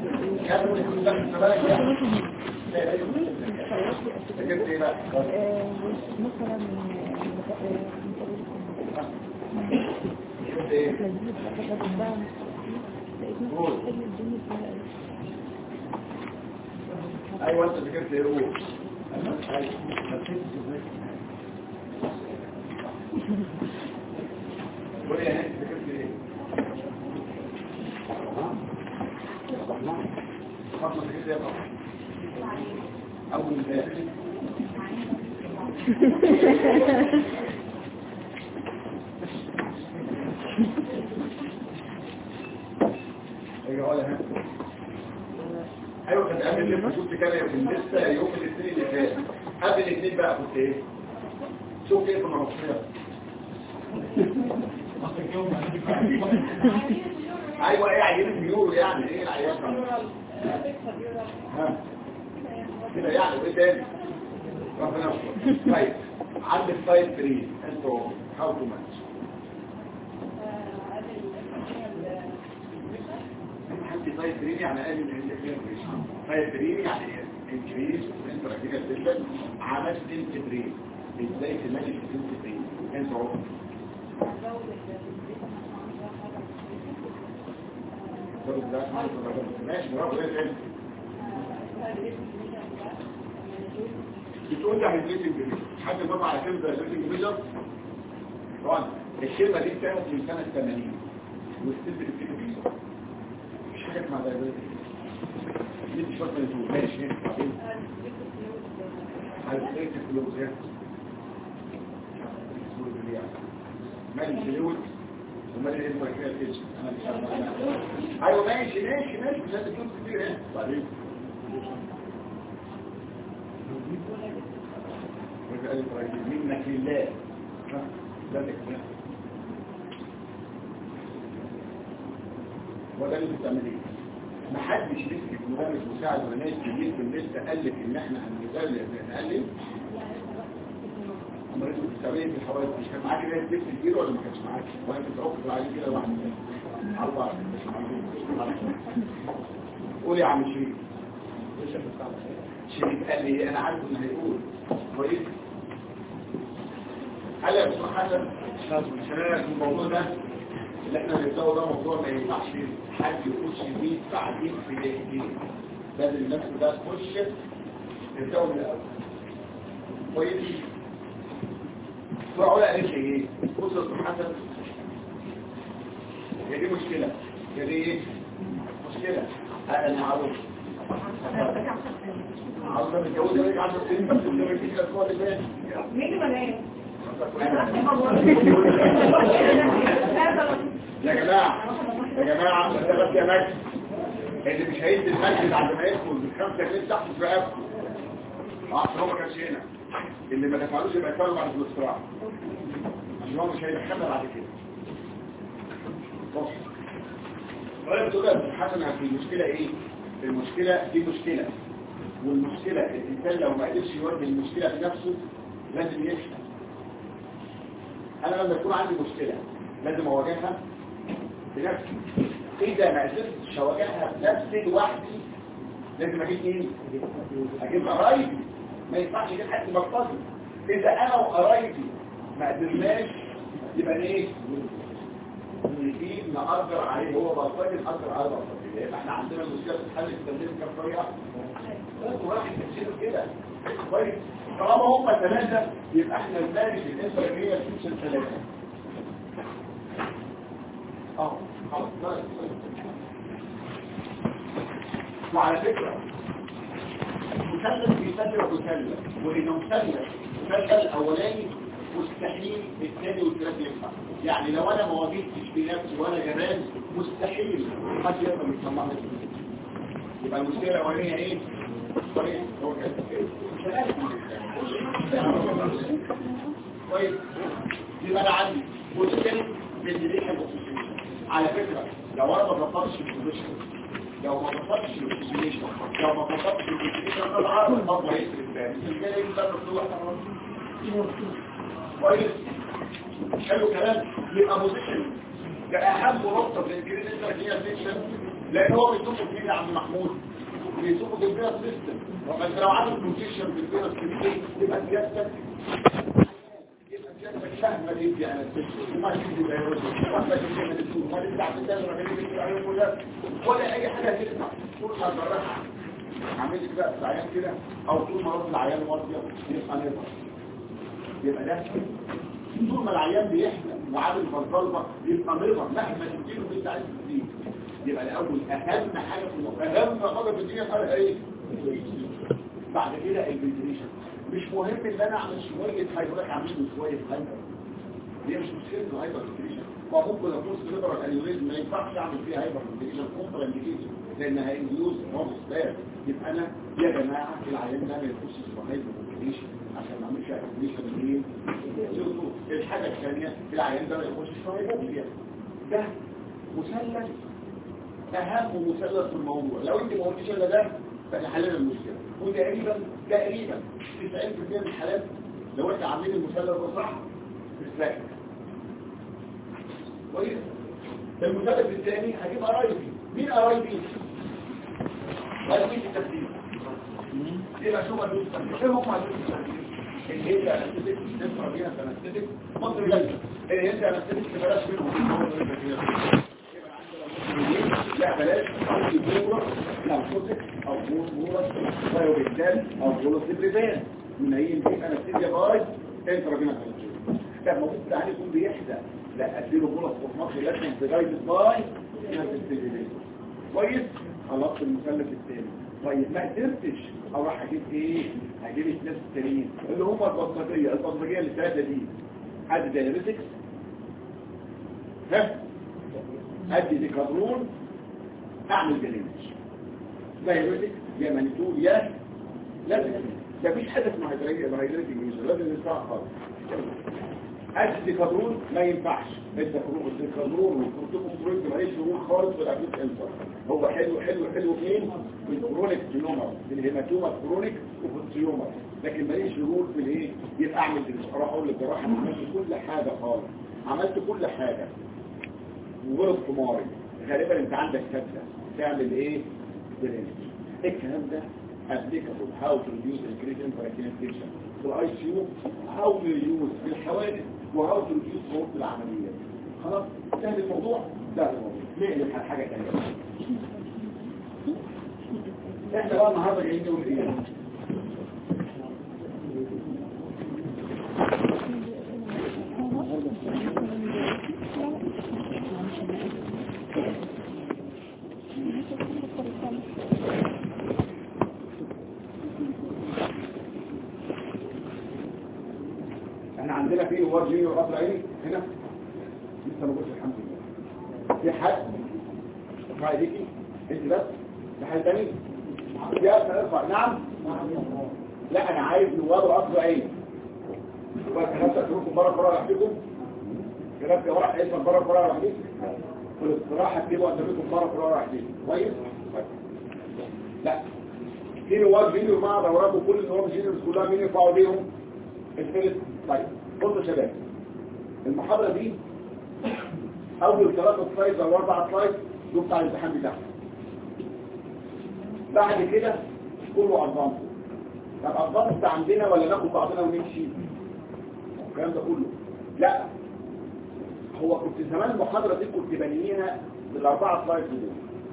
كانوا يكون بالك يعني جبت ايه بقى مثلا جبت ايه قول ايوه انت ذكرت ايه قول قول يا هاني ذكرت ايه فاطمه ذكرت ايه طبعا اول امبارح ايوه ولا هاني ايوه كان قبل اللي كنت كده في لسه يوم الاثنين اللي فات قبل الاثنين بقى كنت ايه شوف ايه في المنصيه ايوه ايه عيين البيور يعني ايه العيان ها كده يعني ايه تاني ربنا يستر طيب عندك طيب فري انتوا هاو تو ماتش عندي طيب فري يعني قال ان انت طيب فري يعني انكريز انت ركيكا جدا عملت انت فري ازاي تمانج انت فري انتوا ماشي برافو ايه تاني بتقول لي هيدريتنج بيجر حد طبعا على كلمه هيدريتنج بيجر طبعا الكلمه دي كانت من سنه 80 والست بتكتب بيجر مش حاجه اسمها هيدريتنج دي مش شرط انتوا ماشي بعدين هيدريتنج فلوس ايه مالي فلوس ومالي الانفراكرياتيشن انا مش عارف ايوه ماشي ماشي ماشي مش لازم فلوس كتير ايه بعدين منك لله ذلك وده اللي بتعمل ايه محدش مسك مدرس مساعد ولا ناس كبير في الليسته قال لك ان احنا هنقلل نقلل اما انتوا بتتابعين في الحوادث مش كان معاك ناس بنت كبير ولا ما كانش معاك وانت بتعق عليه كده واحد اربعه قول يا عم شريف شريف قال لي انا عارف انه هيقول كويس هل يا دكتور حسن شباب الموضوع ده اللي احنا بنبداه ده موضوع ما ينفعش حد يخش فيه بعدين في دقيقتين لازم الناس ده تخش تبداوا من الاول كويس فاقول قالت لي ايه بص يا دكتور حسن هي دي مشكله هي دي ايه مشكله انا معروف عاوزة متجوزة لك 10 سنين بس اللي ما فيش الاسبوع اللي فات مين بنات يا جماعة يا جماعة ده بس يا مجد اللي مش هيدي المجد بعد ما يدخل بالخمسة جنيه تحت في رقبته عشان هو ما كانش هنا اللي ما دفعلوش يبقى يدفعله بعد الاستراحة عشان هو مش هيدخلنا بعد كده بص ولا بتقول يا حسن في المشكلة ايه المشكلة دي مشكلة والمشكلة الإنسان لو ما قدرش يواجه المشكلة بنفسه لازم يفهم أنا لما يكون عندي مشكلة لازم أواجهها بنفسي إذا ما قدرتش أواجهها بنفسي لوحدي لازم أجيب مين؟ أجيب قرايبي ما ينفعش أجيب حد مرتضي إذا أنا وقرايبي ما قدرناش يبقى إيه؟ نجيب نقدر عليه هو بلطجي نقدر عليه بلطجي يبقى احنا عندنا المشكله بتتحل بتنظيم كام طريقه انتوا راح تفسير كده كويس طالما هم ثلاثه يبقى احنا نمارس الانفراديه فيوشن ثلاثه اه خلاص بس. وعلى فكره مثلث بيسلم مثلث وانه مثلث المثلث الاولاني مستحيل الثاني والثالث ينفع يعني لو انا ما واجهتش بنفسي وانا جبان مستحيل حد يقدر يسمعني يبقى المشكله الاولانيه ايه كويس هو كده كويس يبقى انا عندي مشكله بالديليشن على فكره لو انا ما بطلش البوزيشن لو ما بطلش البوزيشن لو ما بطلش البوزيشن طبعا الخطوه هيسرق الثاني الثاني يبقى مفتوح كويس حلو كلام يبقى بوزيشن ده اهم نقطه في الجرين انترجيا سيكشن لان هو بيشوفه فين يا عم محمود بيشوفه في البيئة سيستم بس لو عامل بروتيشن في البيئة سيستم يبقى سيادتك يبقى سيادتك فاهمة تدي على السيستم وما تدي بيروت وما تدي من السوق وما تدي على السيستم وما تدي على السيستم ولا اي حاجة تسمع طول ما جربها عامل لك بقى في العيان كده او طول ما رد العيان واطيه يبقى نظر يبقى ده طول ما العيان بيحلم وعامل فضلبه يبقى نظر مهما تديله انت عايز تديه يبقى الاول اهم حاجه في الموضوع اهم حاجه في الدنيا حاجه ايه بعد كده الفنتريشن مش مهم ان انا اعمل شويه هايبرك اعمل شويه هايبر هي مش مشكله هايبر فنتريشن ما ممكن اكون سيلبرال انيوريزم ما ينفعش اعمل فيها هايبر فنتريشن كونترا انديكيشن لانها هينديوز نوت سبير يبقى انا يا جماعه العيان ده ما يخشش في هايبر فنتريشن عشان ما اعملش فنتريشن ليه الحاجه الثانيه العيان ده ما يخشش في هايبر ده مثلث اهم مثلث في الموضوع لو انت ما قلتش الا ده فحلنا المشكله وتقريبا تقريبا 90% من الحالات لو احنا عاملين المثلث ده صح بتلاقي كويس المثلث الثاني هجيب قرايبي مين قرايبي قرايبي في الترتيب يبقى شو هدول ايه هم هدول اللي هي انستيك نسمع بيها انستيك مصر جايه اللي هي انستيك بلاش منهم لا بلاش او لا صوتك او بورس بايوبيتال او بولوس بريفان من هي دي انا ستيديا باي انت راجل طب ما كنت عليه يكون بيحدى لا اديله بولوس فوق لازم تجايد باي كويس خلصت المثلث الثاني طيب ما قدرتش او راح اجيب ايه هجيب الناس التانيين اللي هم البصمجيه البصمجيه اللي فاتت دي ادي دايريتكس ها ادي ديكابرون اعمل جلينج دايريتك يا منتول يا لازم مفيش حاجه اسمها هيدريتك ميجر لازم نسمعها خالص ادي ديكابرون ما ينفعش الديكابرون والكورتيكوسترويد ماليش شغل خالص في الاكيد انسر هو حلو حلو حلو فين في الكرونيك تيومر في الهيماتوما الكرونيك وفي التيومر لكن ماليش شغل في الايه يبقى اعمل اروح اقول للجراحه عملت كل حاجه خالص عملت كل حاجه وغلط حماري غالبا انت عندك كبده تعمل ايه درينج الكلام ده applicable how to reduce increasing fragmentation في الاي سي يو how to reduce في الحوادث و how to reduce صوت العمليات خلاص سهل الموضوع ده الموضوع نقلب على حاجه ثانيه احنا بقى النهارده جايين نقول ايه احنا عندنا في وار جيني وقطر عيني هنا لسه ما قلتش الحمد لله في حد ارفع ايديكي انت بس في حد تاني يا ارفع نعم لا انا عايز نوار وقطر عيني وكلامك تروحوا بره بره لوحدكم كلامك واحد اسمه بره بره لوحدكم والاستراحه تجيبوا قدامكم بره بره لوحدكم كويس لا في نواب جينيور مع دورات وكل النواب جينيورز كلها مين يرفعوا ايديهم الفيلم طيب بصوا يا شباب المحاضرة دي اول ثلاثة سلايد او اربع سلايد دول بتاع الامتحان بتاعنا بعد كده كله ارقام طب ارقام بتاع عندنا ولا ناخد بعضنا ونمشي الكلام ده كله لا هو كنت زمان المحاضرة دي كنت بنيها بالاربعة سلايد دول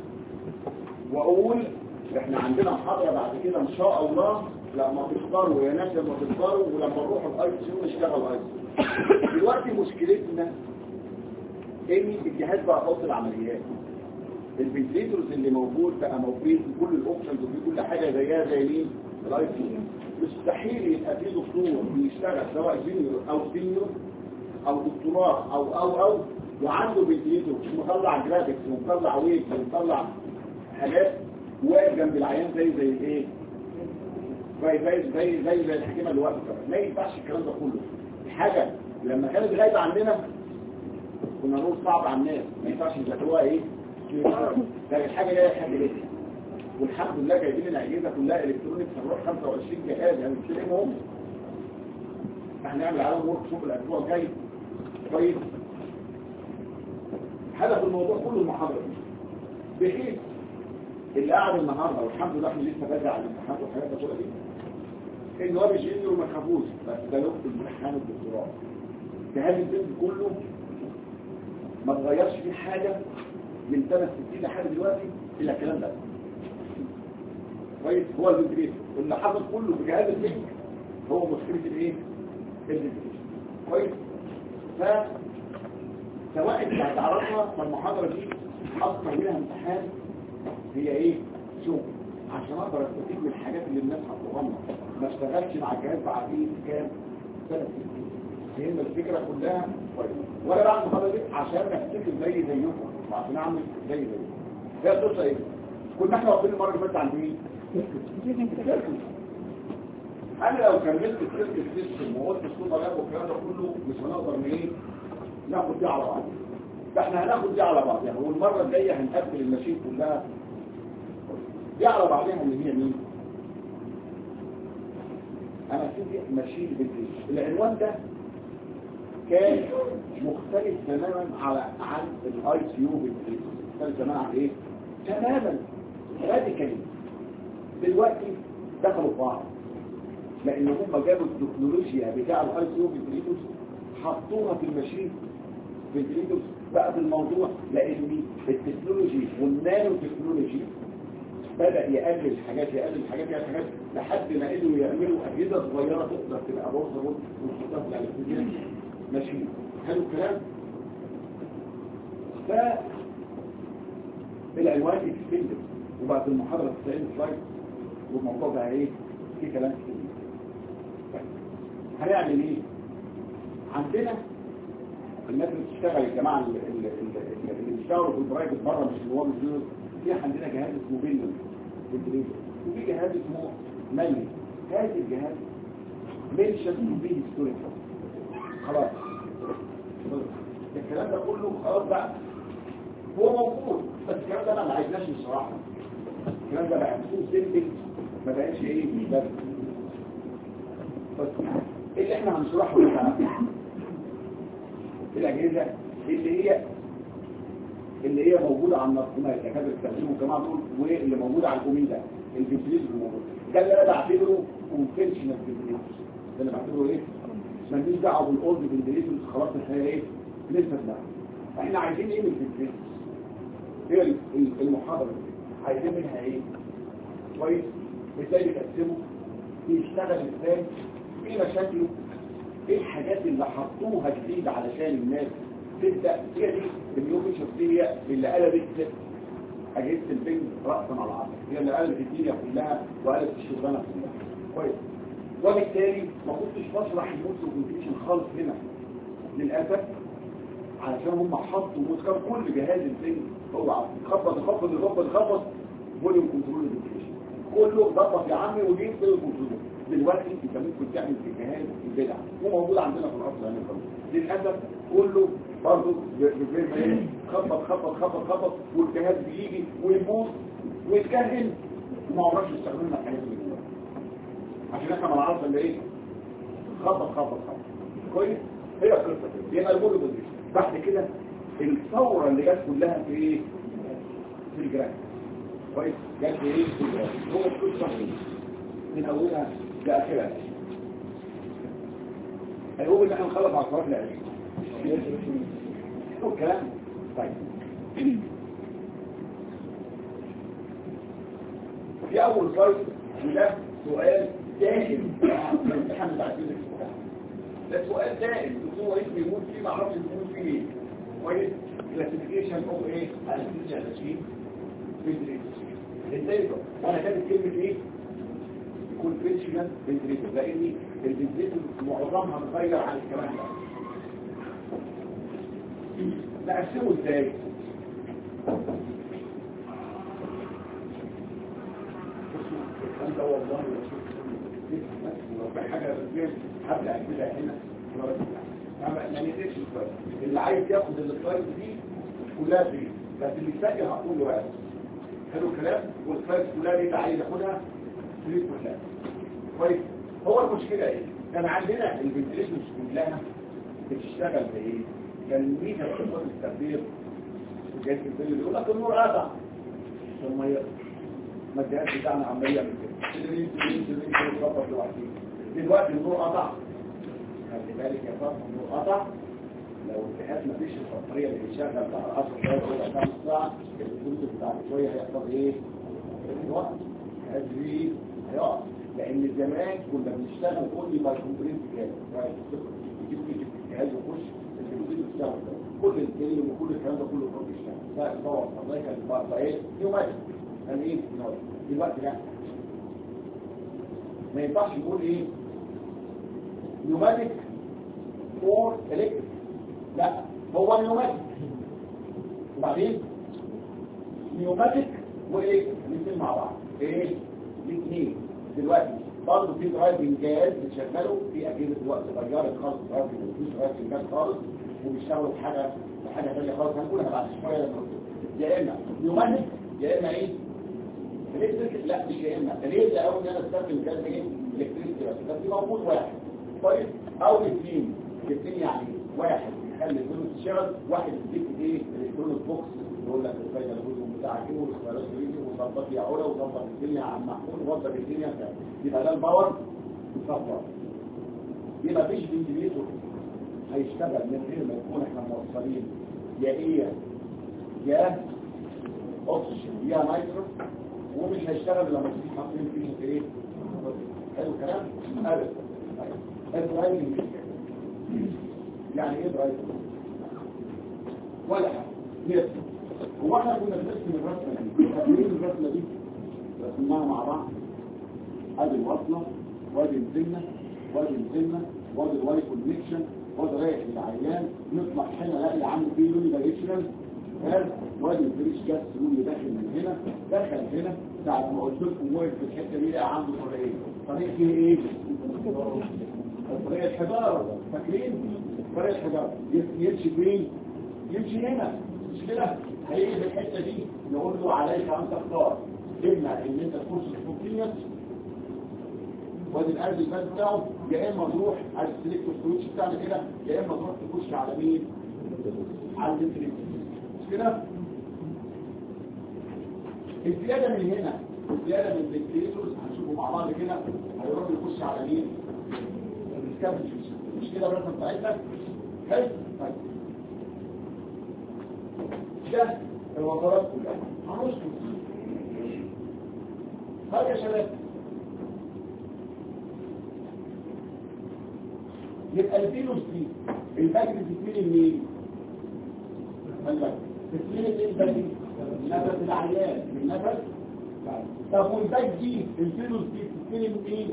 واقول احنا عندنا محاضرة بعد كده ان شاء الله لما تختاروا يا ناس لما تختاروا ولما نروح الاي سي يو نشتغل اي سي دلوقتي مشكلتنا ان الجهاز بقى خاص العمليات الفنتليتورز اللي موجود بقى موجود في كل الاوبشنز وفي كل حاجه زيها زي مين الاي سي يو مستحيل يبقى في دكتور بيشتغل سواء جونيور او سينيور او دكتوراه او او او وعنده فنتليتور مطلع جرافيكس ومطلع ويت ومطلع حاجات واقف جنب العيان زي زي ايه زي زي زي زي زي الحكيمه اللي واقفه ما ينفعش الكلام ده كله الحاجه لما كانت غايبه عننا كنا نقول صعب على الناس ما ينفعش يذاكروها ايه ده الحاجه جايه لحد لسه والحمد لله جايبين الاجهزه كلها الكترونيك هنروح 25 جهاز هنستلمهم احنا هنعمل عليهم ورك شوب الاسبوع الجاي كويس هدف الموضوع كله المحاضره دي بحيث اللي قاعد النهارده والحمد لله احنا لسه بادئ على الامتحانات والحاجات دي كلها دي ان هو بيشيل وما تخافوش بس ده يكتب امتحان الدكتوراه جهاز البنت كله ما تغيرش فيه حاجه من سنه 60 لحد دلوقتي الا الكلام ده كويس هو الفنتريشن اللي حصل كله في جهاز البنك هو مشكله الايه الفنتريشن كويس ف سواء انت هتعرفها فالمحاضره دي اكتر منها امتحان هي ايه شغل عشان اقدر استفيد من الحاجات اللي الناس هتغمض ما اشتغلش مع الجهاز بعدين كام سنه فهمنا الفكره كلها كويس وانا بعمل المحاضره دي عشان افتكر زي زيكم وعشان اعمل زي زيكم هي القصه ايه كنا احنا واقفين المره اللي فاتت عند مين انا لو كملت السيرك سيستم وقلت الصوت عليها والكلام ده كله مش هنقدر من ايه ناخد دي على بعض ده احنا هناخد دي على بعض يعني والمره الجايه هنقفل الماشين كلها دي على بعضها اللي هي مين انا في ماشين بالديش العنوان ده كان مختلف تماما على عن الاي سي يو بالديش مختلف تماما عن ايه تماما راديكالي دلوقتي دخلوا في بعض لان هم جابوا التكنولوجيا بتاع الاي سي يو بالديش حطوها في الماشين بالديش بقى في الموضوع لان التكنولوجي والنانو تكنولوجي بدأ يقلل حاجات يقلل حاجات يقلل حاجات لحد ما قدروا يعملوا أجهزة صغيرة تقدر تبقى بوصة وتحطها في الالكترونيات ماشي حلو الكلام ف العنوان اكسبندد وبعد المحاضرة 90 سلايد والموضوع بقى ايه في كلام كتير طيب. هنعمل ايه عندنا الناس اللي بتشتغل الجماعة اللي, اللي, اللي, اللي بيشتغلوا في البرايفت بره مش اللي هو مش في عندنا جهاز اسمه بيلو بالدريجة وفي جهاز اسمه ملي هذا الجهاز منشن به ستوري خلاص الكلام ده كله خلاص بقى هو موجود بس الكلام ده ما عايزناش الصراحة الكلام ده بقى مسؤول سيمبل ما بقاش ايه بس بس ايه اللي احنا هنشرحه بقى الاجهزه اللي هي اللي هي موجودة على النظمات الدكاتره بيستخدموا الجماعه دول واللي موجودة على الكوميدا الفنتريز الموجود ده اللي انا بعتبره كونفنشنال فنتريز ده اللي بعتبره ايه ماليش دعوه بالاولد فنتريز خلاص الحياه ايه لسه ده احنا عايزين ايه من الفنتريز هي المحاضره دي عايزين منها ايه كويس ازاي بتقسمه بيشتغل ازاي ايه مشاكله ايه الحاجات اللي حطوها جديد علشان الناس تبدأ هي دي اليوم الشخصية اللي قلبت أجهزة البنك رأسا على عصر هي اللي قلبت الدنيا كلها وقلبت الشغلانة كلها كويس وبالتالي ما كنتش بشرح الموت والكونتيشن خالص هنا للأسف علشان هم حطوا وكان كل جهاز البنك هو خبط خبط خبط خبط فوليوم كنترول الكونتيشن كله ضبط يا عمي وجيب فوليوم كنترول دلوقتي انت ممكن تعمل في جهاز البدع هو موجود عندنا في الاصل يعني للاسف كله برضه زي ما ايه خبط خبط خبط خبط والجهاز بيجي ويبوظ ويتكهن وما عمرش يستخدمنا الحاجات اللي جوه عشان احنا ما نعرفش الا ايه خبط خبط خبط كويس هي القصه كده يبقى المولد دي بعد كده الثوره اللي جت كلها في ايه في الجراف كويس جت في ايه في الجراف هو القصه من اولها لاخرها هيقول ان احنا نخلص على الصلاه العشاء شو الكلام طيب في اول سلايد وده سؤال دائم في الامتحان بتاع الفيزيكس ده سؤال دائم هو اسم يموت فيه ما اعرفش يموت فيه ايه كويس كلاسيفيكيشن اوف ايه انستيزيا تشين فيزيكس ازاي وانا كاتب كلمه ايه كونفنشنال فنتريتور لان الفنتريتور معظمها متغير عن الكلام ده نقسمه ازاي انت والله لو في حاجه غير هبدا اعملها هنا ما نقدرش اللي عايز ياخد السلايد دي كلها فيه بس اللي ساكن هقول له بقى حلو الكلام والسلايد كلها دي اللي عايز ياخدها فيه كلها كويس هو المشكله ايه كان عندنا الفنتريشن كلها بتشتغل بايه كان ميتا بتاخد التكبير جاي في الفيلم يقول لك النور قطع ثم ما الجهاز بتاعنا عمال يعمل كده تدريب تدريب تدريب تدريب يخبط لوحده دلوقتي النور قطع خلي بالك يا فاطمه النور قطع لو الجهاز ما فيش البطاريه اللي بتشغل بتاع 10 دقايق ولا 5 ساعه الفلوس بتاع شويه هيحصل ايه؟ الوقت الجهاز ليه هيقع لان زمان كنا بنشتغل كل ما الكمبيوتر كان يجيب لك الجهاز يخش الكمبيوتر يشتغل كل الكلام وكل الكلام ده كله كان بيشتغل لا طبعا الله كان بقى ايه يوماتيك كان ايه دلوقتي لا ما ينفعش نقول ايه نيوماتيك اور الكتريك لا هو نيوماتيك وبعدين نيوماتيك وايه الاثنين مع بعض ايه الاثنين دلوقتي برضه في درايفنج جهاز بتشغله في اجهزه دلوقتي غيرت خالص درايفنج مفيش درايفنج جهاز خالص وبيشتغلوا في حاجه في حاجه ثانيه خالص هنقولها بعد شويه لما نقول. يا اما نيوماتيك يا اما ايه الكتريك لا مش يا اما ليه ده اول ان انا استخدم جهاز ايه الكتريك بس بس في موجود واحد طيب او اثنين الاثنين يعني واحد يخلي الفلوس تشتغل واحد يديك ايه الالكترونيك بوكس يقول لك الفايده الجزء بتاعك ايه والاختيارات يجي وظبط يا علا وظبط الدنيا يا عم محمود وظبط الدنيا كده يبقى ده الباور مصفر يبقى مفيش فنتليتور هيشتغل من غير ما يكون احنا موصلين يا ايه يا اوكسجين يا نايترو ومش هيشتغل لما تيجي حاطين فيه ايه حلو الكلام ابدا الدرايفنج يعني ايه درايفنج ولا حاجه ليه هو احنا كنا بنرسم الرسمه دي فاكرين الرسمه دي رسمناها مع بعض ادي الوصله وادي السنه وادي السنه وادي الواي كونكشن وادي رايح للعيان نطلع هنا نلاقي عنده فيه لوني دايركشنال وادي الفريش جاس اللي داخل من هنا دخل هنا ساعة ما قلت لكم واقف في الحته دي لقى عنده طريقين طريق فيه ايه؟ طريق الحجاره فاكرين؟ طريق الحجاره يمشي فين؟ يمشي هنا مش كده؟ هيجي في الحته دي نقول له عليك ان تختار اما ان انت تخش سبونتينيوس وادي القلب الباس بتاعه يا اما تروح على السليكتور سويتش بتاعنا كده يا اما تروح تخش على مين؟ على الانتريك مش كده؟ الزيادة من هنا الزيادة من الفنتريتورز هنشوفه مع بعض كده هيروح يخش على مين؟ السكابتشرز مش كده الرسمة بتاعتنا؟ حلو؟ طيب ده الوزارات كلها هنشكر طيب يا شباب يبقى الفيروس دي الباكت بتتملي منين؟ الباكت بتتملي من الباكت نفس العيان من نفس طب والباك دي الفيروس دي بتتملي منين؟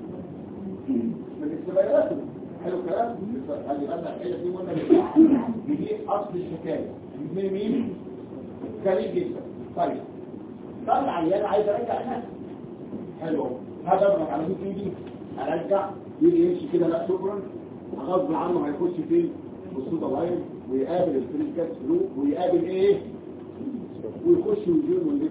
من السبيلات حلو الكلام؟ خلي بالك الحته دي قلنا دي اصل الحكايه بتتملي مين؟ جميل جدا طيب طب العيان عايز ارجع هنا حلو هذا اضغط على مين دي ارجع يجي يمشي كده لا شكرا غصب عنه هيخش فين بالصودا لاين ويقابل الفريز كاس فلو ويقابل ايه ويخش ويجيب ويلف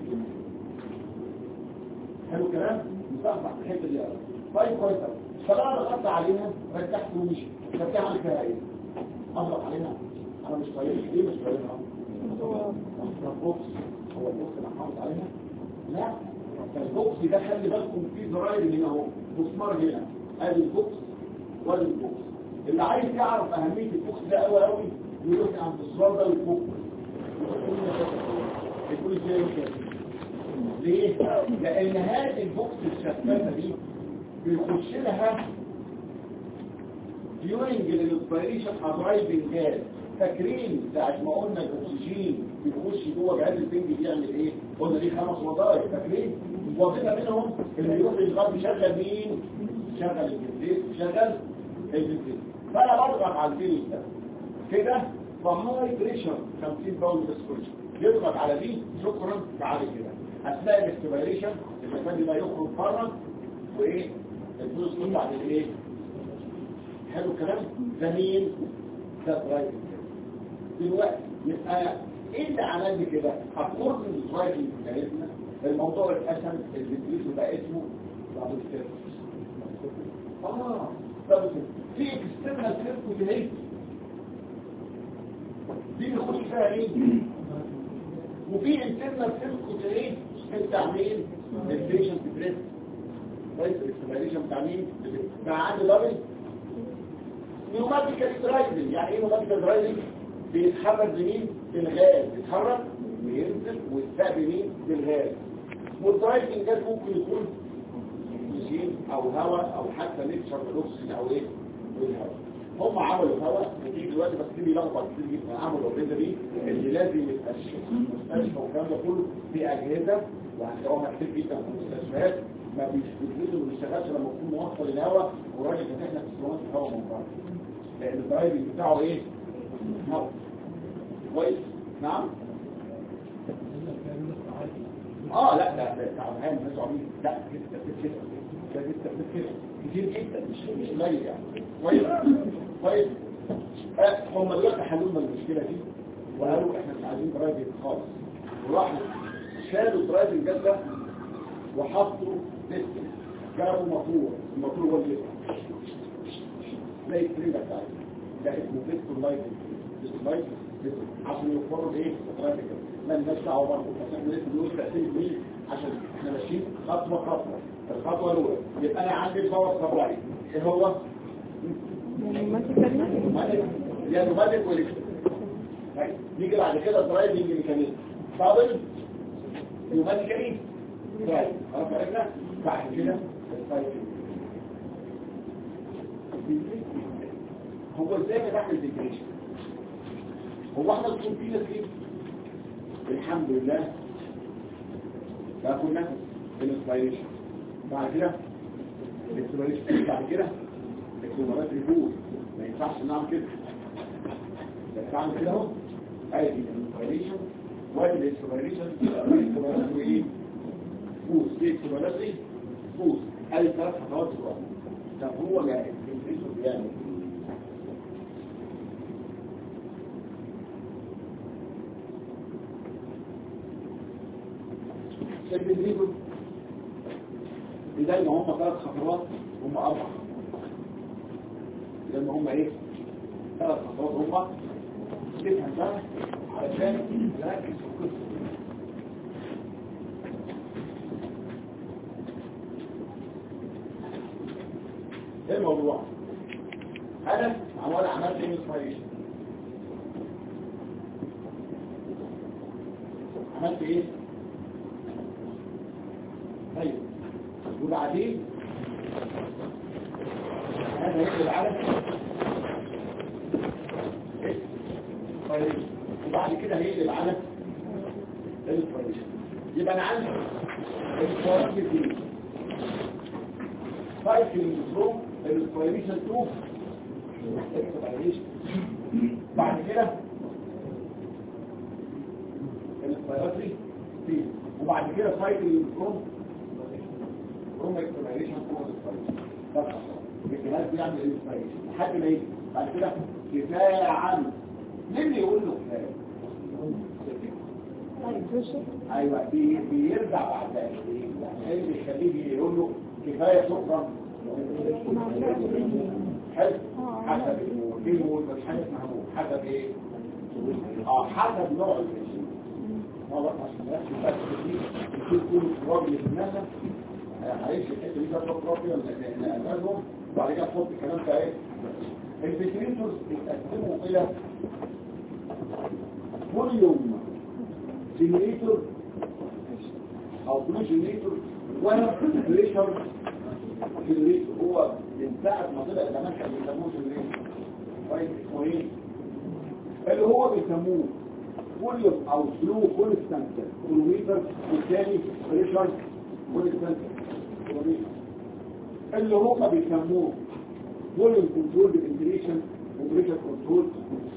حلو الكلام مصحصح في الحته دي قوي طيب كويس قوي فبقى ضغطت عليها رجعت ومشي طب تعمل فيها ايه اضغط عليها انا مش طايق ليه مش طايقها البوكس هو البوكس اللي حافظ عليها لا البوكس ده خلي بالكم فيه زراير هنا اهو مسمار هنا ادي البوكس وادي البوكس اللي عايز يعرف اهميه البوكس ده قوي قوي يروح عند الزرار ده ويفك يقول ازاي كده ليه؟ لان هذه البوكس الشفافه دي بيخش لها during الانسبيريشن الرايفنج جاز فاكرين ساعة ما قلنا الاكسجين بيخش جوه جهاز البنج بيعمل ايه؟ قلنا ليه خمس وظائف فاكرين؟ وظيفه منهم اللي يروح يشغل بيشغل مين؟ شغل الجنسيس شغل الجنسيس فانا بضغط على الفيروس ده كده فهاي بريشر 50 باوند سكوتش يضغط على دي شكرا تعالى كده اثناء الاكسبيريشن المكان ده يخرج بره وايه؟ الفلوس تطلع للايه؟ حلو الكلام؟ ده مين؟ ده درايفنج دلوقتي يبقى ايه اللي عمل لي كده هتقول من الدرايفنج بتاعتنا الموضوع الاسم الفيديو بقى اسمه دبل سيرفس اه دبل سيرفس في اكسترنال سيرفس اهي دي بيخش فيها ايه وفي انترنال سيرفس اهي بتاع مين البيشنت بريس كويس الاكسبيريشن بتاع مين بتاع عندي دبل نيوماتيكال درايفنج يعني ايه نيوماتيكال درايفنج بيتحرك بمين بالغاز بيتحرك وينزل ويستقبل مين بالغاز والدرايفنج ده ممكن يكون ماشين او هواء او حتى ميكشر بالاكسجين او ايه بالهواء هم عملوا هواء ودي دلوقتي بس دي بيلخبط كتير جدا عملوا الريزه دي اللي لازم يبقى المستشفى والكلام ده كله في اجهزه وهتلاقوها كتير جدا في المستشفيات ما بيشتغلش وما بيشتغلش لما يكون موصل الهواء وراجل فاتح لك اسطوانات الهواء من بره لان الدرايفنج بتاعه ايه؟ هواء كويس نعم اه لا لا لا تعبان الناس عميل لا جدا كده ده جدا كده كتير جدا مش مش قليل يعني كويس كويس آه، هم دلوقتي حلوا لنا المشكله دي وقالوا احنا مش عايزين درايفنج خالص وراحوا شالوا الدرايفنج ده وحطوا ديستنس جابوا موتور الموتور هو اللي يطلع زي التريلا بتاعتي ده اسمه ديستور لايتنج ديستور لايتنج عشان يوفروا ايه الدرايفنج ما لناش دعوه برضه بس احنا لسه بنقول تاثير مين عشان احنا ماشيين خطوه خطوه الخطوه الاولى يبقى انا عندي الباور سبلاي ايه هو؟ نيوماتيكال نوماتيك يعني نوماتيك والكتريك طيب نيجي بعد كده الدرايفنج ميكانيزم فاضل نيوماتيكالي طيب خلاص عرفنا بعد كده السايكل هو ازاي بنعمل ديكريشن هو احنا بنكون فينا كده الحمد لله باخد نفس الانسبيريشن بعد كده الاكسبيريشن بعد كده الاكسبيريشن ريبول ما ينفعش نعمل كده بس اعمل كده اهو ادي الانسبيريشن وادي الاكسبيريشن الاكسبيريشن وايه فوز دي اكسبيريشن فوز ادي ثلاث خطوات صغيره طب هو جاي الانسبيريشن بيعمل شكل الفيديو بداية ما هم ثلاث خطوات هم أربع خطوات بداية ما هم إيه ثلاث خطوات هم تفهم بقى علشان نركز في القصة ايه الموضوع انا عمال عملت انسبيريشن عملت ايه طيب وبعدين هذا يقلب على طيب وبعد كده هيقلب على الانسبيريشن يبقى انا عندي الانسبيريشن سايكل فروم الانسبيريشن تو اكسبيريشن بعد كده الانسبيريشن دي وبعد كده سايكل فروم فروم اكسبيريشن تو الانسبيريشن ده الجهاز بيعمل الانسبيريشن لحد ما يجي بعد كده كفايه عنه مين اللي يقول له كفايه ايوه بي بيرجع بعد ذلك يعني ايه اللي يخليه يقول له كفايه شكرا حلو حسب المول مش حاجه اسمها مول حسب ايه اه حسب نوع الفيشن ما بقى عشان نفس بس دي يكون كل التراب اللي في الناس هيمشي الحته دي تراب تراب كده نقلهم وبعد كده نحط الكلام ده ايه الفيتريتورز بيتقسموا الى فوليوم جنريتور او بلو جنريتور وبريشر جنريتور هو من ساعة ما طلع زمان كان بيسموه جنريتور طيب اسمه ايه اللي هو بيسموه فوليوم او سلو كونستانت كيلومتر والثاني بريشر كونستانت كيلومتر اللي هم بيسموه فوليوم كنترول فنتيليشن وبريشر كنترول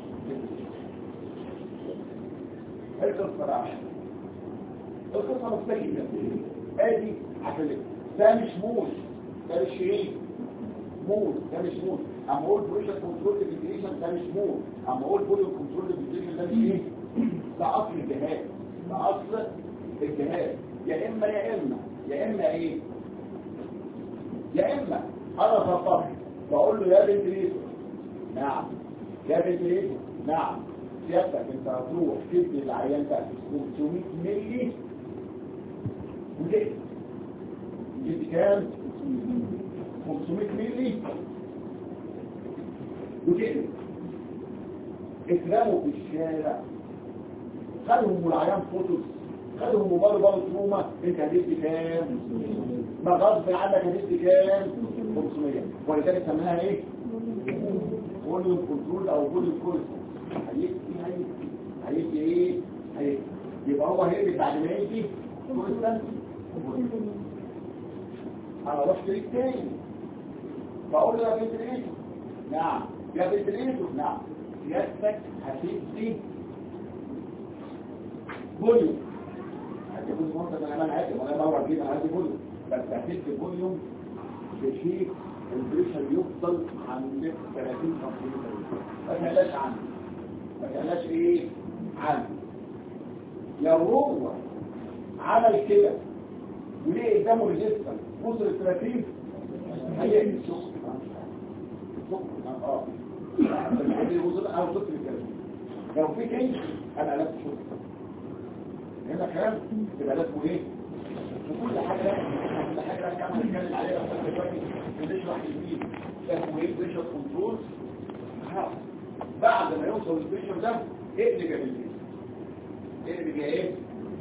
القصة راح القصة مستقيمة ادي عشان ده مش موز ده مش ايه موز ده مش موز اما اقول بريشر كنترول فنتيليشن ده مش موز اما اقول فوليوم كنترول فنتيليشن ده مش ايه ده اصل الجهاز ده اصل الجهاز يا اما يا اما يا اما ايه يا اما انا فقط بقول له يا فنتيليتور نعم يا فنتيليتور نعم سيادتك انت هتروح تدي العيان ده 500 مللي وليه جبت كام 500 مللي وكده اترموا في الشارع خدهم العيان فوتوس خدهم موبايل بابا تروما انت هتدي كام ما غصب عنك هتدي كام 500 ولذلك سماها ايه فوليوم كنترول او فوليوم كورس هيدي هيدي هيدي ايه هيدي يبقى هو هيدي بعد ما يجي كورس انا رحت ليك تاني بقول له يا بنت الايه نعم يا بنت الايه نعم سيادتك هتدي فوليوم هتدي فوليوم انت انا انا عادي وانا بدور فيه انا هدي فوليوم بس هتدي فوليوم بشيء البريشر يفضل عند 30 50 ما تقلقش عنه ما تقلقش ايه عنه لو هو عمل كده وليه قدامه ريجستر وصل ال 30 هيعمل شغل اه وصل او وصل ال 30 لو في كيس انا لازم شغل هنا كلام يبقى لازم ايه وكل حاجه كل حاجه كمان نتكلم عليها بس دلوقتي بنشرح الفيد اسمه ايه بريشر كنترول بعد ما يوصل البريشر ده اقلب يا بالليل اقلب يا ايه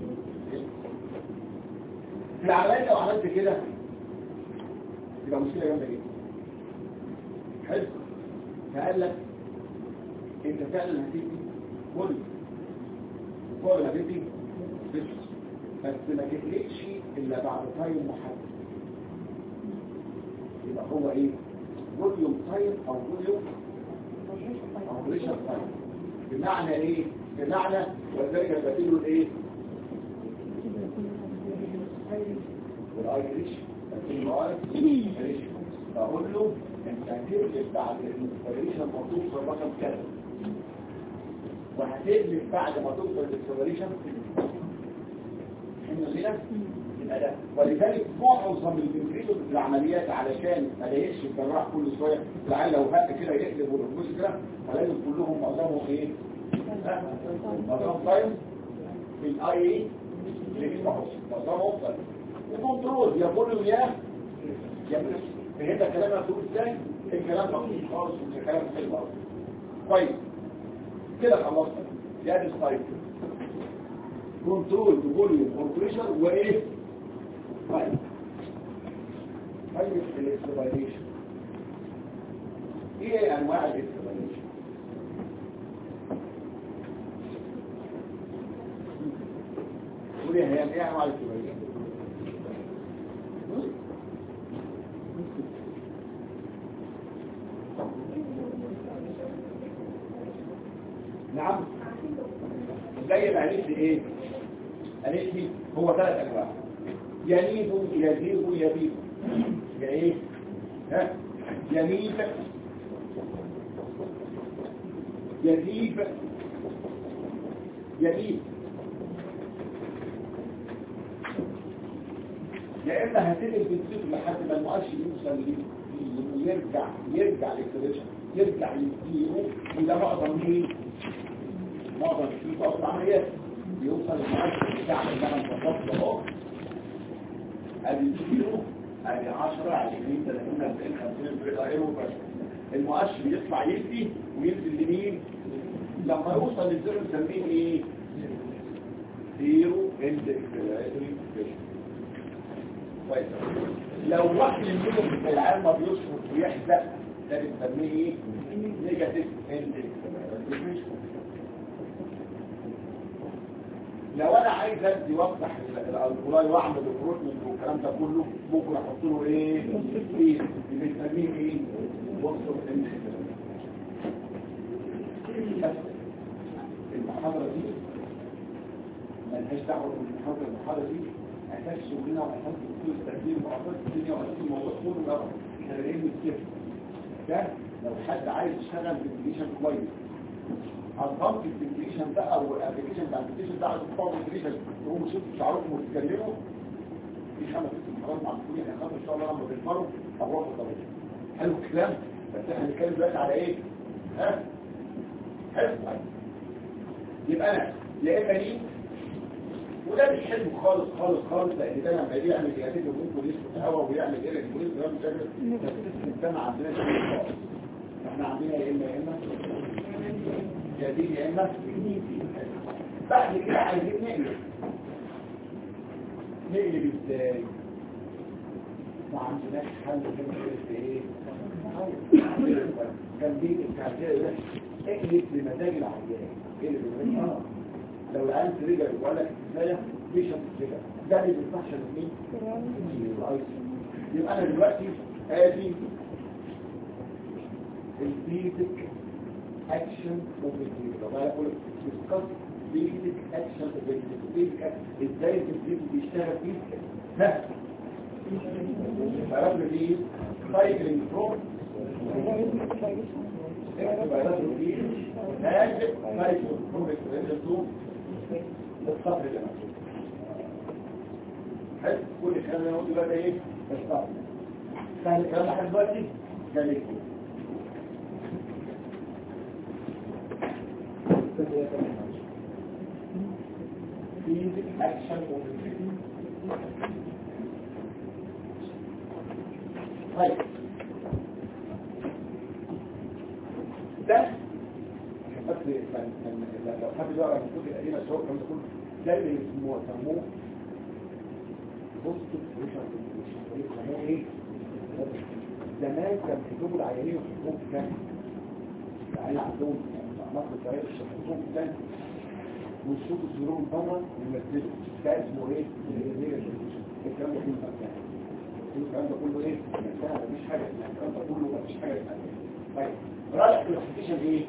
في العمليات لو عملت كده يبقى مشكلة جامدة جدا حلو فقال لك انت فعلا هتدي كل كل هتدي بس ما تقلقش الا بعد تايم محدد يبقى هو ايه فوليوم تايم او فوليوم او بريشر تايم بمعنى ايه بمعنى ولذلك بديله الايه والايريش الايريش اقول له انت هتقلب بعد الانسبريشن ما توصل رقم كذا وهتقلب بعد ما توصل الانسبريشن احنا كده يبقى ده ولذلك معظم الانجريدينت في العمليات علشان ما يلاقيش الجراح كل شويه العيال لو هات كده يقلب والرموش كده فلازم كلهم معظمهم ايه؟ معظمهم تايم في الاي اي اللي بيسمعوا معظمهم تايم وكنترول يا فوليوم يا يا بريش فهمت الكلام انا بقول ازاي الكلام بسيط خالص والكلام حلو قوي كويس كده خلصنا يا دي ستايل كنترول فوليوم كونتريشن وايه طيب طيب الاكسبايليشن ايه انواع الاكسبايليشن قولي هي ايه انواع الاكسبايليشن نعم زي ما قالت لي ايه قالت لي هو ثلاث انواع ينيب يزيب يبيب يا ايه ها ينيب يزيب يبيب يا اما هتنقل بالسيف لحد ما المؤشر يوصل يرجع يرجع للكريشن يرجع يديره وده معظم مين معظم في بعض العمليات يوصل المؤشر بتاع اللي انا مفضل اهو ادي زيرو ادي 10 ادي 20 30 40 50 بيغيروا بس المؤشر يطلع يدي وينزل لمين لما يوصل للزيرو نسميه ايه زيرو اند اكسلريتوري كويس لو واحد منهم في العالم ما بيشفط ويحزق ده بنسميه ايه نيجاتيف اند اكسلريتوري لو انا عايز ادي وافتح الالكولاي واعمل البروتين والكلام ده كله ممكن احط له ايه ايه بنسميه ايه وصف بس المحاضره دي ملهاش دعوه بالمحاضره المحاضره دي اساس شغلنا واساس كل الترتيب واساس الدنيا واساس الموضوع كله ده احنا بنعمل كده ده لو حد عايز يشتغل بالابلكيشن كويس الضغط الابلكيشن ده او الابلكيشن بتاع الابلكيشن ده عايز تطور الابلكيشن تقوموا تشوفوا شعاركم وتتكلموا في خمس ست محاضرات مع الدكتور يعني خمس ان شاء الله لما بنتمروا اروح الطريق حلو الكلام بس احنا هنتكلم دلوقتي على ايه ها حلو طيب يبقى انا يا اما ليه وده مش حلو خالص خالص خالص لان ده لما يجي يعمل جهازات وممكن يسكت هواء ويعمل ايه البوليس ده مش قادر السيستم ما عندناش كده خالص احنا عندنا يا اما يا اما جديد يا اما بعد كده عايزين نقلب نقلب ازاي ما عندناش حل كده في ايه كان بيجي التعبير ده اقلب بمزاج العيان اقلب بمزاج اه لو العيان رجع وقال لك كفايه مش هتترجع ده اللي بيفتحش مين يبقى انا دلوقتي ادي البيزك اكشن اوف البيزك طب انا اقول ديسكاس بيزك اكشن اوف البيزك بيزك ازاي البيزك بيشتغل فيه ها عرفنا دي سايكلينج فروم الصبر اللي مكتوب حلو كل الكلام اللي نقول دلوقتي ايه الصبر سهل الكلام لحد دلوقتي كان يكتب Basic action movement. طيب ده بس كان كان لو حد يقرا الكتب القديمه سواء كان كله ده اللي اسمه سموه بوست سموه ايه زمان كان كتب العيانين وحكوم كان العيال عندهم مصر طريقه الشخصون كان ويشوفوا صورهم بره ويمثلوا ده اسمه ايه؟ الكلام ده كله مكان الكلام ده كله ايه؟ مكان مفيش حاجه اسمها الكلام ده كله مفيش حاجه اسمها طيب رايح كلاسيفيكيشن ايه؟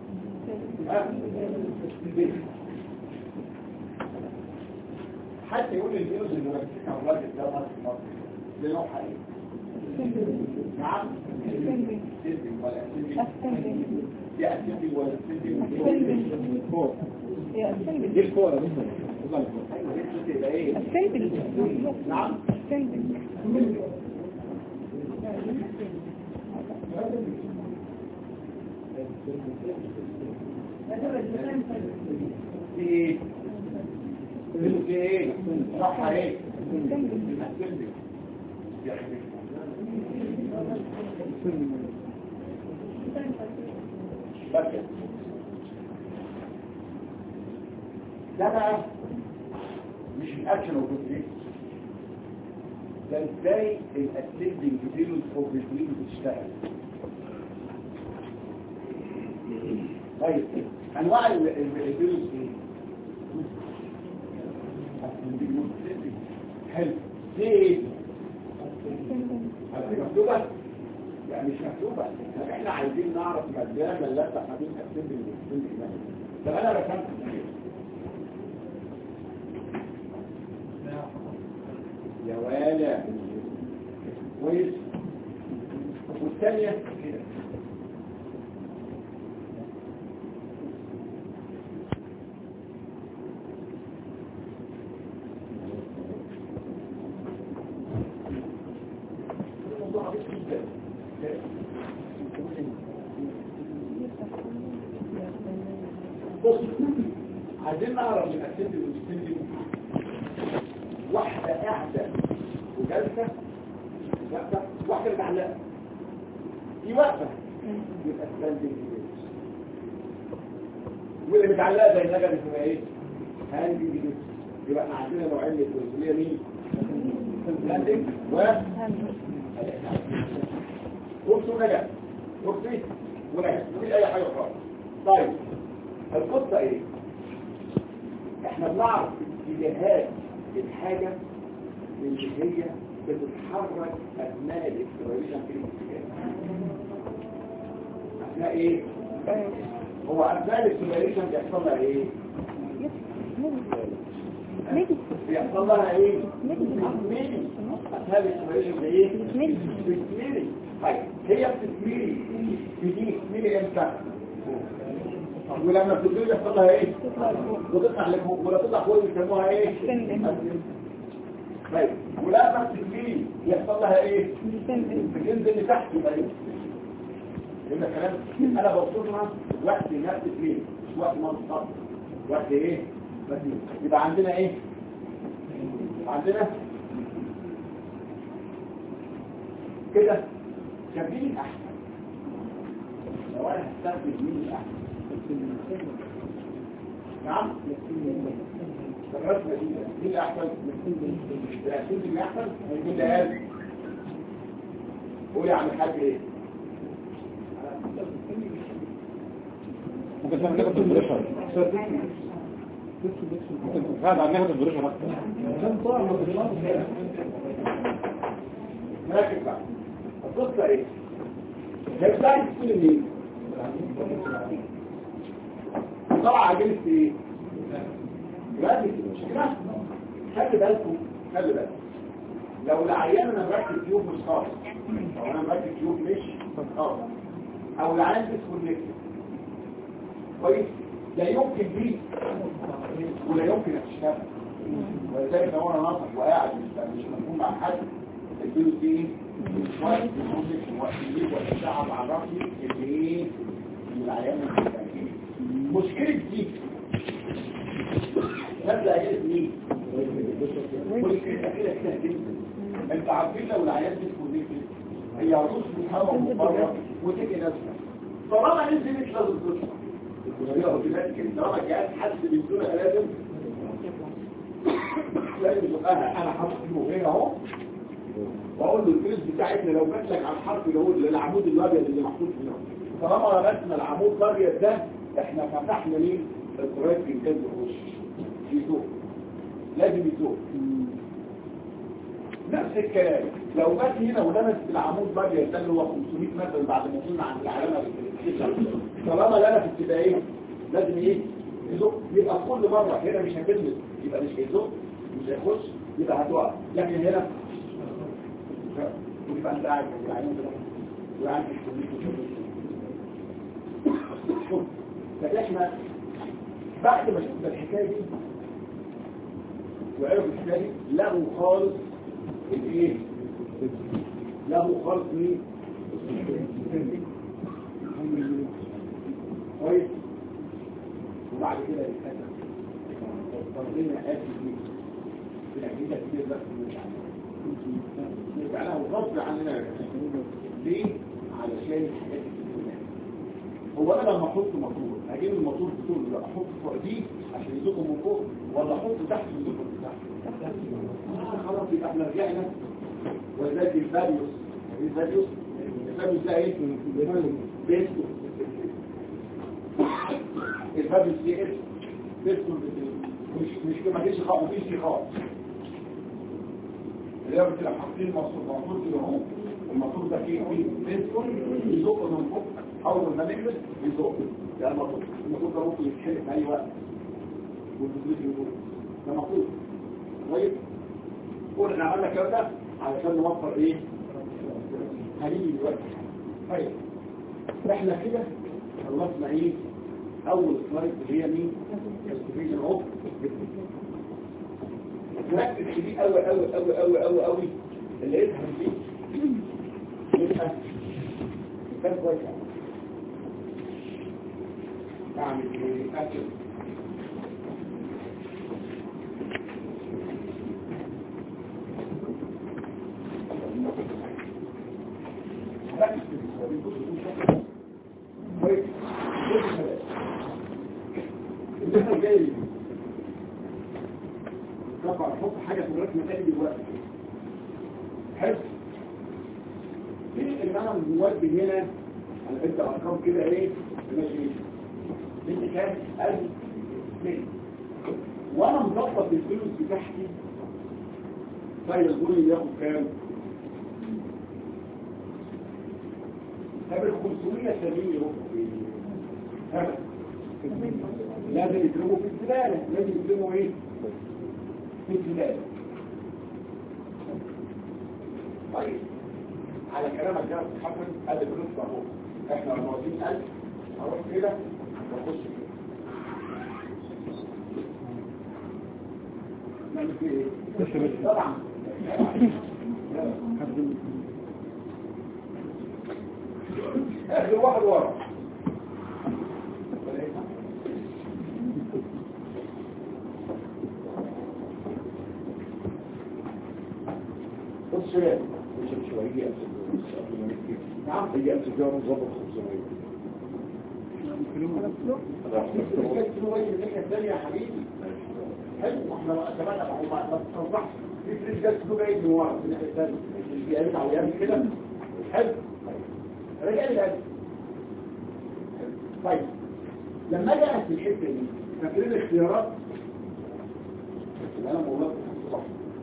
حتى يقول الفيروس اللي ماسكين اولاد الدواء في مصر ده نوع حقيقي نعم سيلفي ولا سيلفي يا سيلفي ولا سيلفي فوق دي الفوق يا باشا ايوه دي الفوق يبقى ايه نعم في ايه في ايه صح ايه بس ده بقى مش الاكشن والتدريب ده ازاي الاسيدنج فيروس اوبريتين بتشتغل طيب انواع الفيروس ايه حلو دي ايه على فكره مكتوبه يعني مش مكتوبه احنا عايزين نعرف مجانا لا تحديد اسيدنج والسيدنج طب انا رسمت يا ولا كويس والثانية كده بص عايزين نعرف من الاسيد والسيدنج واحدة قاعدة وجالسة واقفة واحدة متعلقة دي واقفة يبقى ستاندنج واللي متعلقة زي النجم تبقى ايه؟ هاندنج جديد يبقى احنا عندنا نوعين من الكونسولية مين؟ ستاندنج و بصوا نجم بصي ونجم مفيش اي حاجة خالص طيب القصة ايه؟ احنا بنعرف اتجاهات الحاجة اللي هي بتتحرك اثناء الاكسبريشن في الاتجاه اثناء ايه؟ هو اثناء الاكسبريشن بيحصل لها ايه؟ بيحصل لها ايه؟ ميلي اثناء الاكسبريشن بايه؟ بتميلي طيب هي بتتميلي بدي ميلي امتى؟ ولما بتتميلي يحصل لها ايه؟ وتطلع لفوق ولا تطلع فوق يسموها ايه؟ طيب ولما بتتميلي يحصل لها ايه؟ بتنزل لتحت يبقى ايه؟ يبقى كلام انا بوصلها وقت نفس ايه؟ مش وقت ما بتطلع وقت ايه؟ بس يبقى عندنا ايه؟ عندنا كده كان مين الاحسن لو انا هستخدم مين الاحسن نعم الرسمه دي مين الاحسن الاسود اللي احسن مين اللي قال قول يا عم الحاج ايه ممكن تعمل ناخد البريشر ممكن تساعد على ناخد البريشر اكتر مركز بقى القصه ايه هي بتاعت تكون مين طبعا عجلت ايه دلوقتي مش كده خلي بالكم خلي بالكم لو العيان انا مركب تيوب مش خالص او انا مركب تيوب مش خالص او العيان اسمه نكتب كويس لا يمكن دي ولا يمكن تشتغل ولذلك لو انا ناطق وقاعد مش مش مفهوم مع حد الفيروس دي ايه؟ مش وقت مش وقت الليل ولا ساعه بعرفني ان ايه ان العيان مش متأكد. مشكله دي نبدا اجلس مين؟ مشكلتها كده كده جدا انت عارفين لو العيان دي كونكتد هي عروس من هوا من بره وتيجي نازله طالما نزلت لازم تطلع طالما الجهاز حد بيدونا لازم لازم يزقها انا حاطط له هنا اهو واقول له الفلوس بتاعتنا لو جات لك على الحرف اللي هو العمود الابيض اللي محطوط هنا طالما لمسنا العمود الابيض ده احنا فتحنا ليه القرايه في انجاز الوش يزوق لازم يزوق نفس الكلام لو جت هنا ولمس العمود الابيض ده اللي هو 500 متر بعد ما كنا عند العلامه طالما لمس تبقى ايه لازم ايه يزق يبقى كل مره هنا مش هتلمس يبقى مش هيزق مش هيخش يبقى هتقع لكن هنا يبقى انت قاعد في العين ده وقاعد فاحنا بعد ما شفنا الحكايه دي وعرفوا الحكايه دي لغوا خالص الايه لغوا خالص مين كويس وبعد كده يتكلم ربنا قاسي فيه بالأجهزة كتير بس نرجع لها وغصب عننا ليه؟ علشان الحاجات الكتير هو انا لما احط موتور اجيب الموتور بطول ده احطه فوق دي عشان يزقه من فوق ولا احطه تحت يزقه من تحت آه خلاص يبقى احنا رجعنا ولذلك الفاريوس الفاريوس الفاريوس ده ايه؟ بيسكو الفاريوس دي ايه؟ بيسكو مش مش ما فيش خالص ما فيش خالص اللي هو بتبقى حاطين مصر مصر كده اهو المصر ده فيه فيه بيسكو يزقه من فوق اول ما نجلس يزق ده المصر المصر ده ممكن يتحرق في اي وقت والبسيط يقول ده مصر طيب قول احنا عملنا الكلام ده علشان نوفر ايه هنيجي دلوقتي طيب احنا كده خلصنا ايه اول سلايد اللي هي مين كالكوليشن اوف ركز دي قوي قوي قوي قوي قوي قوي اللي يفهم دي يبقى كان كويس اعمل ايه اكل طبعا حط حاجة في الرسمة تاني دلوقتي حلو ايه اللي انا مودي هنا انا بدي ارقام كده ايه ماشي انت كام ألف اثنين وانا مظبط الفلوس بتاعتي طيب الجولي ياخد كام طب ال 570 يروحوا فين؟ ها؟ لازم يضربوا في الزبالة لازم يضربوا ايه؟ في الزبالة طيب على كلامك ده محمد قال الفلوس اهو احنا لما واخدين 1000 هروح كده واخش كده نعمل فيه ايه؟ طبعا اخر واحد ورا السؤال مش مش هو يجي 1000 قبل ما نكتب نعم يجي 1000 جنيه ونظبط 500 الحاجات دي هو الناحيه الثانيه يا حبيبي حلو احنا كمان ما ما توضحش في فريش جاز كله جاي من ورا في الناحيه الثانيه اللي بيقلب على يعمل كده حلو رجع لي هذا طيب لما اجي اقف في الحته دي فاكرين الاختيارات اللي انا مولاك صح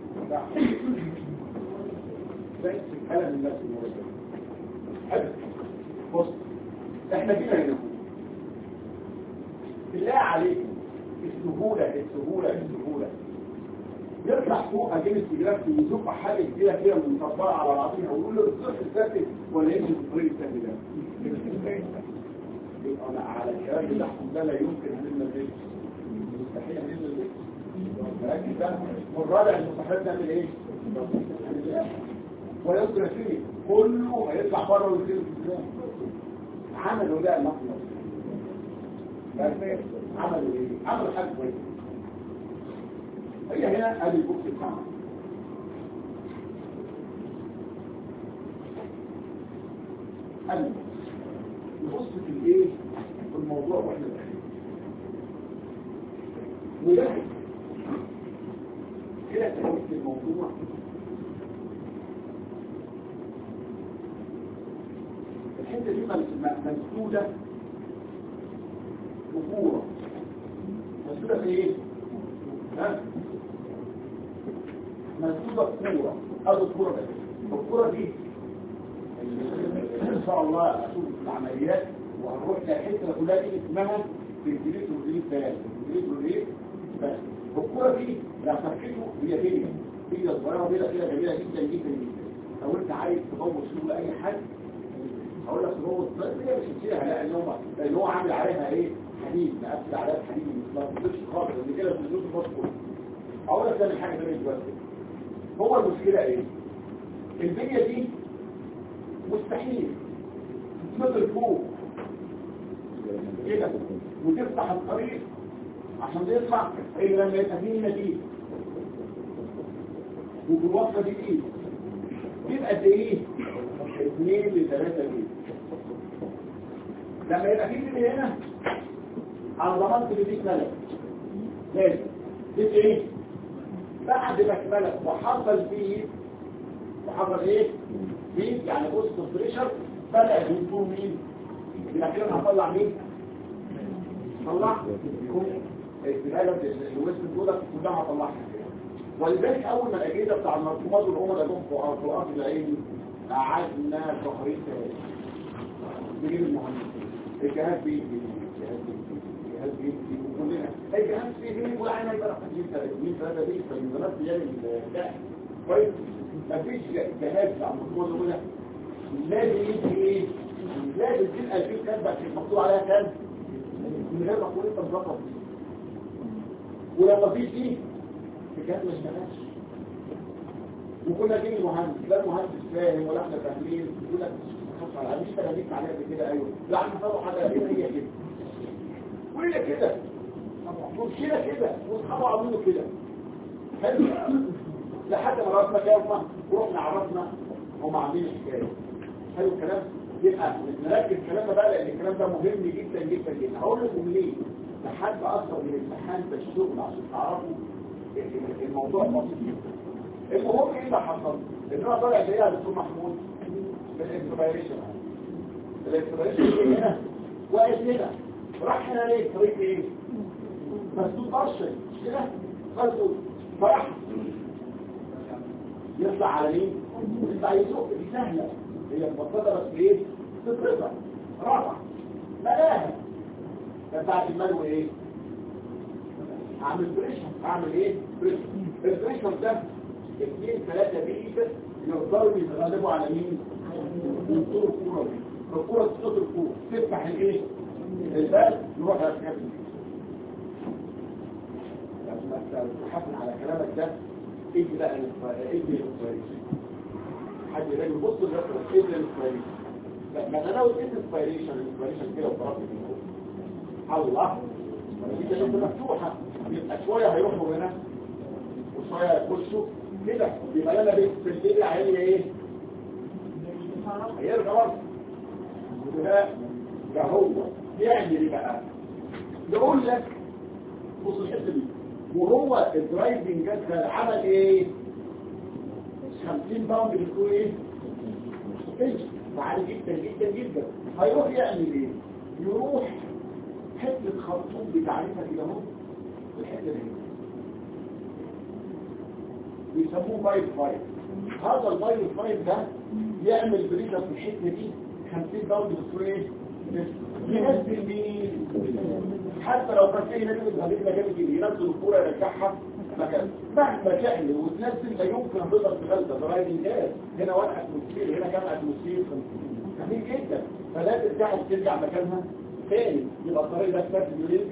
بس الكلام الناس الموجود حلو بص احنا جينا هنا بالله عليكم السهولة السهولة السهولة يطلع فوق اجيب التجرافي ويزق حاجة كبيرة كده مطبقة على بعضيها ويقول له الصف الثابت ولا يمشي في الطريق الثابت ده يبقى انا على الكلام بتاعهم ده لا يمكن ان ننزل مستحيل ان ننزل ركز بقى والرابع المستحيل تعمل ايه؟ ويذكر فيه كله هيطلع بره ويصير في الزمان عملوا ده المطلب عملوا ايه؟ عملوا حاجه كويسه هي هنا ادي البوكس بتاعنا قال نبص في الايه؟ في الموضوع واحنا داخلين وده كده تهوت الموضوع الحته دي مسدوده بكوره مسدوده في ايه؟ ها؟ مسدوده بكوره ادي الكوره ده الكوره دي ان شاء الله اشوف العمليات وهنروح للحته كلها دي اسمها فنتليت ودريت ثلاثه فنتليت ودريت بس الكوره دي لو فكيته هي هي هي صغيره كده كده جميله جدا جدا جدا لو انت عايز تبوظ شغل اي حد هقول لك هو هي مش هتشيلها لا ان هو لان هو عامل عليها ايه حديد مقفل عليها حديد ما تقدرش خالص ان كده في الجزء فوسفور اقول لك تعمل حاجه ثانيه دلوقتي هو المشكله ايه البنيه دي مستحيل تتمثل فوق كده وتفتح الطريق عشان يطلع الا لما يبقى فيه نتيجه وبالوصفه دي ايه يبقى قد ايه اثنين لثلاثة جنيه لما يبقى في جنيه هنا على ضمانت اللي دي ملك لازم دي ايه بعد ما اتملك وحصل فيه وحصل ايه فيه يعني بص البريشر بدأ ينطور مين يبقى كده هطلع مين طلع يكون البلاد الوزن دول كلها هطلعها ولذلك اول ما الاجهزه بتاع المرسومات والعملاء جم في قراءات العين قعدنا شهرين ثلاثه نجيب المهندسين الجهاز بيجي الجهاز بيجي الجهاز بيجي وكلنا الجهاز بيجي وعينا يبقى 50 30 3 دي فالمنظمات بيعمل ده كويس مفيش جهاز بتاع المرسومات الاولى لازم يجي ايه لازم تبقى 2000 كاتبه مكتوب عليها كام من غير ما تكون انت مظبط ولما في دي الجهاز ما اشتغلش وكنا جايين المهندس لا المهندس فاهم ولا احنا فاهمين يقول لك خلاص على مش تغنيك عليها كده ايوه لا احنا طلعوا حاجه هي هي كده وهي كده ومشينا كده واصحابه عملوا كده حلو لحد ما راسنا جاوبنا ورحنا عرفنا هم عاملين الحكايه حلو الكلام يبقى نركز كلامنا بقى لان الكلام ده مهم جدا جدا جدا هقول لكم ليه لحد اكثر من امتحان في الشغل عشان تعرفوا الموضوع بسيط جدا المهم ايه اللي حصل ان انا طالع زيها دكتور محمود بالاكسبيريشن الاكسبيريشن هنا واقف هنا راح هنا ليه طريق ايه مسدود برشا مش كده مسدود فرح يطلع على مين يطلع يسوق دي سهله هي مبسطه بس ايه تترفع رفع ملاها بتاعت الملو ايه اعمل بريشن اعمل ايه بريشن البريشن ده اثنين ثلاثة بيئة يقدروا يتغلبوا على مين؟ ينطروا الكورة دي الكورة تصوت الكورة تفتح الايه؟ الباب يروح على الكابل لما تحفل على كلامك ده ايه بقى ايه الانسبيريشن حد يلاقي بص الرسمة ايه الانسبيريشن لما انا لو اديت انسبيريشن الانسبيريشن كده وضربت من فوق الله دي كده مفتوحة يبقى شوية هيروحوا هنا وشوية يخشوا كده يبقى انا بيت في الليل هي ايه هيرجع برضه ده ده هو يعمل ايه بقى يقول لك بص الحته دي وهو الدرايفنج جت عمل ايه 50 باوند بتكون ايه مستقل فعالي جدا جدا جدا هيروح يعمل ايه يروح حته خرطوم بتعريفها كده اهو الحته دي بيسموه بايب فايب هذا البايب فايب ده يعمل بريشر في الحته دي 50 باوند بتكون ايه ينزل مين حتى لو كان فيه نزل الغريب ده جامد جدا ينزل الكوره يرجعها مكان مهما تعمل وتنزل لا يمكن تقدر تغلط ضرائب الجاز هنا واحد اتموسفير هنا كام اتموسفير خفيف جدا فلا ترجع ترجع مكانها تاني يبقى الطريق ده تنزل ليه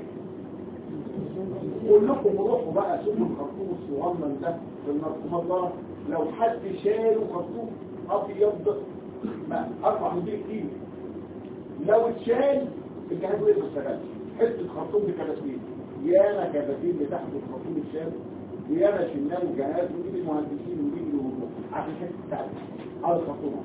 كلكم روحوا بقى شوفوا الخرطوم الصغنن ده في المرطومات لو حد شاله خرطوم ابيض ما ارفع من دي كتير لو اتشال الجهاز وقف ما اشتغلش حته خرطوم بكباتين ياما كباتين بتاخد الخرطوم اتشال وياما شلناه الجهاز ونجيب المهندسين ونجيب الهجوم عشان كده تتعب على الخرطوم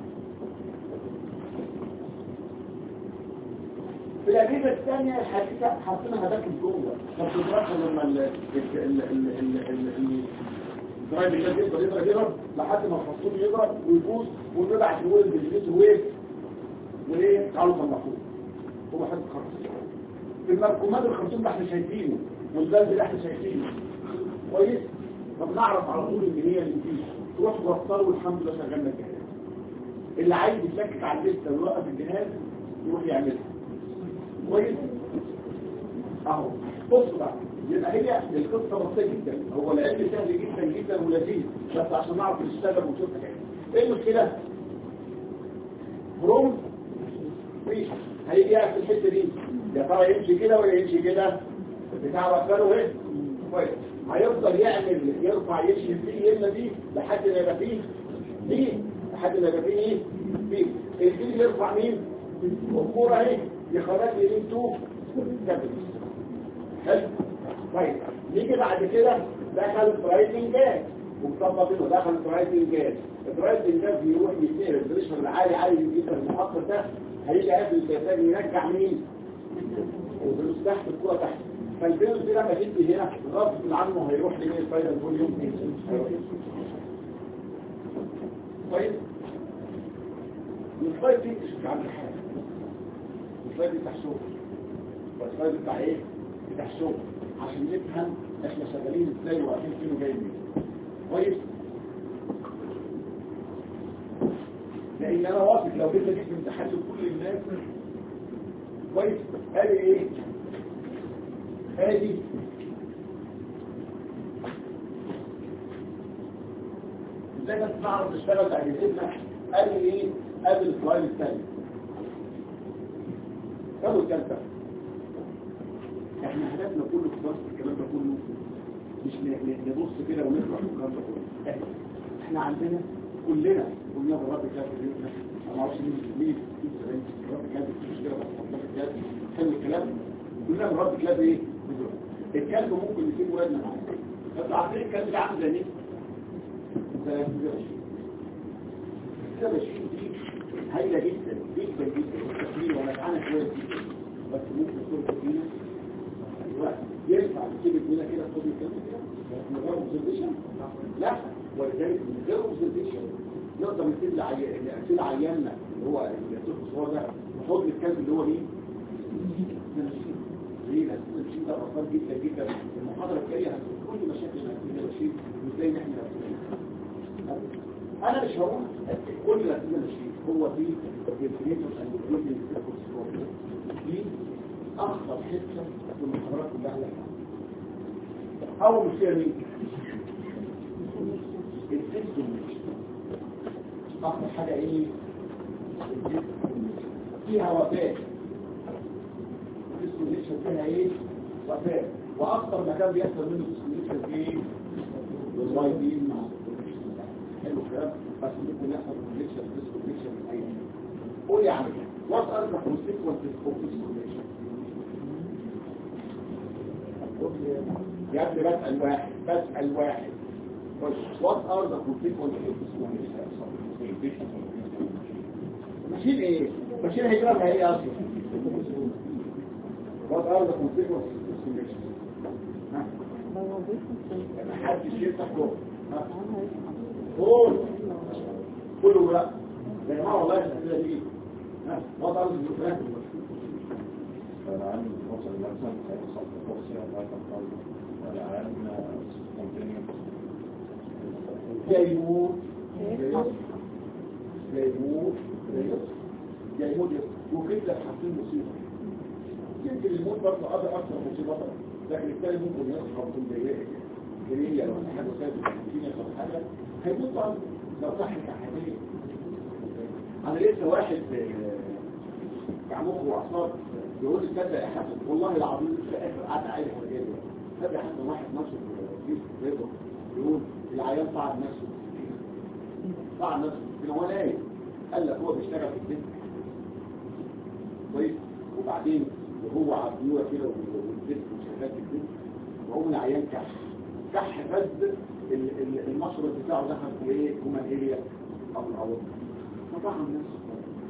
في الأجهزة الثانية الحديثة حاطينها باكن جوه طب تضربها لما ال ال ال ال ال ال الدرايف اللي يقدر يضرب يضرب لحد ما الخرطوم يضرب ويفوز ونبعت الويل بالجيت ويل وايه تعالوا المفروض هو حد خرطوم في المركومات الخرطوم ده احنا شايفينه والبلد ده احنا شايفينه كويس طب نعرف على طول ان هي اللي فيه تروح توصله والحمد لله شغلنا الجهاز اللي عايز يتلكك على الليسته ويوقف الجهاز يروح يعملها كويس اهو بص بقى يبقى هي القصه بسيطه جدا هو العلم سهل جدا جدا ولذيذ بس عشان نعرف نشتغل ونشوف حاجات ايه المشكله بروم مفيش هيجي يقف في الحته دي يا ترى يمشي كده ولا يمشي كده بتاع وكاله ايه كويس هيفضل يعمل يرفع يمشي فيه يمنا دي لحد ما يبقى فيه دي لحد ما يبقى فيه ايه فيه الدي يرفع مين الكوره اهي يخرج لي مين تو كابل حلو طيب نيجي بعد كده دخل الدرايفنج جاز ومطبق انه دخل الدرايفنج جاز الدرايفنج جاز بيروح يتنقل البريشر العالي عالي جدا المحطه ده هيجي قافل الجسد يرجع مين والفلوس تحت الكوره تحت فالفلوس دي لما تدي هنا غصب عنه هيروح لمين الفايده الفوليوم طيب الفايده دي مش عندي حاجه الفايده بتاع شغل والفايده بتاع ايه بتاع شغل عشان نفهم احنا شغالين ازاي واقفين فين وجايين منين كويس لان انا واثق لو جيت اجيب امتحان لكل الناس كويس قال ايه ادي ازاي بس نعرف نشتغل باجهزتنا قال لي ايه قبل السؤال الثاني قالوا الثالثه احنا هدفنا كله في درس الكلام ده كله مش نبص كده ونقرا في الكلام ده كله احنا عندنا كلنا كلنا مرات كده في بيتنا انا ما اعرفش مين مين مرات كده في مشكله بس كده حلو الكلام كلنا مرات كده ايه الكلب ممكن يسيب ولادنا معاه بس عارفين الكلب ده عامل زي مين زي كده بشيل دي هايله جدا جدا جدا والتكليل وانا اتعانى كويس جدا بس ممكن تكون فينا ينفع تجيب ابننا كده خد الكلب كده من غير اوبزرفيشن لا ولذلك من غير اوبزرفيشن نقدر نسيب نسيب عيالنا اللي هو الطفل الصغير ده نحط الكلب اللي هو مين؟ ليه؟ لأن الشيء ده أثر جدا جدا المحاضرة الجاية هتكون كل مشاكل الأسئلة الشيء وإزاي نحن أنا مش هقول كل الأسئلة الشيء هو في الديفينيتور أند الديفينيتور دي أخطر حتة في المحاضرات كلها اللي احنا أول مشكلة مين؟ السيستم أخطر حاجة إيه؟ فيها وفاة الديسكونيكشن فيها ايه وفاة واكثر مكان بيحصل منه الديسكونيكشن ايه الواي دي مع حلو الكلام بس ممكن يحصل كونكشن ديسكونيكشن اي قول يا عم وات ار ذا كونسيكونسز اوف ديسكونيكشن يا ابني بسأل واحد بسأل واحد what are the consequences ماشيين ايه ماشيين هيجرى لها ايه اصلا what are the consequences of discrimination ها محدش يفتح جوه ها قول كله لا يا جماعه والله الاسئله دي ها what are the consequences العام وصل مثلا هيوصل للروسيا لا تنقل والعام كونتينيو يا يموت يا يموت يا يموت وكيف لك حاطين مصيبة يمكن الموت برضه هذا أكثر مصيبة لكن الثاني ممكن يصحى من ضيقة جنيه لو حاجة ثابتة الدنيا أو حاجة هيموت برضه لو صحت حاجة أنا لسه واحد كعموخ وعصار يقول لي تصدق يا حسن والله العظيم في آخر قعدة عايز حاجة تصدق يا حسن واحد نشر في فيسبوك يقول العيال صعد نفسه صعد نفسه كان هو نايم قال لك هو بيشتغل في البيت كويس وبعدين وهو على الديوره كده والبيت وشغال في البيت وهو العيان كح كح فز المشرب بتاعه دخل في ايه هما الاريا او العوض فطعم نفسه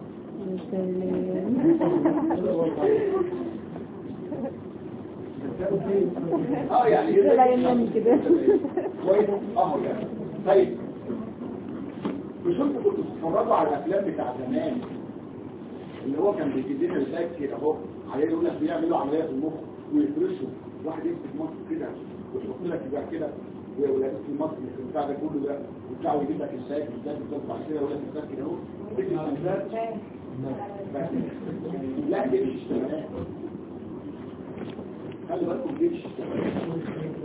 اه يعني لا ينام كده كويس اه يعني طيب مش انتوا كنتوا بتتفرجوا على الافلام بتاع زمان اللي هو كان بيجيب لنا ازاي كده اهو عليه يقول لك بيعملوا عمليه في المخ ويفرشوا واحد يمسك مصر كده ويحط لك يبقى كده ويقول في مصر في البتاع ده كله ده وبتاع ويجيب لك ازاي ازاي بتطلع كده ولا ازاي كده اهو تيجي الانسان لا دي مش اشتغالات خلي بالكم دي مش اشتغالات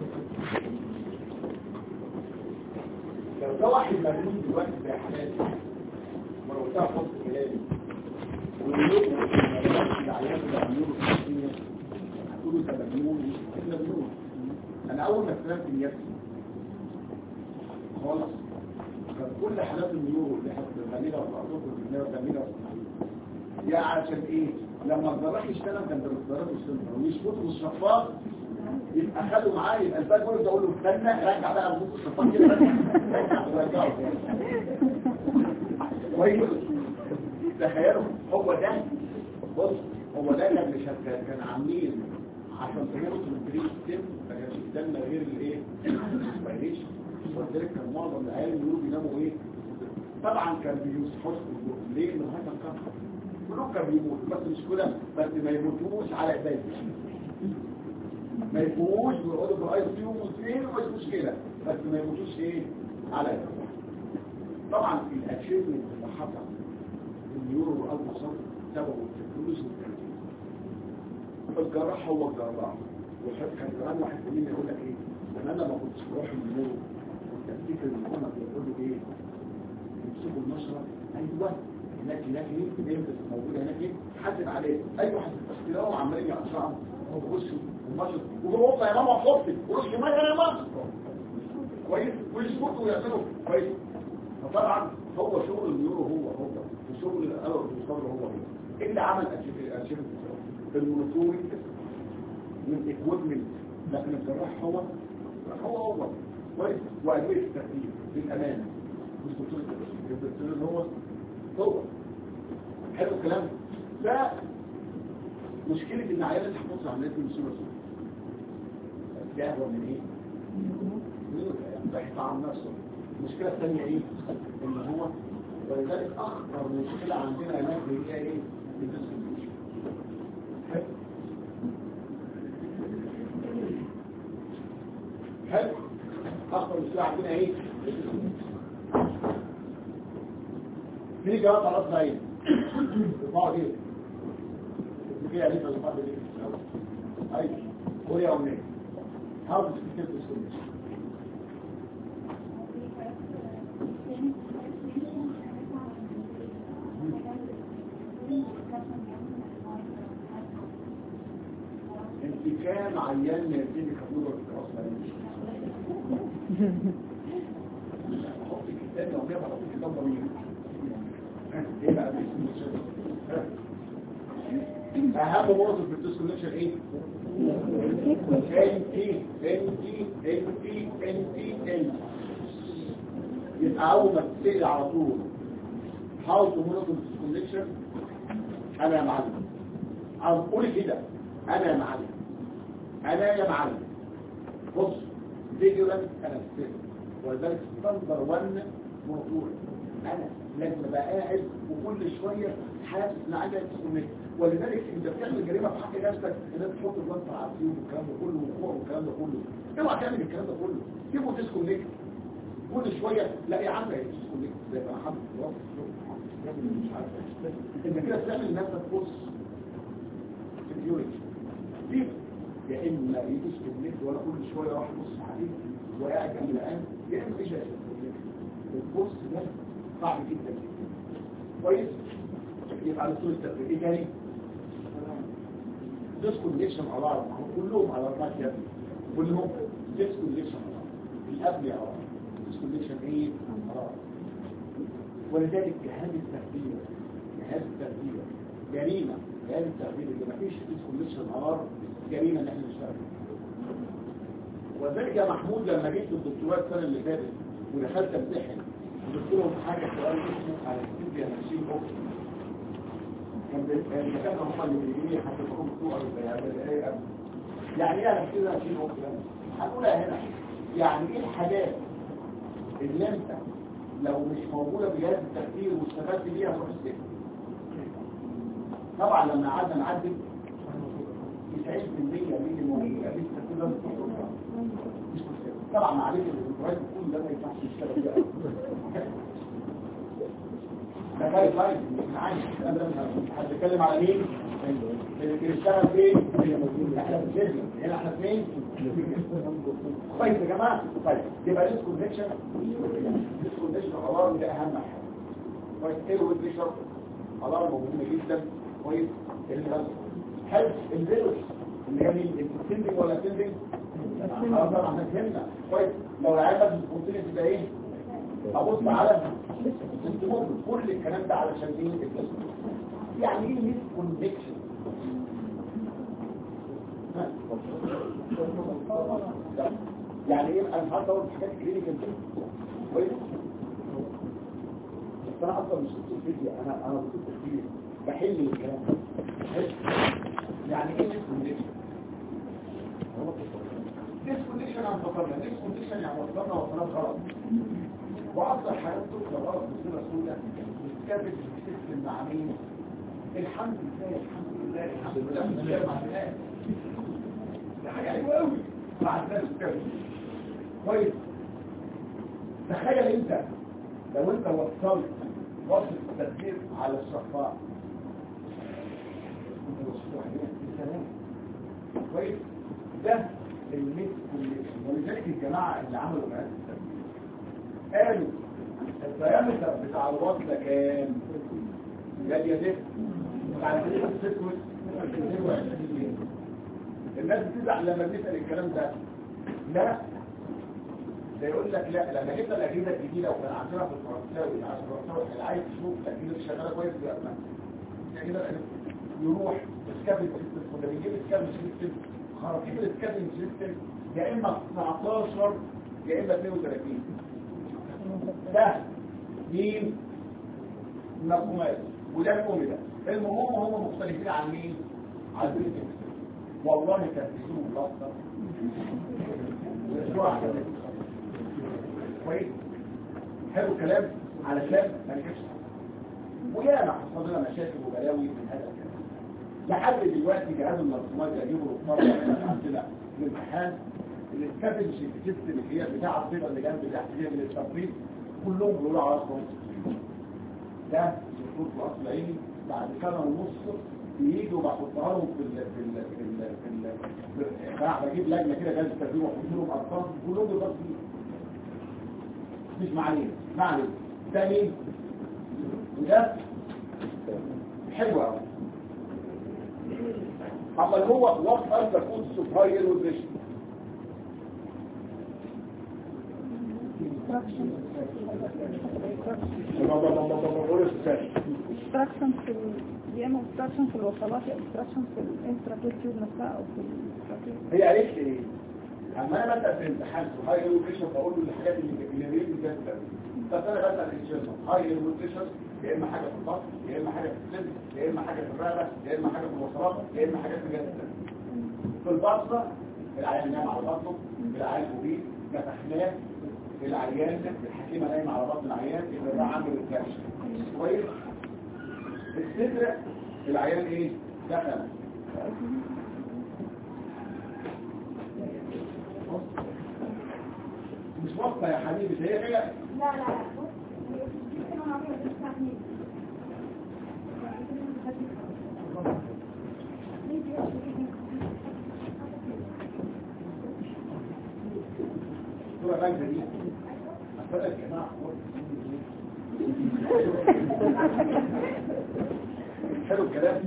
لو ده واحد مجنون دلوقتي زي حالاتي ولو ده خط كلامي واليوم العيال اللي عملوه في الدنيا هتقولوا ده مجنون احنا مجنون انا اول ما استلمت نيابتي خالص كان كل حالات النيورو اللي احنا بنعملها والارض اللي بنعملها يا عشان ايه لما الجراح يشتغل كان بالضرب يشتغل ويشفطوا الشفاط يبقى خدوا معاه يبقى الباك بقول اقول له استنى رجع بقى ابوك الشفاط كده رجع رجعه كويس تخيلوا هو ده بص هو ده كان مش كان كان عاملين عشان تهرب من البريد ستيم ما كانش يستنى غير الايه معلش ولذلك كان معظم العيال بيقولوا بيناموا ايه طبعا كان بيصحوا ليه من هذا الكفر كلهم كانوا بيموتوا بس مش كده بس ما يموتوش على ايديهم ما يفوقوش ويقعدوا في الاي سي ومسلمين مش مشكله بس ما يموتوش ايه على ايديهم طبعا الاشياء اللي حصل النيورو والقلب صار سببه الفلوس والتنفيذ الجراح هو الجراح وحد كان زمان واحد منهم يقول لك ايه انا انا ما كنتش بروح النيورو كنت افتكر ان هم بيقولوا ايه يمسكوا المشرب ايوه هناك هناك ايه بيمسك موجوده هناك ايه حاسب عليه اي واحد تلاقيهم عمالين يقطعوا ويخشوا المشرب وهم يا ماما حطي ورش ميه يا ماما كويس ويسكتوا ويعملوا كويس فطبعا هو شغل النيورو هو هو وشغل القلب والصبر هو هو ايه اللي عمل اشياء المونوتوري من اكويبمنت لكن الجراح هو هو هو كويس وادويه الترتيب للامان مش دكتور الدكتور هو هو حلو الكلام ده مشكلة ان عيالة تحفظ عمليات المسؤولة جاهوة من ايه؟ بحث عن نفسه المشكلة الثانية ايه؟ ان هو ولذلك اخطر مشكلة عندنا هناك هي ايه؟ الديسكريبيوشن حلو حلو اخطر مشكلة عندنا ايه؟ في جواب خلاص باين البعض ايه؟ فيها ليه البعض دي اي كوريا ومين how to speak this language انت كام عيان من يبتدي كبير والكراس ماليش حط الكتاب لو جاب حط الكتاب ضمير ايه بقى اهم موظف في الديسكونكشن ايه ان تي ان تي ان تي ان تي ان يبقى اول ما تسأل على طول how to monitor this connection انا يا معلم عاوز قولي كده انا يا معلم انا يا معلم بص فيجولانت انا ولذلك ستاندر 1 موضوع انا لازم ابقى قاعد وكل شويه حاسس ان عندي تسكنك ولذلك انت بتعمل جريمه في حق نفسك ان انت تحط البنطه على السيوف والكلام ده كله وفوق والكلام ده كله اوعى تعمل الكلام ده كله سيبه تسكنك كل شويه لا يا عم هي تسكنك زي ما حد خلاص مش عارف انت كده بتعمل لنفسك بص سكيورتي دي يا اما يدسكن نت ولا كل شويه راح يبص عليه وقاعد جنب الان يا اما ايش البص ده صعب جدا كويس يبقى على طول التفكير ايه تاني ديسكونكشن على بعض كلهم على بعض يا ابني كلهم ديسكونكشن على بعض القبل على بعض ديسكونكشن ايه على بعض ولذلك جهاز التخدير جهاز التخدير جريمه جهاز التخدير اللي ما فيش ديسكونكشن نهار جريمه ان احنا نشتغل وذلك يا محمود لما جيت الدكتوراه السنه اللي فاتت ودخلت امتحن وقلت لهم حاجه سؤال اسمه على الفيزياء ماشين بوكس كان المكان هم اللي بيجيني حسبهم صور يعني ايه انا كده ماشين بوكس هنقولها هنا يعني ايه الحاجات اللي انت لو مش موجوده بجهاز التفكير واستفدت بيها تروح السجن طبعا لما قعدنا نعدل 90% من الموجودين لسه كلها مش مشكله طبعا معلش الدكتوراه كل ده ما ينفعش يشتغل بقى ده غير طيب مش عايز هتتكلم على مين اللي بيشتغل فين احنا في الفيزياء هنا احنا فين كويس يا جماعه طيب يبقى ديس كونكشن ديس كونكشن الارم ده اهم حاجه كويس ايه والبريشر الارم مهمه جدا كويس هل الفيروس اللي هي مين السندنج ولا سندنج اه طبعا احنا فهمنا كويس لو العيال بس الكونتينيوس يبقى ايه ابص على انت ممكن كل الكلام ده علشان ايه الجسم يعني ايه ميس كونكشن يعني ايه انا مش عارف اقول حاجات كلينيكال كويس بس انا اصلا مش دكتور فيزياء انا انا دكتور تفكير بحل الكلام يعني ايه ميس كونكشن ديسكونكشن عن فقرنا ديسكونكشن يعني وصلنا وصلنا غلط وأفضل حاجات تطلع غلط بصورة سوداء كانت السيستم مع مين الحمد لله الحمد لله الحمد لله الحمد لله مع الناس ده حاجة حلوة قوي مع الناس كده كويس تخيل انت لو انت وصلت وصل التدبير على الصفاء انت وصلت عليها كويس ده الميت كوليكشن ولذلك الجماعة اللي عملوا مقاس قالوا الديامتر بتاع الوصل ده كام؟ قال يا زفت على كده السكوت الناس بتزعل لما بنسأل الكلام ده لا ده يقول لك لا لما جبنا الاجهزه الجديده وكان عندنا في الفرنساوي عشان الفرنساوي اللي عايز يشوف الاجهزه اللي شغاله كويس يبقى الاجهزه يروح سكابل سيستم ولا بيجيب سكابل سيستم خراطيم السكابل سيستم يا اما 19 يا اما 32 ده مين مفهومات وده الأم ده المهم هم مختلفين عن مين عن البيت والله تنفسوه ملخص ويسروا على كويس حلو الكلام علشان ما نجيبش ويا ما حصل لنا مشاكل وبلاوي من هذا الكلام لحد دلوقتي جهاز المنظومات يجيبوا مرة عندنا في الامتحان الكابل سيستم اللي هي بتاع البيضة اللي جنب الاحتياج للتطبيق كلهم بيقولوا على راسهم ده دكتور في اصل عيني بعد سنه ونص بييجوا بحطها لهم في ال في ال في ال في ال بقى بجيب لجنه كده جهاز التدريب واحط لهم ارقام كلهم بيبصوا مش معليه معليه ده مين وده حلو قوي اما اللي هو وقت ارجع كود سوبراير والريشن obstruction في يا اما obstruction في الوصلات يا obstruction في الانتراكيوب نفسها او في الانتراكيوب هي قالت لي ايه اما انا ببدا في الامتحان سوبراير والريشن بقول له الحاجات اللي اللي بيجي فيها بس انا بسال الانشيرمنت هاي الروتيشن يا اما حاجه في البطن يا اما حاجه في الصدر يا اما حاجه في الرقبه يا اما حاجه في الوصلات يا اما حاجه في الجسد في البطن العيان نام على بطنه العيان فوقيه نفخناه العيان الحكيمه نايمه على بطن العيان يبقى ده عامل الكبش كويس الصدر العيان ايه دخل مش وصفه يا حبيبي ده هي لا لا لا بص هي انا عامله بس تحميل صورة باينة دي أفضل يا جماعة حلو الكلام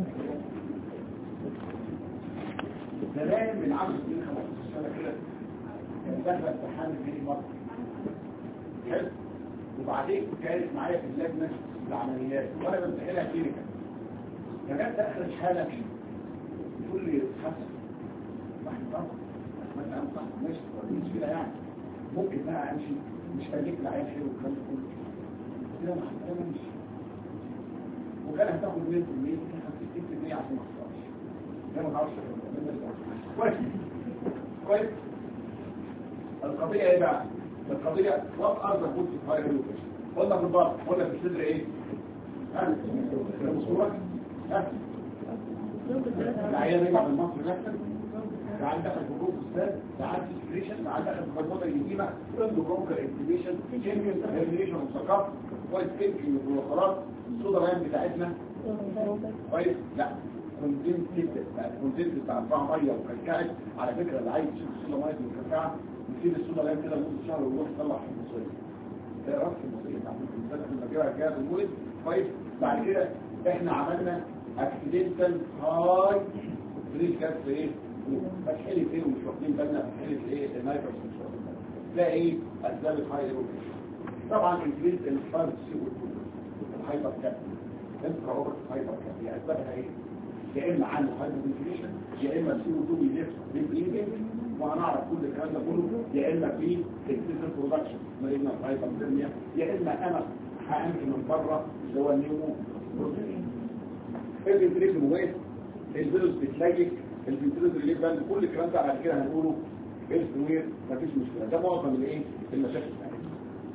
زمان من عام 15 سنة كده كان دخل امتحان في مصر حلو وبعدين كانت معايا في اللجنة العمليات وانا بمتحنها كلينيكا فجت دخلت حالة تقول لي حسن واحد طبعا مثلا صح ماشي مش كده يعني ممكن بقى امشي مش هجيب العيال حلو والكلام ده كله كده ما انا امشي وكان هتاخد 100% كان 60% عشان ما اخسرش ده ما اعرفش كويس كويس القضيه ايه بقى القضيه وات ار ذا فود هاي ريلوكيشن قلنا في البطن قلنا في الصدر ايه ها الصوره ها العيال رجع من مصر نفسه تعال دخل في جروب استاذ تعال في سكريشن تعال دخل في هرمون الجديمة عنده بروكر اكتيفيشن تشينجن هيرميشن وسقط كويس كيمكي وخلاص الصودا لاين بتاعتنا كويس لا كونتنت جدا كونتنت بتاع اربعه ميه وكلكعت على فكره اللي عايز يشوف الصودا ميه والكلكعه يسيب الصودا لاين كده لمده شهر ويروح يطلع حمصيه ده راس المصريه بتاعت المسألة في المجال الجهاز المولد كويس بعد كده احنا عملنا اكسيدنتال هاي بريد جاز ايه فتحلت ايه ومش واخدين بالنا فتحلت ايه النايتروس مش واخدين بالنا تلاقي ايه اسباب الهاي ايروبيشن طبعا انكريز الفارس سيبو الهايبر كاب انترا اوبر هايبر كاب هي اسبابها ايه يا اما عنده هايبر انفليشن يا اما السي او 2 بيلف بالبليدنج وهنعرف كل الكلام ده كله يا اما في اكسسيف برودكشن مريضنا هايبر ثيرميا يا اما انا هامشي من بره اللي هو النيمو بروتين الفنتريشن ويت الفيروس بتلاقي الفنتريشن اللي بان كل الكلام ده بعد كده هنقوله ايه وير مفيش مشكله ده معظم الايه المشاكل بتاعتنا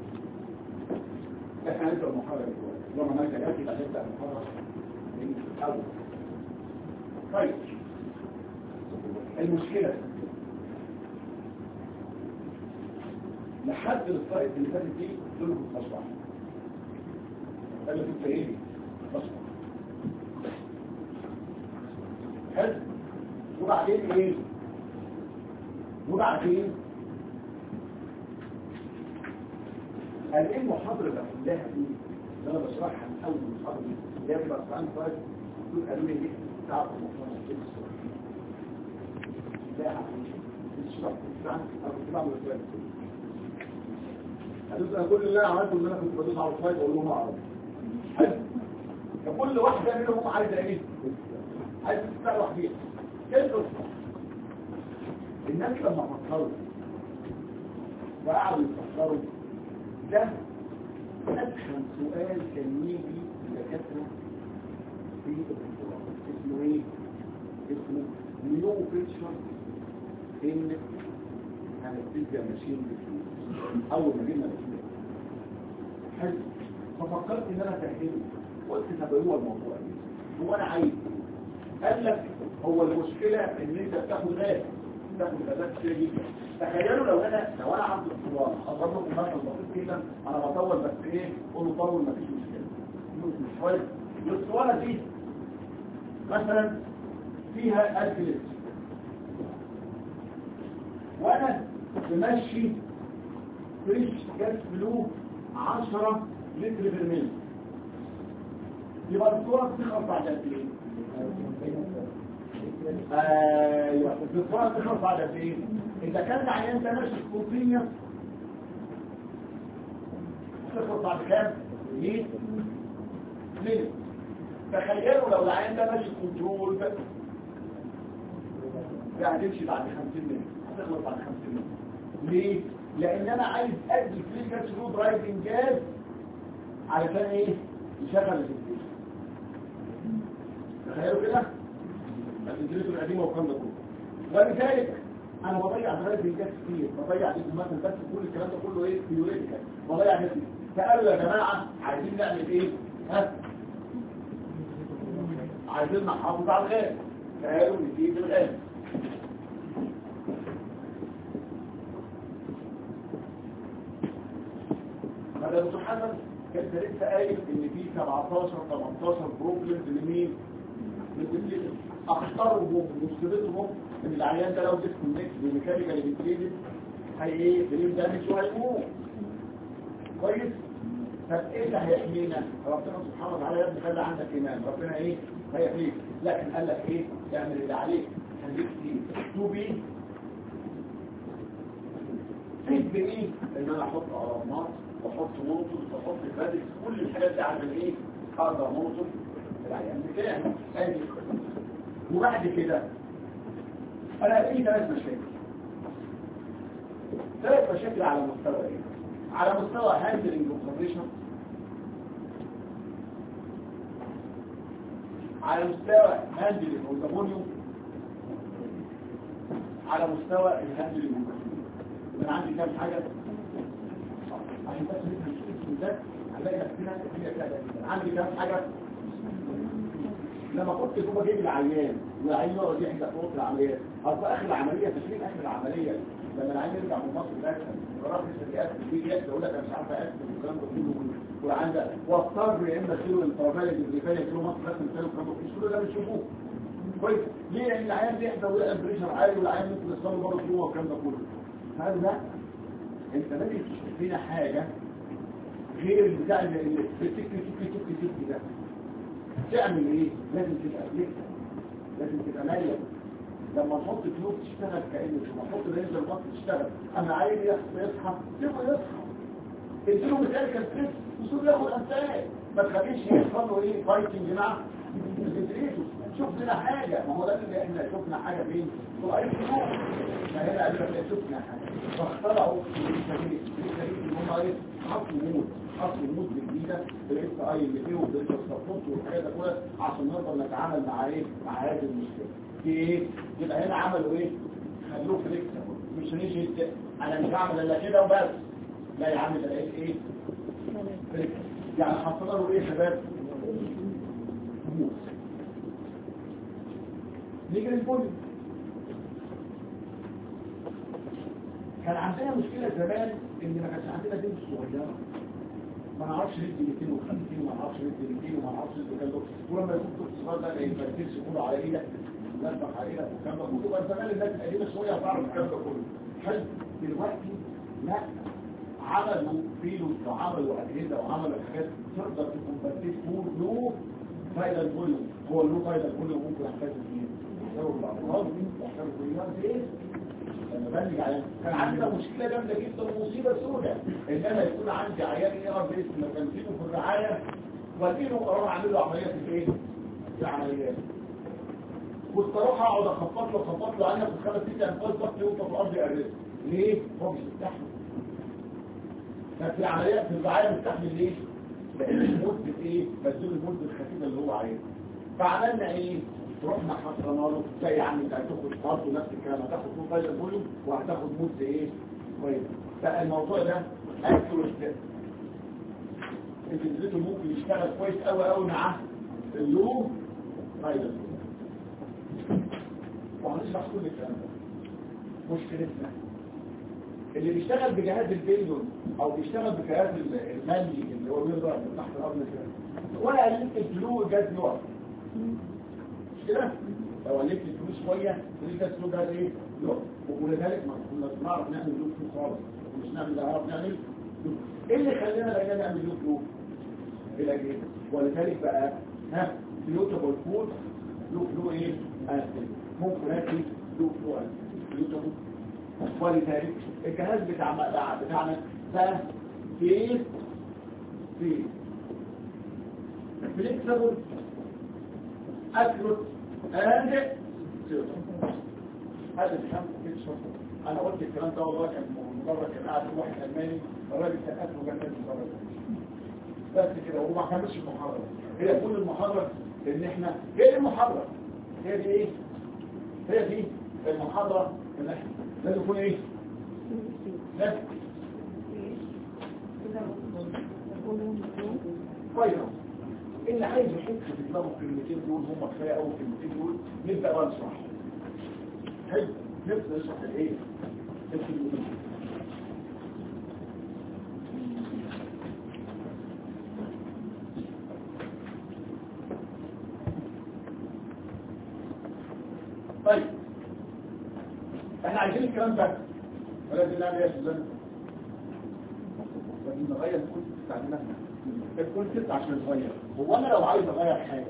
احنا هنبدا المحاضره دلوقتي لما نرجع نركز عشان نبدا المحاضره من الاول طيب المشكله لحد السلايد اللي فاتت دي دول مصباح قال لك انت ايه مصباح حلو وبعدين ايه وبعدين قال ايه المحاضرة اللي كلها دي اللي انا بشرحها من اول المحاضرة دي اللي هي بتبقى سؤال فايز دول قالوا لي ايه تعرف المحاضرة دي لا الشرح بتاعك او بتاع الوسائل هتبقى كل اللي انا عملته ان انا كنت بدوس على السلايد واقول لهم اعرف حلو فكل واحده منهم عايزه ايه عايزه تستروح فيها كيف الناس لما فكروا وقعدوا يفكروا ده أدخل سؤال كان يجي لدكاترة في الدكتوراه اسمه ايه؟ اسمه نيو بيكتشر ان هنبتدي ماشيين بفلوس اول ما جينا ماشيين حلو ففكرت ان انا افهمه قلت طب هو الموضوع ايه؟ هو انا عايز ايه؟ قال لك هو المشكله ان انت بتاخد غاز تاخد غازات كتير جدا تخيلوا لو انا لو انا عندي اختبار اضرب لكم مثلا بسيط جدا انا بطول بس ايه قول له طول مفيش مشكله مش كويس الاسطوانه دي مثلا فيها 1000 لتر وانا بمشي فريش جاز بلو 10 لتر في الميل يبقى الاسطوانه بتخلص بعد قد ايه؟ ايوه الاسطوانه بتخلص بعد قد ايه؟ اذا كان العيان ده ماشي سبونتينيوس تخلص بعد كام؟ 100 ملي تخيلوا لو العيان ده ماشي كنترول بس ده هتمشي بعد 50 ملي هتخلص بعد 50 ملي ليه؟ لان انا عايز ادي فليكس رو درايفنج جاز علشان ايه يشغل الفنتيليتور تخيلوا كده الفنتيليتور القديمه والكلام ده كله ولذلك انا بضيع دلوقتي الجاز كتير بضيع دي مثلا بس كل الكلام ده كله ايه ثيوريتيكال بضيع نفسي فقالوا يا جماعه عايزين نعمل ايه ها عايزين نحافظ على الغاز قالوا نجيب الغاز هذا دكتور حسن كنت لسه قايل ان في 17 18 بروبلم لمين؟ للديبليشن اخطرهم ومشكلتهم ان العيان ده لو ديسكونكت بميكانيكال ديبليشن هي ايه؟ بريم دامج وهيموت كويس؟ طب ايه اللي هيحمينا؟ ربنا سبحانه وتعالى يا ابني خلي عندك ايمان ربنا ايه؟ هيحميك لكن قال لك ايه؟ اعمل اللي عليك خليك تو بي فيد بايه؟ ان انا احط اهرامات واحط موتور واحط كريدت كل الحاجات دي عشان ايه؟ اقدر موتور العيان بتاعي ادي وبعد كده انا هلاقي ثلاث مشاكل ثلاث مشاكل على مستوى ايه؟ على مستوى هاندلنج اوبريشن على مستوى هاندلنج والامونيوم على مستوى الهاندلنج انا عندي كام حاجه عشان بس نشوف ده هنلاقي نفسنا هي كده عندي كام حاجه لما كنت جوه جيب العيان والعيان يقعد يحكي في وسط العمليات او في اخر العمليه تشريح اخر العمليه لما العيان يرجع من مصر الاكل وراح الشركات بيجي ياكل يقول لك انا مش عارف اكل والكلام ده كله وعنده واضطر يا اما اشيله البروفايل اللي فيه يشيله مصر لازم يشيله الكلام ده مش كل ده بنشوفوه كويس ليه لان العيان بيحضر ويلاقي بريشر عالي والعيان ممكن يوصل له برضه جوه والكلام ده كله هذا لا انت لازم تشوف فينا حاجه غير البتاع اللي اللي تك تك تك تك ده تعمل ايه لازم تبقى فليكسبل لازم تبقى ماليه لما نحط فلوس تشتغل كانه لما نحط رينجر بط تشتغل انا عايز يصحى سيبه يصحى اديله مثال كالفيس وصول ياخد امثال ما تخليش يحصل له ايه فايتنج مع الفنتريتور شوف لنا حاجه ما هو ده اللي احنا شفنا حاجه فين في اي فلوس فهنا قال لك شفنا حاجه فاخترعوا الفريق الفريق اللي هم ايه حطوا مود حطوا مود جديده بالاس اي اللي فيه وبالسبورت والحاجات دي كلها عشان نقدر نتعامل مع ايه مع هذه المشكله في ايه يبقى هنا عملوا ايه خلوه فليكسبل مش نيجي انا مش هعمل الا كده وبس لا يا عم ده لقيت ايه فليكسبل يعني حطينا له ايه يا شباب مود نيجي للفوليوم كان عندنا مشكلة زمان ان ما كانش عندنا دين صغيرة ما نعرفش ندي 250 وما نعرفش ندي 200 وما نعرفش ندي كام دول ولما يكون طفل صغير ده ما ينفرتش كله على ايدك نسبح على ايدك والكلام ده كله كان زمان الناس القديمة شوية هتعرف الكلام ده كله حلو دلوقتي لا عملوا فيلوس وعملوا اجهزه وعملوا حاجات تقدر تكمبنسيت فول له فايده الفوليوم هو له فايده الفوليوم ممكن يحتاج فيه يساوي الامراض يحتاج فيه ايه لما بنج على كان عندنا مشكله جامده جدا ومصيبه سوداء ان انا يكون عندي عيان ايه ار بي اس مكانتينه في الرعايه واديله قرار اعمل له عمليه في ايه؟ في العمليات كنت اروح اقعد اخبط له اخبط له انا في خمس ست انفاس ضغط يوطى في الارض يقرب ليه؟ هو مش مستحمل ففي العمليات في الرعايه مستحمل ليه؟ لان المده ايه؟ بديله المده الخفيفه اللي هو عايزها فعملنا ايه؟ رحنا حصرنا له زي يا عم انت هتاخد برضه نفس الكلام هتاخد فول فايده فوليوم وهتاخد مود ايه كويس فالموضوع ده اكيوريت الفيزيتو ممكن يشتغل كويس قوي قوي مع اللو فايده وهنشرح كل الكلام ده مشكلتنا اللي بيشتغل بجهاز البيليون او بيشتغل بجهاز المالي اللي هو بيقدر من تحت الارض كده ولا قلت الفلو جاز يقف كده لو قلت الفلوس شويه تريد الفلو ده ايه يقف ولذلك ما كنا بنعرف نعمل له فلو خالص مش نعمل لا نعرف نعمل فلو. ايه اللي خلانا بقينا نعمل له فلو الاجهزه ولذلك بقى ها بيوتابل فود له فلو ايه اسيد ممكن اكل له فلو اسيد بيوتابل ولذلك الجهاز بتاع بتاعنا ده في في فليكسبل اكروت اند هذا الكلام انا قلت الكلام ده والله كان مجرد كان قاعد واحد الماني الراجل كان قاعد وجنب مجرد بس كده وما كملش المحاضرة هي كل المحاضرة ان احنا هي دي المحاضرة هي دي ايه هي دي المحاضرة ان احنا لازم يكون ايه لازم كويس أهو. اللي عايز يحط في دماغه الكلمتين دول هم كفايه قوي الكلمتين دول نبدا بقى نشرح حلو نبدا نشرح الايه الكلمتين طيب احنا عايزين الكلام ده ولازم نعمل ايه يا سوزان لازم نغير الكونسيبت بتاع دماغنا الكونسيبت عشان نغير هو انا لو عايز اغير حاجه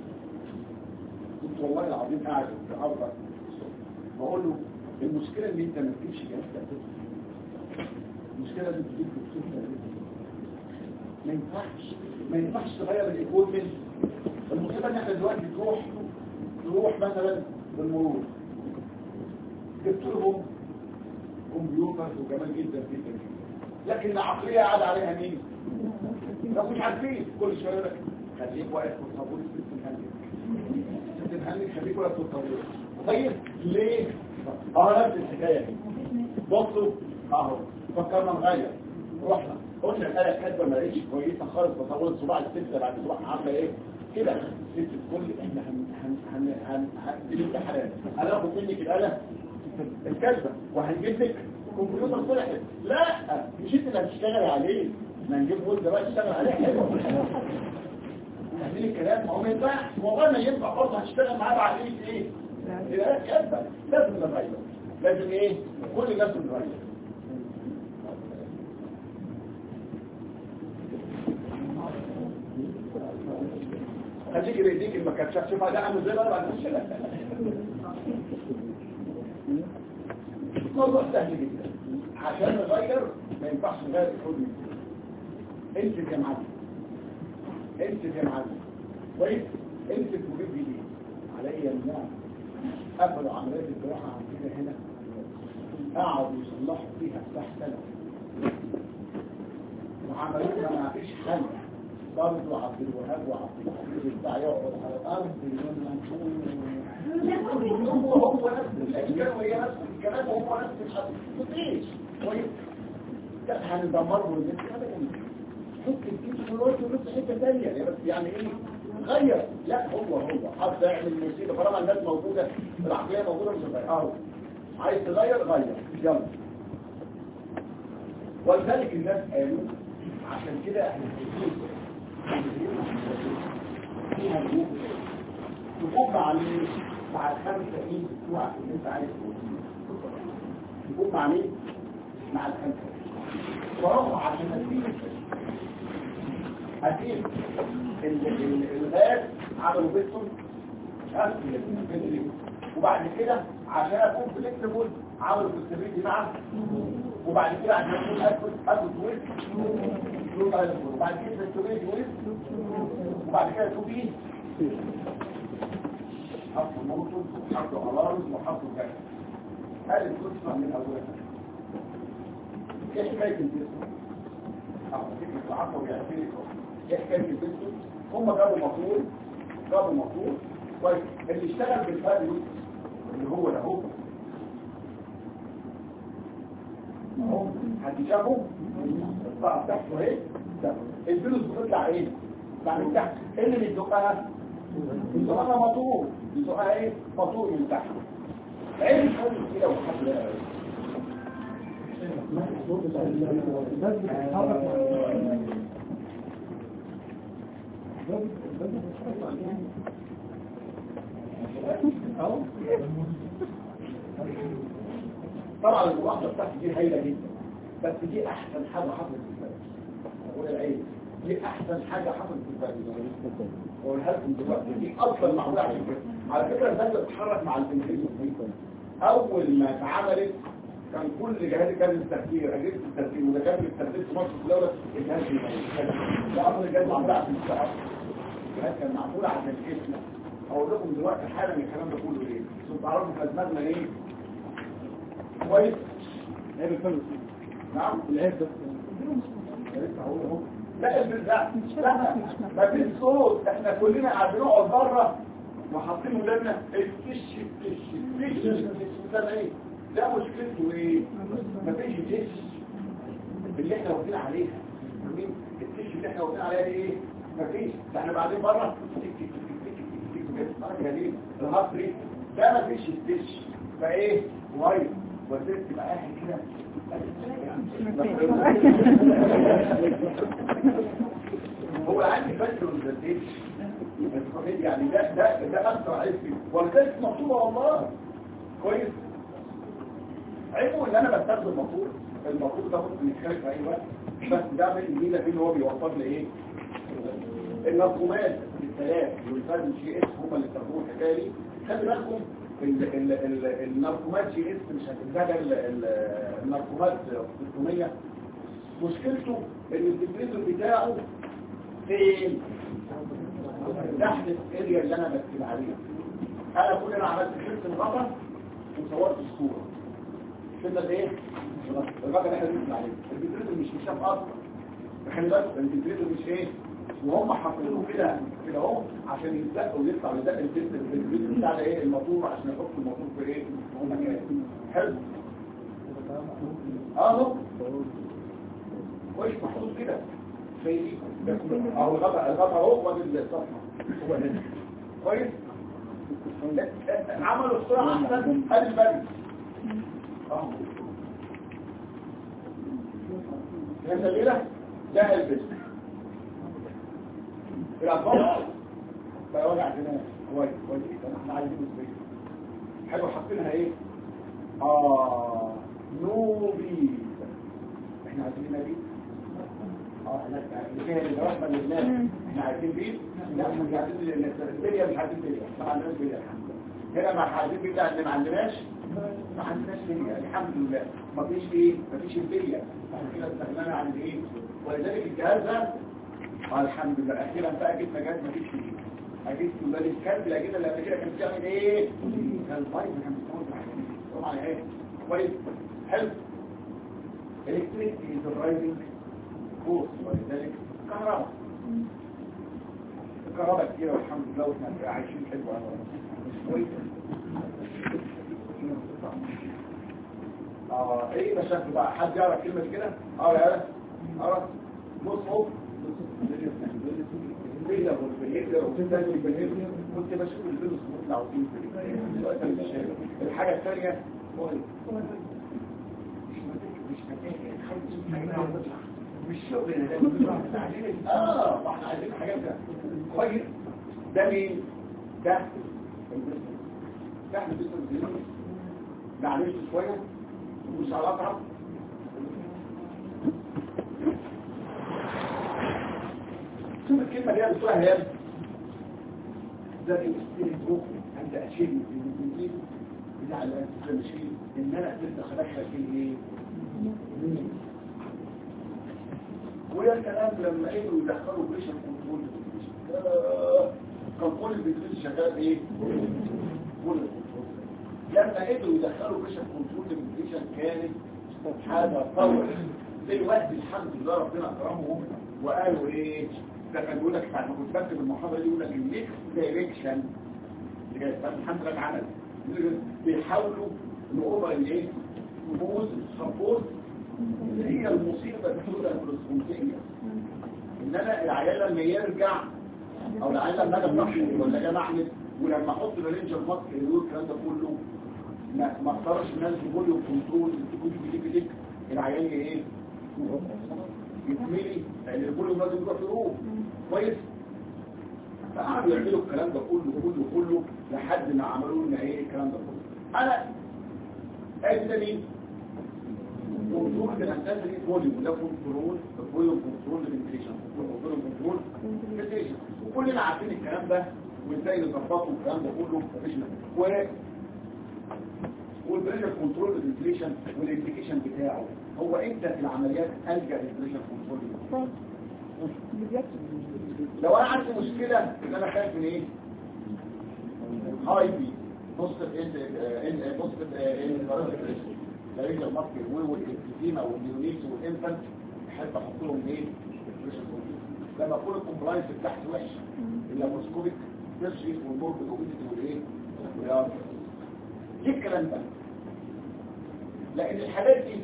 كنت والله العظيم قاعد في ارضك بقول له المشكله ان انت ما تجيبش جهاز تكتب المشكله ان تجيب دكتور ما ينفعش ما ينفعش تغير الايكويبمنت المشكله ان احنا دلوقتي تروح تروح مثلا بالمرور جبت لهم كمبيوتر وجمال جدا جدا جدا لكن العقليه قاعد عليها مين؟ لو مش عارفين كل شويه يقول لك خليك واقف في الطابور ست تنهنك ست تنهنك خليك واقف في الطابور طيب ليه؟ اه نفس الحكايه دي بصوا اهو فكرنا نغير رحنا قلنا الاله كاتبه ما لقيتش كويسه خالص بطول صباع الست بعد صباع عامله ايه؟ كده ست الكل احنا هن هن هن هن هن دي الامتحانات هناخد منك الاله الكاتبه وهنجيب لك كمبيوتر طلعت لا مش انت اللي هتشتغل عليه ما نجيب ويندوز بقى تشتغل عليه حلو هذه الكلام ما هو ما ينفعش والله ما ينفع برضه هتشتغل معاه بعقليه ايه؟ الاله كاتبه لازم نغير لازم ايه؟ كل لازم نغير خليك بايديك المكاتشات شوف ده عامل زي بقى بعد الشلة موضوع سهل جدا عشان نغير ما ينفعش نغير الحكم انت يا معلم انت يا معلم كويس انت تجيب لي عليا الناس قفلوا عمليات الجراحه عندنا هنا قعدوا يصلحوا فيها بتاع سنه وعملوها ما فيش حل برضه عبد الوهاب وعبد الحميد بتاع يقعد على الارض هو هو نفس الاشكال وهي نفس الكلام وهو نفس الحد مفيش كويس لا هندمره الناس ابدا حط الجيش في الوقت ونص حته ثانيه بس يعني ايه غير لا هو هو حتى يعمل مصيبه طالما الناس موجوده العقليه موجوده مش هتغير اهو عايز تغير غير يلا ولذلك الناس قالوا عشان كده احنا فيها جروب جروب مع مين؟ مع الخمسة ايه بتوع اللي انت عايز جروب مع مين؟ مع الخمسة فهم عشان هتجيب هتجيب الغاز عملوا بيتهم وبعد كده عشان اكون فليكسبل عملوا فليكسبيلتي معاه وبعد كده عشان اكون اكل اكل ويست وبعد كده فليكسبيلتي ويست وبعد كده تو بي حطوا موتور وحطوا الارم وحطوا كذا هذه القصه من اولها ايه حكايه الجسم اه فكره العصب يعني ايه حكايه الجسم هم جابوا موتور جابوا موتور كويس اللي اشتغل بالفادي اللي هو ده هو اهو حد شافه الطاقه بتاعته اهي الفلوس بتطلع ايه بتطلع من تحت ايه اللي بيزقها بيزقها موتور بيزقها ايه موتور من تحت عين حاجه كده وحد لا طبعا الواحدة بتاعتي دي هايلة جدا بس دي احسن حاجة حصلت في البلد اقول العين دي احسن حاجة حصلت في البلد اقولها لكم دلوقتي دي افضل معمولة عشان كده على فكرة البلد بتتحرك مع الانجليز اول ما اتعملت كان كل جهاز كان التفكير اجهزه التفكير وده كان التفكير في مصر كلها الجهاز ده اصلا الجهاز معمول عشان الشعب الجهاز كان معمول عشان الجسم اقول لكم دلوقتي حالا الكلام ده كله ايه انتوا تعرفوا في دماغنا ايه كويس عيب الفلوس نعم العيب ده لسه هقول اهو لا البس لا لا مفيش صوت احنا كلنا قاعدين نقعد بره وحاطين ولادنا التش التش التش التش ده ايه ده مشكلته ايه مفيش تش اللي احنا واخدين عليها فاهمين؟ التش اللي احنا واخدين عليها دي ايه مفيش ده احنا بعدين بره تك تك تك تك تك تك تك تك جميل الهارت ريت ده مفيش التش فايه وايد وزيت تبقى قاعد كده هو عندي فكر وزيت يعني ده ده ده اكثر عيب فيه ولذلك مطلوبه والله كويس عيبه ان انا بستخدم الموتور الموتور ده ممكن يتخلق في اي وقت بس ده من الميزه فيه ان هو بيوفر لي ايه النظمات الثلاث والفرد جي اس هم اللي استخدموا الحكايه دي خلي بالكم ال- ال- ال- الناركومات جي اس مش هتنتهي ال- ال- الناركومات 600 مشكلته ان الديبريزور بتاعه فين تحت الاريا اللي انا بكتب عليها انا كل انا عملت خلط الغطا وصورت الصوره كده الايه الغطا اللي احنا بنكتب عليه الديبريزور مش مشاف اصلا خلي بالك الديبريزور مش ايه وهم حاطينه كده كده اهو عشان يتزق ويطلع ويزق الفلتر الفلتر بتاع ده ايه الموتور عشان يحط الموتور في ايه في مكان حلو اهو كويس محطوط كده زي دي اهو الغطا الغطا اهو وادي الصفحه هو هنا كويس عملوا الصوره احسن ادي البرد اهو فهمت الليله ده البس الأطفال بقى وجع دماغ كويس كويس جدا احنا عايزين نسبيه حلو حاطينها ايه اه نوبي احنا عايزين نبي اه احنا فيها الرحمه لله احنا عايزين بيت لا احنا مش عايزين البليه مش عايزين بليه ما عندناش بليه الحمد لله هنا ما عايزين بليه اللي ما عندناش ما عندناش بليه الحمد لله ما فيش ايه ما فيش البليه احنا كده استغنينا عن ايه ولذلك الجهاز ده آه الحمد لله اخيرا بقى جبنا جهاز مفيش فيه اجيب ولاد الكلب الاجهزه اللي قبل كده كانت بتعمل ايه كان بايظ كان بتعمل طبعا ايه كويس حلو الكتريك از درايفنج فورس ولذلك كهرباء الكهرباء كتير والحمد لله واحنا عايشين حلو قوي كويس اه ايه مشاكل بقى حد يعرف كلمه كده اه يا اه مصحف البيلة والبيهيفير وبتدل البيهيفير كنت بشوف الفيروس بيطلع وفيه الحاجة الثانية مش مش شغل اه ما احنا عايزين حاجات ده كويس ده مين ده ده احنا بس معلش شويه ومش على اطعم شوف الكلمة اللي هي بتقولها هي ده بيستلم روح عند أشياء من الجديد بتاع الانترنشين إن أنا قدرت أخدخل فيه إيه؟ ويا الكلام لما قدروا يدخلوا بريشر كنترول كان كل البيتريس شغال إيه؟ كل الكنترول لما قدروا يدخلوا بريشر كنترول البيتريشن كانت حاجة طور دلوقتي الحمد لله ربنا أكرمهم وقالوا إيه؟ ده كان بيقول لك بعد ما كنت بكتب المحاضره دي يقول لك الميكس دايركشن اللي جاي بس الحمد لله اتعمل بيحاولوا نقوم الايه نبوظ سبورت هي المصيبه السوداء الفلسطينيه ان انا العيال لما يرجع او العيال لما اجي بنحشر ولا اجي اعمل ولما احط الرينجر ماسك اليود الكلام ده كله ما ما اقدرش الناس تقول له كنترول تقول لي بديك العيال ايه يتملي لان الكل لازم يروح يروح كويس فقعدوا يعملوا الكلام ده كله كله كله لحد ما عملوا لنا ايه الكلام ده كله انا ادي ده مين كنترول بالاساس دي فوليوم ده كنترول فوليوم كنترول للفنتيشن فوليوم كنترول للفنتيشن وكلنا عارفين الكلام ده وازاي نظبطه الكلام ده كله مفيش و والبريشر كنترول للفنتيشن والابلكيشن بتاعه هو انت في العمليات الجا للبريشر كنترول لو انا عندي مشكلة ان انا خايف من ايه هاي بي نص ان ان نص ان لاريج المصري والكتيمة والنيونيس والانفنت احب احط لهم ايه بريشر لما يكون الكومبلاينس بتاعت وحش اللابروسكوبيك ترشي والمور بالاوبيديتي والايه والرياضه ليه الكلام ده لان الحاجات دي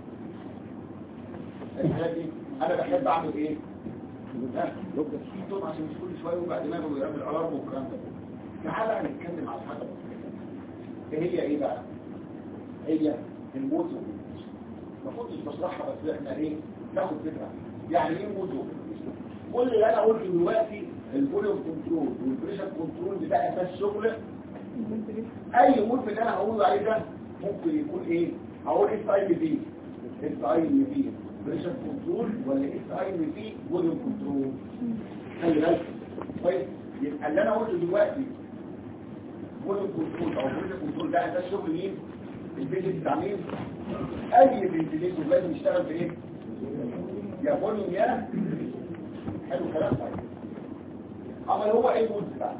الحاجات دي انا بحب اعمل ايه ها؟ طبعا عشان مش كل شويه وبعد دماغه ويرمي الالارم والكلام ده تعالى نتكلم على حاجه ايه هي ايه بقى هي الموت ما كنتش بشرحها بس احنا ايه ناخد فكره يعني ايه موت كل اللي انا قلته دلوقتي الفوليوم كنترول والبريشر كنترول ده اساس شغل اي مود من اللي انا هقوله عليه ده ممكن يكون ايه هقول اس اي بي اس اي بي بريشر كنترول ولا اس اي بي فوليوم كنترول خلي بالك طيب يبقى اللي انا قلته دلوقتي فوليوم كنترول او بريشر كنترول ده اساس شغل مين البيجن بتاع مين اي فنتيليتور لازم يشتغل بايه يا فوليوم يا حلو كلام طيب اما هو ايه المود بقى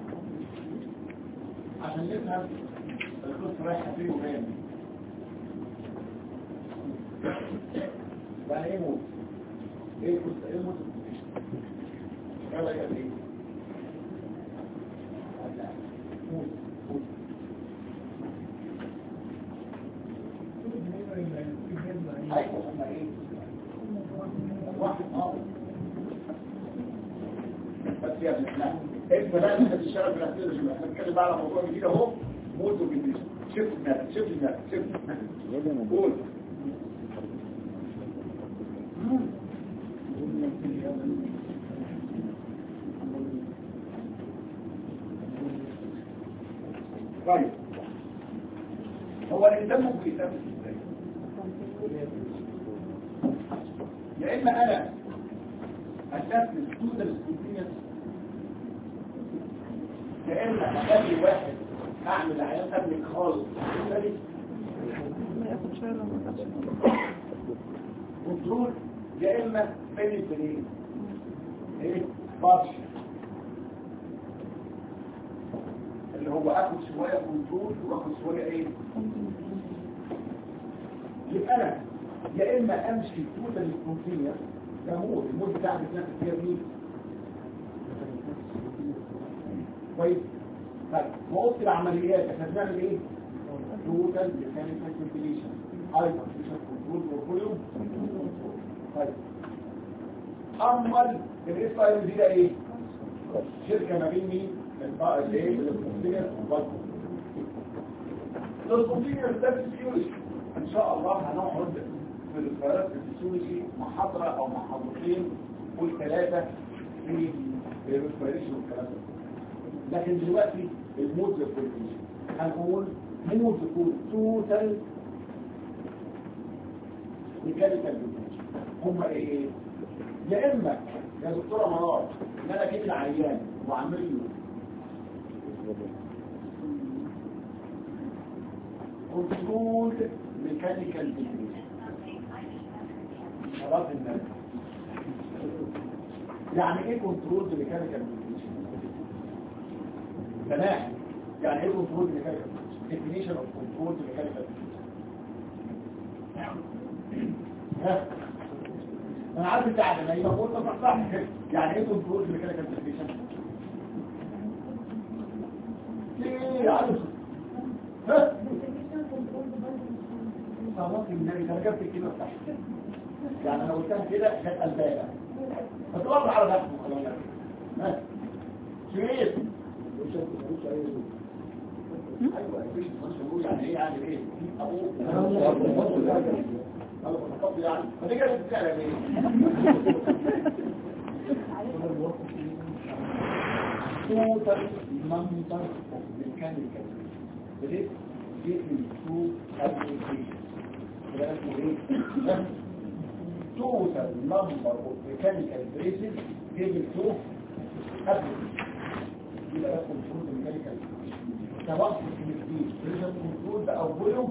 عشان نفهم القصه رايحه فين وفين يعني ايه موت ايه القصه ايه الموت يلا يا ايه موت موت ايوه هم ايه واحد اه بس يا ابني احنا انت بقى انت بتشتغل في الاخير احنا بنتكلم بقى على موضوع جديد اهو موت وجديد شفت الناس شفت الناس شفت الناس قول طيب هو الانسان ممكن يتنفس ازاي يا اما انا اتنفس توتال سبونتينيوس يا اما اخلي واحد اعمل عيان قبل خالص ثالث ما ياخد شوية لما تاخد كنترول يا اما بين البنين ايه بارش اللي هو اخد شويه كنترول واخد شويه ايه يبقى انا يا اما امشي توتال كونتينيوس كمود المود بتاع بتنفس فيها مين كويس طيب وقلت العمليات احنا بنعمل ايه توتال ميكانيكال فنتيليشن هايبر بريشر كنترول وفوليوم طيب اما الاس اي دي ده ايه شركه ما بين مين البقى اللي هي الكونتينيوس والبلد الكونتينيوس ده فيسيولوجي ان شاء الله هنقعد في القرارات الفسيولوجي محاضرة او محاضرتين والثلاثة في الريسبيريشن والكلام ده لكن دلوقتي المود ريسبيريشن هنقول مود يكون توتال ميكانيكال هم ايه يا اما يا دكتوره منار ان انا اجيب العيان واعمل له كنترول ميكانيكال ديفينيشن خلاص الناس يعني ايه كنترول ميكانيكال ديفينيشن تمام يعني ايه كنترول ميكانيكال ديفينيشن اوف كنترول ميكانيكال ها انا عارف بتاع ده يبقى قلت صح صح يعني ايه كنترول ميكانيكال ديفينيشن ايه عارف ها صلاة النبي ده جبت الكلمة بتاعتي يعني انا قلتها كده كانت قلبانة فتوضح على نفسه خلاص ها شريف ايوه مفيش مش يعني ايه يعني ايه ابوه انا بخطط يعني ما تيجي تتكلم ايه total number of mechanical breaks given to application. That's the total number of mechanical braces given to application. يبقى ده كنترول الميكانيكال سواء في الجديد بريشر كنترول ده او فوليوم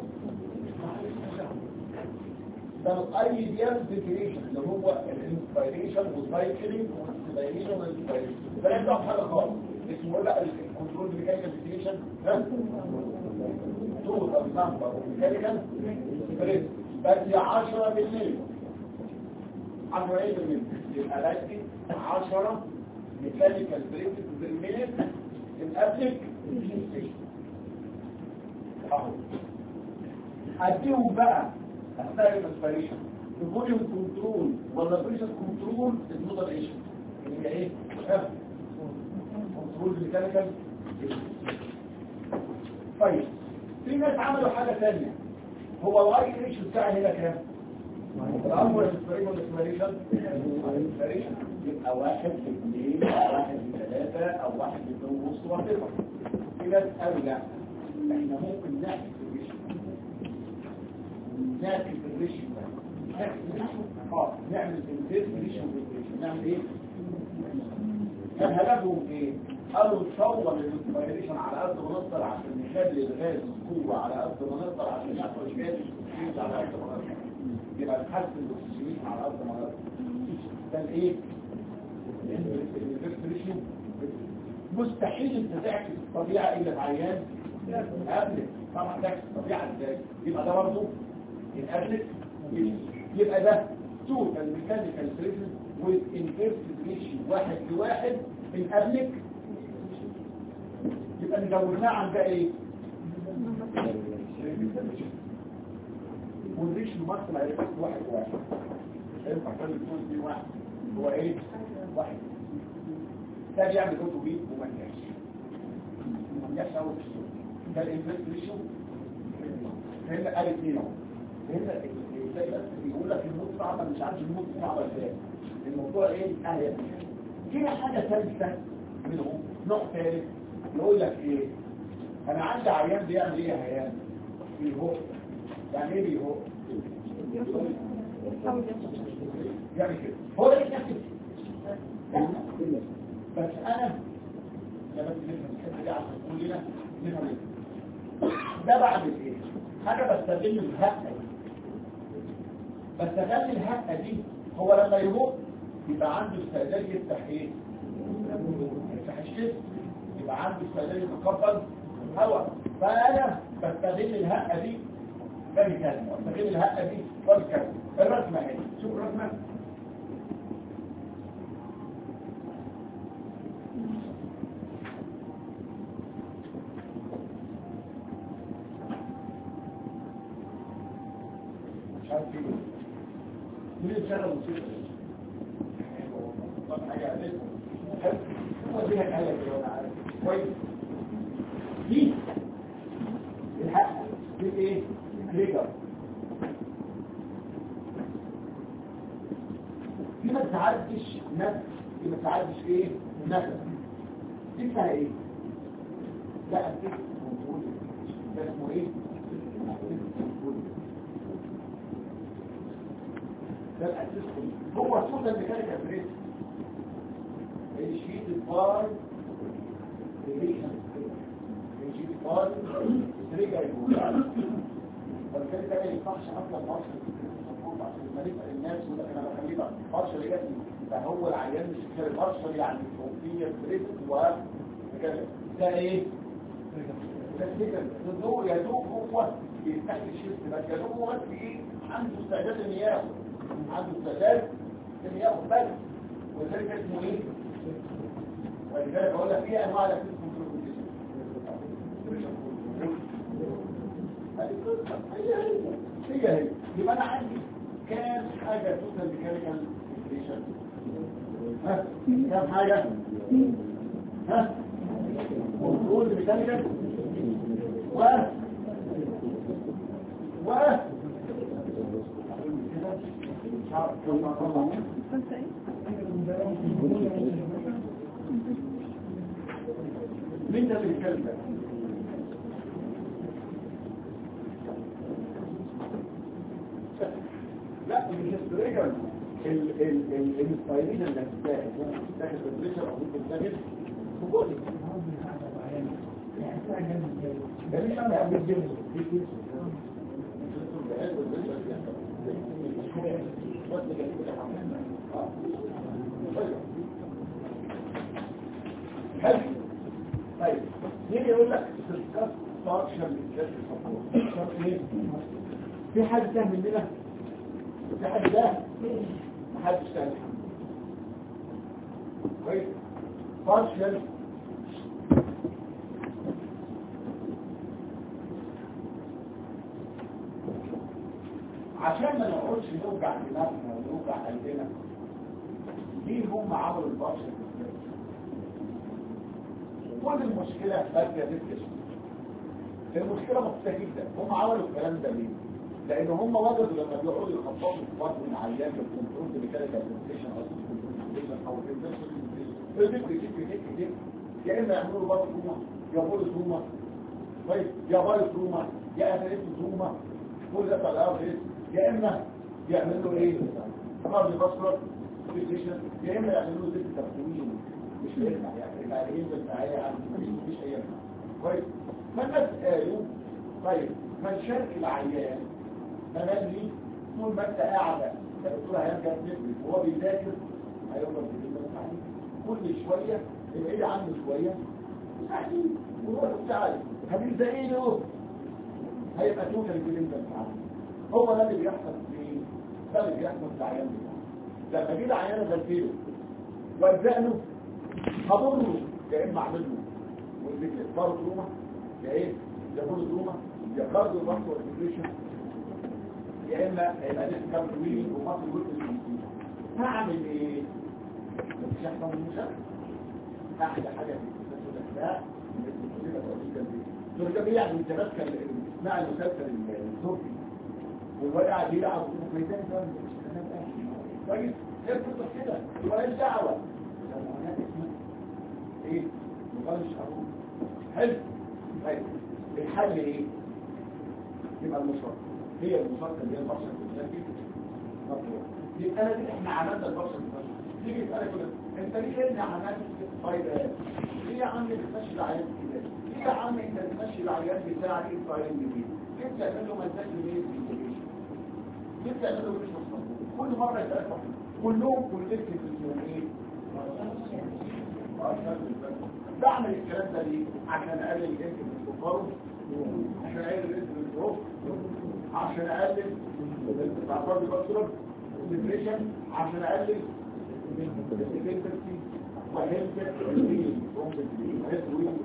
ده الايديال فيكريشن اللي هو الانسبيريشن والسايكلينج والانسبيريشن والانسبيريشن ده لا يعرف حاجه خالص اسمه بقى الكنترول ميكانيكال فيكريشن ده طول النمبر ميكانيكال بريس بس 10 بالمية 40 بالمية يبقى بدي 10 ميكانيكال بريكس بالمينت الابليك اهو اديهم بقى اثناء الانسبيريشن الفوليوم كنترول ولا بريشر كنترول المودريشن اللي هي ايه؟ كنترول ميكانيكال طيب في ناس عملوا حاجة ثانية هو الواي ريش بتاعي هنا كام؟ الأول الاسبرين والاسبريشن الاسبريشن يبقى واحد في اثنين واحد في ثلاثة أو واحد في اثنين ونص وصفر في ناس قالوا لا احنا ممكن نحسب الريش نحسب الريش نحسب الريش اه نعمل انفيرس ريش وفيرس نعمل ايه؟ كان هدفهم ايه؟ قالوا نصور الانسبيريشن على قد ما نقدر عشان نخلي الغاز قوة على قد ما نقدر عشان يحصل غاز يزيد على قد ما نقدر يبقى نحسن الاكسجين على قد ما نقدر ده الايه؟ الانسبيريشن مستحيل انت تعكس الطبيعة الا في عيان قبل طبعا تعكس الطبيعة ازاي؟ يبقى ده برضه الابلك يبقى ده توتال ميكانيكال بريزن with inverted ratio واحد لواحد الابلك يبقى نزودناه عن ده ايه والريش ممثل على بس واحد واحد مش هينفع كل الفوز دي واحد هو ايه واحد ده بيعمل اوتو بيت ومنجاش ومنجاش اول في السوق ده الانفرت ريشيو هنا قال اتنين اهو هنا ازاي بس بيقول لك الموت صعبه مش عارف الموت صعبه ازاي الموضوع ايه اهي في حاجه ثالثه منهم نوع ثالث يقول لك ايه انا عندي عيان بيعمل ايه يا عيان بيهوق يعني ايه بيهوق يعني كده هو ده الكتب بس انا يا بس نفهم الحته دي عشان تقول لنا نفهم ايه ده بعمل ايه حاجه بستغل الهقه دي بستغل الهقه دي هو لما يهوق يبقى عنده استعداد يفتح ايه يفتح الشيء يبقى عنده استعداد يتقبل هواء فانا بستغل الهقه دي بكلمه واستغل الهقه دي وبكلمه الرسمه اهي شوف الرسمه مش عارف ايه مين اللي شغل موسيقى طب حاجه عليكم هو دي حاجه كده انا عارف كويس دي الحق دي ايه تريجر دي ما تعدش نفس دي ما تعدش ايه نفس دي اسمها ايه لا دي كنترول ده اسمه ايه ده الاساس هو الصوت اللي كان كبريت الشيت البار ريليشن الشيت البار تريجر فبالتالي ده ما ينفعش اصلا مارشل عشان لما نسال الناس يقول لك انا بخليه بقى مارشل ايه ده هو العيان مش كده مارشل يعني توفيه بريد وكده ده ايه ده كده الضوء يا دوب هو بيفتح الشيست بس يا دوب هو بس ايه عنده استعداد ان ياخد عنده استعداد ان ياخد بس ولذلك اسمه ايه ولذلك بقول لك ايه انواع الاكسس كنترول هي هي هي هي يبقى انا عندي كام حاجة توصل ميكانيكال ريشن ها كام حاجة ها كنترول ميكانيكال و و مش عارف كم مرة مين ده اللي بيتكلم ده؟ لا مش السريجر الانسبيريشن اللي هتتاخد ممكن تتاخد بالبريشر او ممكن تتاخد بجولي ده مش انا عم بتجيب حلو طيب يجي يقول لك discuss function بالذات السبورت ايه في حد فاهم مننا في حد ده محدش فاهم كويس partial عشان ما نقعدش نوجع دماغنا ونوجع قلبنا ليه هم عملوا البشر كل المشكلة بادية بالجسم المشكلة بسيطة جدا هم عملوا الكلام ده ليه؟ لان هم وجدوا لما بيقعدوا يخططوا في فرد من عيان بالكنترول بميكانيكال برزنتيشن او برزنتيشن او برزنتيشن يا اما يعملوا له بطل روما يا بولس روما كويس يا بايس روما يا افريس روما كل ده طلعوا ايه يا اما يعمل له ايه قرض بصرة برزنتيشن يا اما يعمل له زيت تركوين مش هينفع يعني العلاجين بالدعايه عن مش هينفع كويس فالناس قالوا طيب من شارك العيان تملي طول ما انت قاعدة الدكتور هيرجع تدرس وهو بيذاكر هيفضل في كل شوية يبعد عنه شوية يعني وهو بتاعي هتبدأ له هيبقى توتال الكلام ده بتاعه هو ده اللي بيحصل في ده اللي بيحصل في العيان بتاعه لما جيب عيان غلبيله والزق له هضره يا اما اعمل له والذكر برضه روما يا ايه يا بول روما يا كارديو فاسكولار ديبريشن يا اما يبقى لسه كام طويل وفاصل جزء هعمل ايه مش هحصل المشاكل احلى حاجه في الاسباب دول كان يعني انت بس كان اسمع المسلسل التركي والولد قاعد يلعب وميدان ده كويس هي بتطلع كده مالهاش دعوه ايه مقالش هقول حلو طيب الحل ايه يبقى المشرط هي المشرط اللي هي البشر الذكي مطلوب يبقى انا دي احنا عملنا البشر الذكي تيجي تسالك كده انت ليه انت عملت فايده ليه يا عم بتمشي العيان كده ليه يا عم انت بتمشي العيان بتاعك ايه فايده دي ليه بتعمل له مزاج ليه ليه بتعمل له مش مصطفى كل مره يسالك كلهم كلهم في ايه بعمل الكلام ده ليه عشان اقلل الانت من السكر عشان اقلل الانت من الظروف عشان اقلل الاعصاب البصره الديبريشن عشان اقلل الانتنسي وهيلث الوين هيلث الوين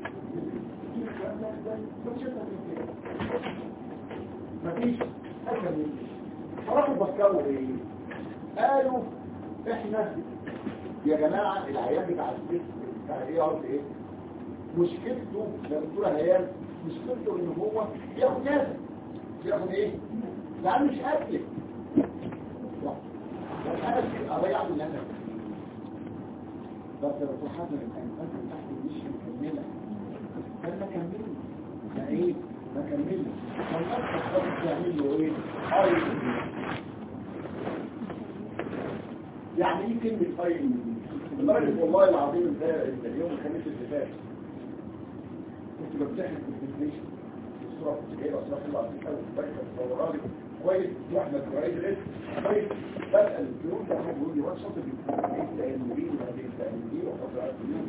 مفيش حاجه من راحوا بفكروا ايه قالوا احنا يا جماعه العيان بتاع الجسم بتاع ايه عارف ايه مشكلته يا دكتوره هيال مشكلته ان هو ياخد نازل ياخد ايه يعني مش قاتل انا اضيع من الناس بس لو حصل الانسان تحت مش مكمله انا كمل ما ايه ما كمل فالناس تقدر تعمل له ايه اي يعني ايه كلمه اي لدرجه والله العظيم ده اليوم الخميس اللي فات كنت بمتحن في البرزنتيشن الصوره كنت جايبه صوره حلوه على الكتاب وبركه تصورها لي كويس واحمد ورئيس الاسم كويس بسال اليوم ده واحد يقول لي وات شاطر ايه التأملين وهذه التأملين وقطع اليوم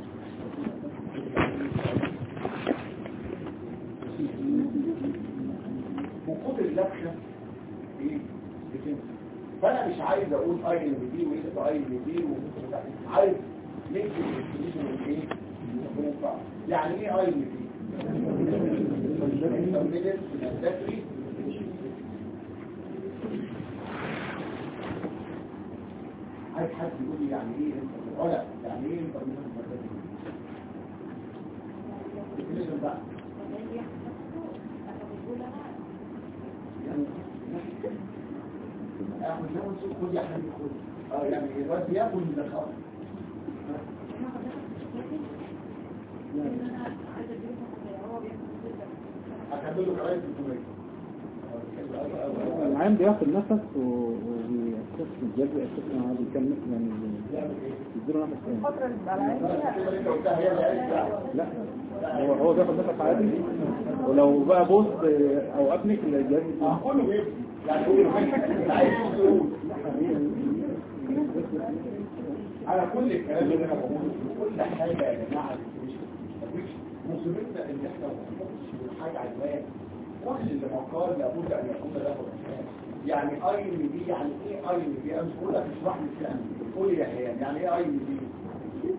وقود اللبخه ايه بتنسى فانا مش عايز اقول اي ام دي ويبقى اي ام دي عايز نكتب الديفينيشن من ايه ونفع. يعني ايه اي ام دي عايز حد يقول لي يعني ايه ولا يعني ايه الديفينيشن بقى يعني اخد لهم سوق خد يا حبيبي خد اه يعني الواد بياكل من الخمر هكمل له كمان 600 العام بياخد نفس وبيأسس الجلد يأسس مع بيكمل يعني يديله نفس تاني الفترة اللي بقى العين الكلمه اللي انت قلتها هي اللي عايزها لا هو هو بياخد نفس عادي ولو بقى بوست او ابنك الجهاز اه كله بيبكي يعني هو عايز يقول على كل الكلام اللي انا بقوله كل حاجه يا جماعه مفيش مصيبتنا ان احنا ما بنحطش حاجه عنوان كل اللي مقال لابد ان يكون له عنوان يعني اي ام دي يعني ايه اي ام دي انا مش بقول لك اشرح لي الكلام قول لي يا هيام يعني ايه اي ام دي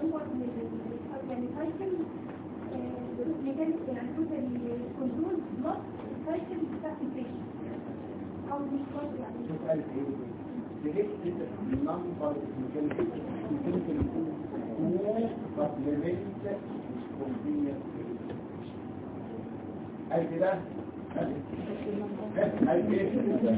اوفر يعني سايكل ميكانيك يعني كل الكنترول بلس السايكل بتاعت البيشنت او مش كويس يعني سؤال ايه تجد النمبر ميكانيكال سبلمنت كونفينينس قال كده قال ايه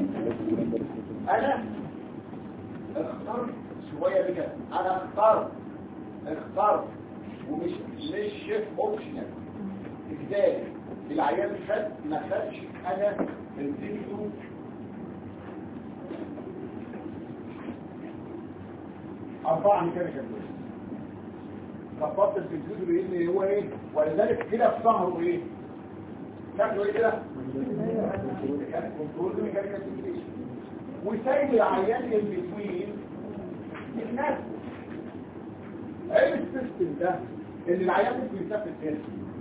انا اخترت شويه بكده انا اخترت اخترت ومش مش اوبشنال ازاي العيان خد ما خدش انا اديته أربعة ميكانيكال دوز خبطت الفيزيوز بإن هو إيه ولذلك كده في ظهره إيه شكله إيه كده كنترول ميكانيكال سيميليشن وسايب العيان البتوين يتنفس عيب السيستم ده ان العيان ممكن يسافر تاني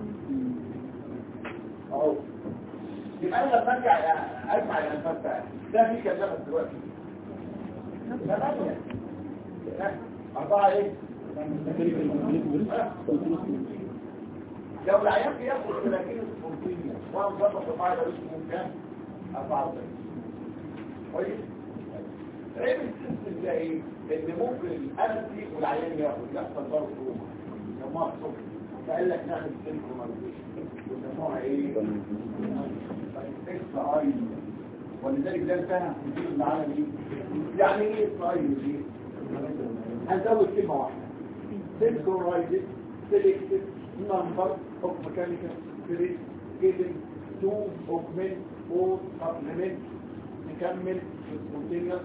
اهو يبقى انا لما ارجع اسمع الانفاس بقى ده في كام نفس دلوقتي ثمانية أربعة إيه؟ لو العيان بياخد 30 سبونتينيا وانا مظبط القاعدة اسمه كام؟ 44 كويس؟ عيب السيستم ده ايه؟ ان ممكن الانتي والعيان ياخد يحصل برضه روما يسموها الصبح فقال لك نعمل سينكرونايزيشن ويسموها ايه؟ اكس اي ولذلك ده انتهى في الجيل العالمي يعني ايه اكس اي دي؟ هنزود كلمة واحدة synchronized selected number of mechanical spirit given to augment or supplement نكمل spontaneous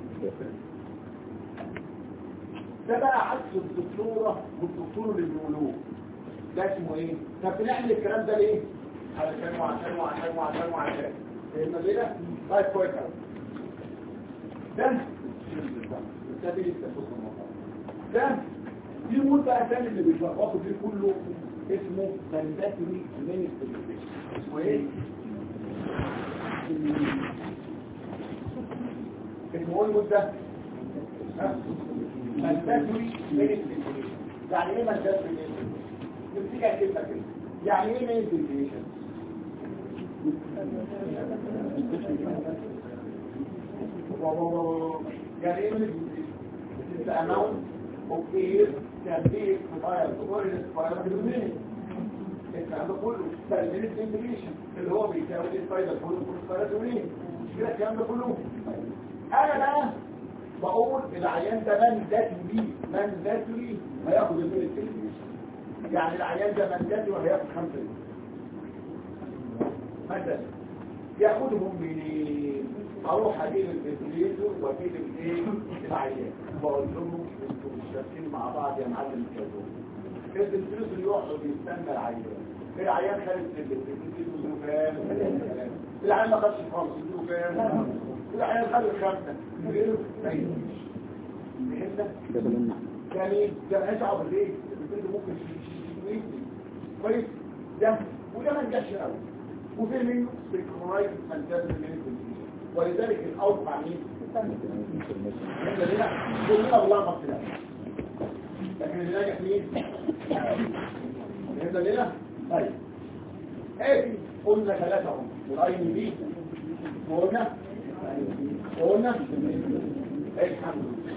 ده بقى عكس الدكتورة والدكتور اللي بيقولوه ده اسمه ايه؟ طب بنعمل الكلام ده ليه؟ علشان وعشان وعشان وعشان وعشان فهمنا كده؟ طيب كويس أوي. ده ده بيه التفوق ده في مول بقى تاني اللي بيتلخبطوا فيه كله اسمه مانداتوري مانيفستيشن اسمه ايه؟ اسمه ايه المول ده؟ مانداتوري مانيفستيشن يعني ايه مانداتوري مانيفستيشن؟ نمسكها كلمة كده يعني ايه مانيفستيشن؟ يعني ايه مانيفستيشن؟ It's the amount of air can be expired or expired in a minute. الكلام ده كله تلميذ الانجليشن اللي هو بيساوي الفايدة كله كل فايدة منين كده الكلام ده كله انا بقى بقول العيان ده من ذاتي من ذاتي هياخد الميل الانجليشن يعني العيان ده من ذاتي وهياخد خمسة مثلا ياخدهم منين اروح اجيب الفيزيليتور واجيب الايه العيان بقول لهم انتوا مش شايفين مع بعض يا معلم كده الفيزيليتور يقعد يستنى العيان العيان خارج الفيزيليتور كام العيان ما خدش خالص يديله كام العيان خد الخمسه غيره ما يجيش فهمت يعني ده ما يصعب ليه الفيزيليتور ممكن يجي كويس ده وده ما نجحش قوي وفي منه سيكرايز فانتازم من ولذلك الاوت مع مين احنا هنا كلنا بنلخبط في ده لكن اللي ناجح مين فهمنا لنا طيب ادي قلنا ثلاثه هم والاي ام بي وقلنا وقلنا الحمد لله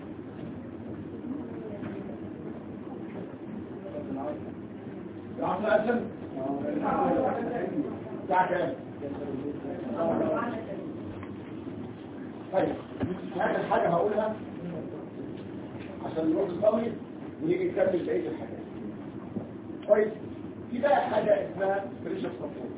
العصر أسن الساعة كام طيب هذه حاجة هقولها عشان نروح نصلي ونيجي نكمل بقية الحاجات طيب في بقى حاجة اسمها بريشر سبورت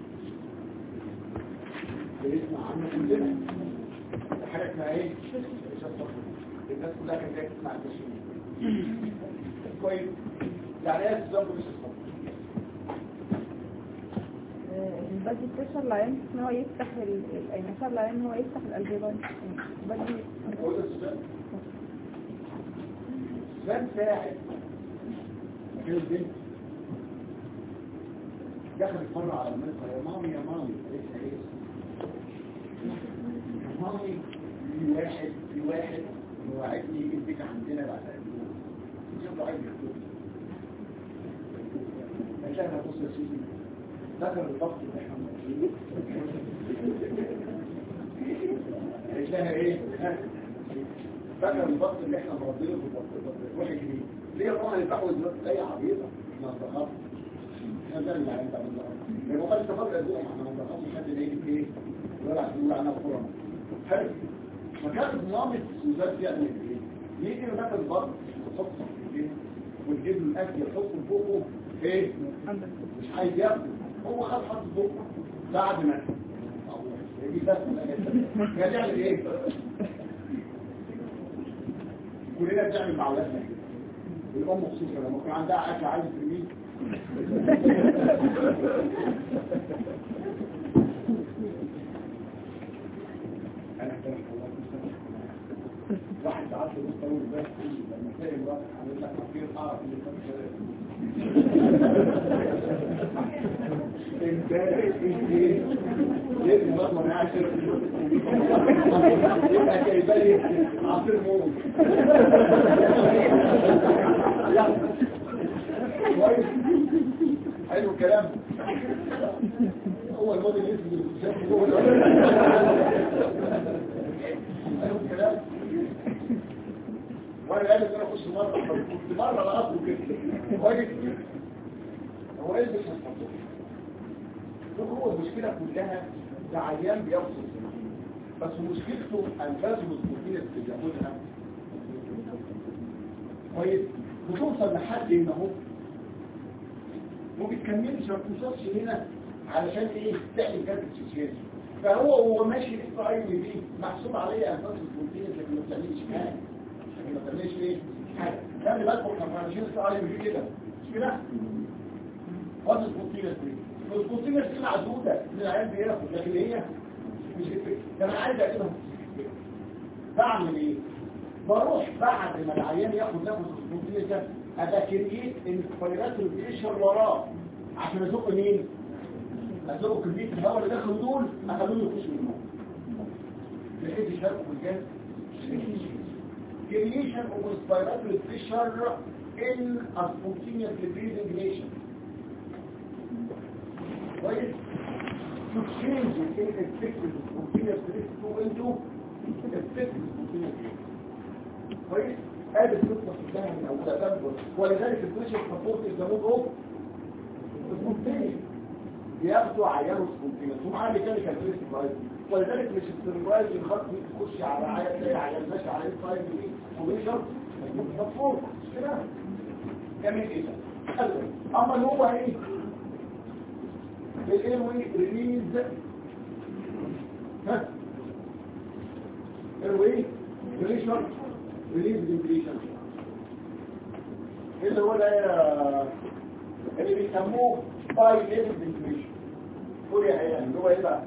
بنسمع عنه كلنا حاجة اسمها ايه؟ بريشر سبورت الناس كلها كانت جاية تسمع التشريح كويس يعني ايه تسمى بريشر سبورت؟ بدي بريشر لاين ان هو يفتح ال يعني بريشر لاين ان هو يفتح الالفيولاي بدي هو ده السؤال من ساعد كده البنت دخلت مرة على المنطقة يا مامي يا مامي قالت لها ايه يا مامي في واحد في واحد وعدني يجي البيت عندنا بعد اسبوع شوف له عيب هتلاقي هتبص يا سيدي ذكر الضغط اللي احنا ماشيين هتلاقي ايه ها؟ ذكر الضغط اللي احنا مرضينه في الضغط واحد جديد ليه طبعا يفتحوا دلوقتي اي عبيطه ما الضغط احنا ده اللي عندنا بالضغط لما قال استفاد الاسبوع احنا ما ضغطش حد يجي في ايه ولا يقول انا كوره حلو فكانت نظام السوزات يعني ايه يجي ذكر الضغط يحط في وتجيب له الاكل يحطه فوقه ايه مش عايز ياكل هو خد حط فوقه بعد ما يجي بس كان يعمل ايه كلنا بنعمل مع اولادنا كده الام خصوصا لما يكون عندها اكل عايز ترميه انا احترمت الله واحد ساعات في مستوى الباس لما تلاقي مراتك عامل لك عصير اعرف ان انت ايه ليه مرات ما عاشر يبقى جايبه لي عصير موز كويس حلو الكلام هو الموديل الاسود اللي شافه هو حلو الكلام وانا قال ان انا اخش مره كنت مره على اصله كده واجي هو ايه اللي بيحصل هو المشكله كلها ده عيان بيوصل بس مشكلته انفاسه البروتين اللي بياخدها كويس بتوصل لحد هنا اهو ما بتكملش ما بتوصلش هنا علشان ايه تعمل كارت السياسي فهو هو ماشي في اي بي محسوب عليه انفاس البروتين اللي ما بتعملش حاجه لكن ما بتعملش ايه حاجه خلي بالكم احنا ماشيين في اي بي كده مش كده وات البروتين دي البروتين دي معدوده من العيال بياخد لكن هي مش الفكره ده انا عايز اجيبها بعمل ايه بروح بعد ما العيان ياخد نفس البروتين ده اذاكريه الفيروس البريشر وراه عشان ازق مين ازق كميه الهواء اللي داخل دول اخلوه يخش من الموت بحيث يشاركوا في الجهاز creation of respiratory pressure in a spontaneously breathing nation كويس to change the effective spontaneous breath to into effective spontaneous breath كويس ادي القصه كلها من اولها تنبر ولذلك البريشر سبورت الجمود اوف سبونتينيوس بياخدوا عيانه سبونتينيوس ومعاه ميكانيكال بريس برايز ولذلك مش السربرايز الخط تخش على عيان تلاقي عيان ماشي على الفايل دي وبريشر سبورت مش كده جميل ايه اما اللي هو ايه الايروي ريليز ها ايروي بريشر ريليز انفليشن اللي هو ده اللي بيسموه باي ليفل انفليشن قول يا عيال اللي هو ايه بقى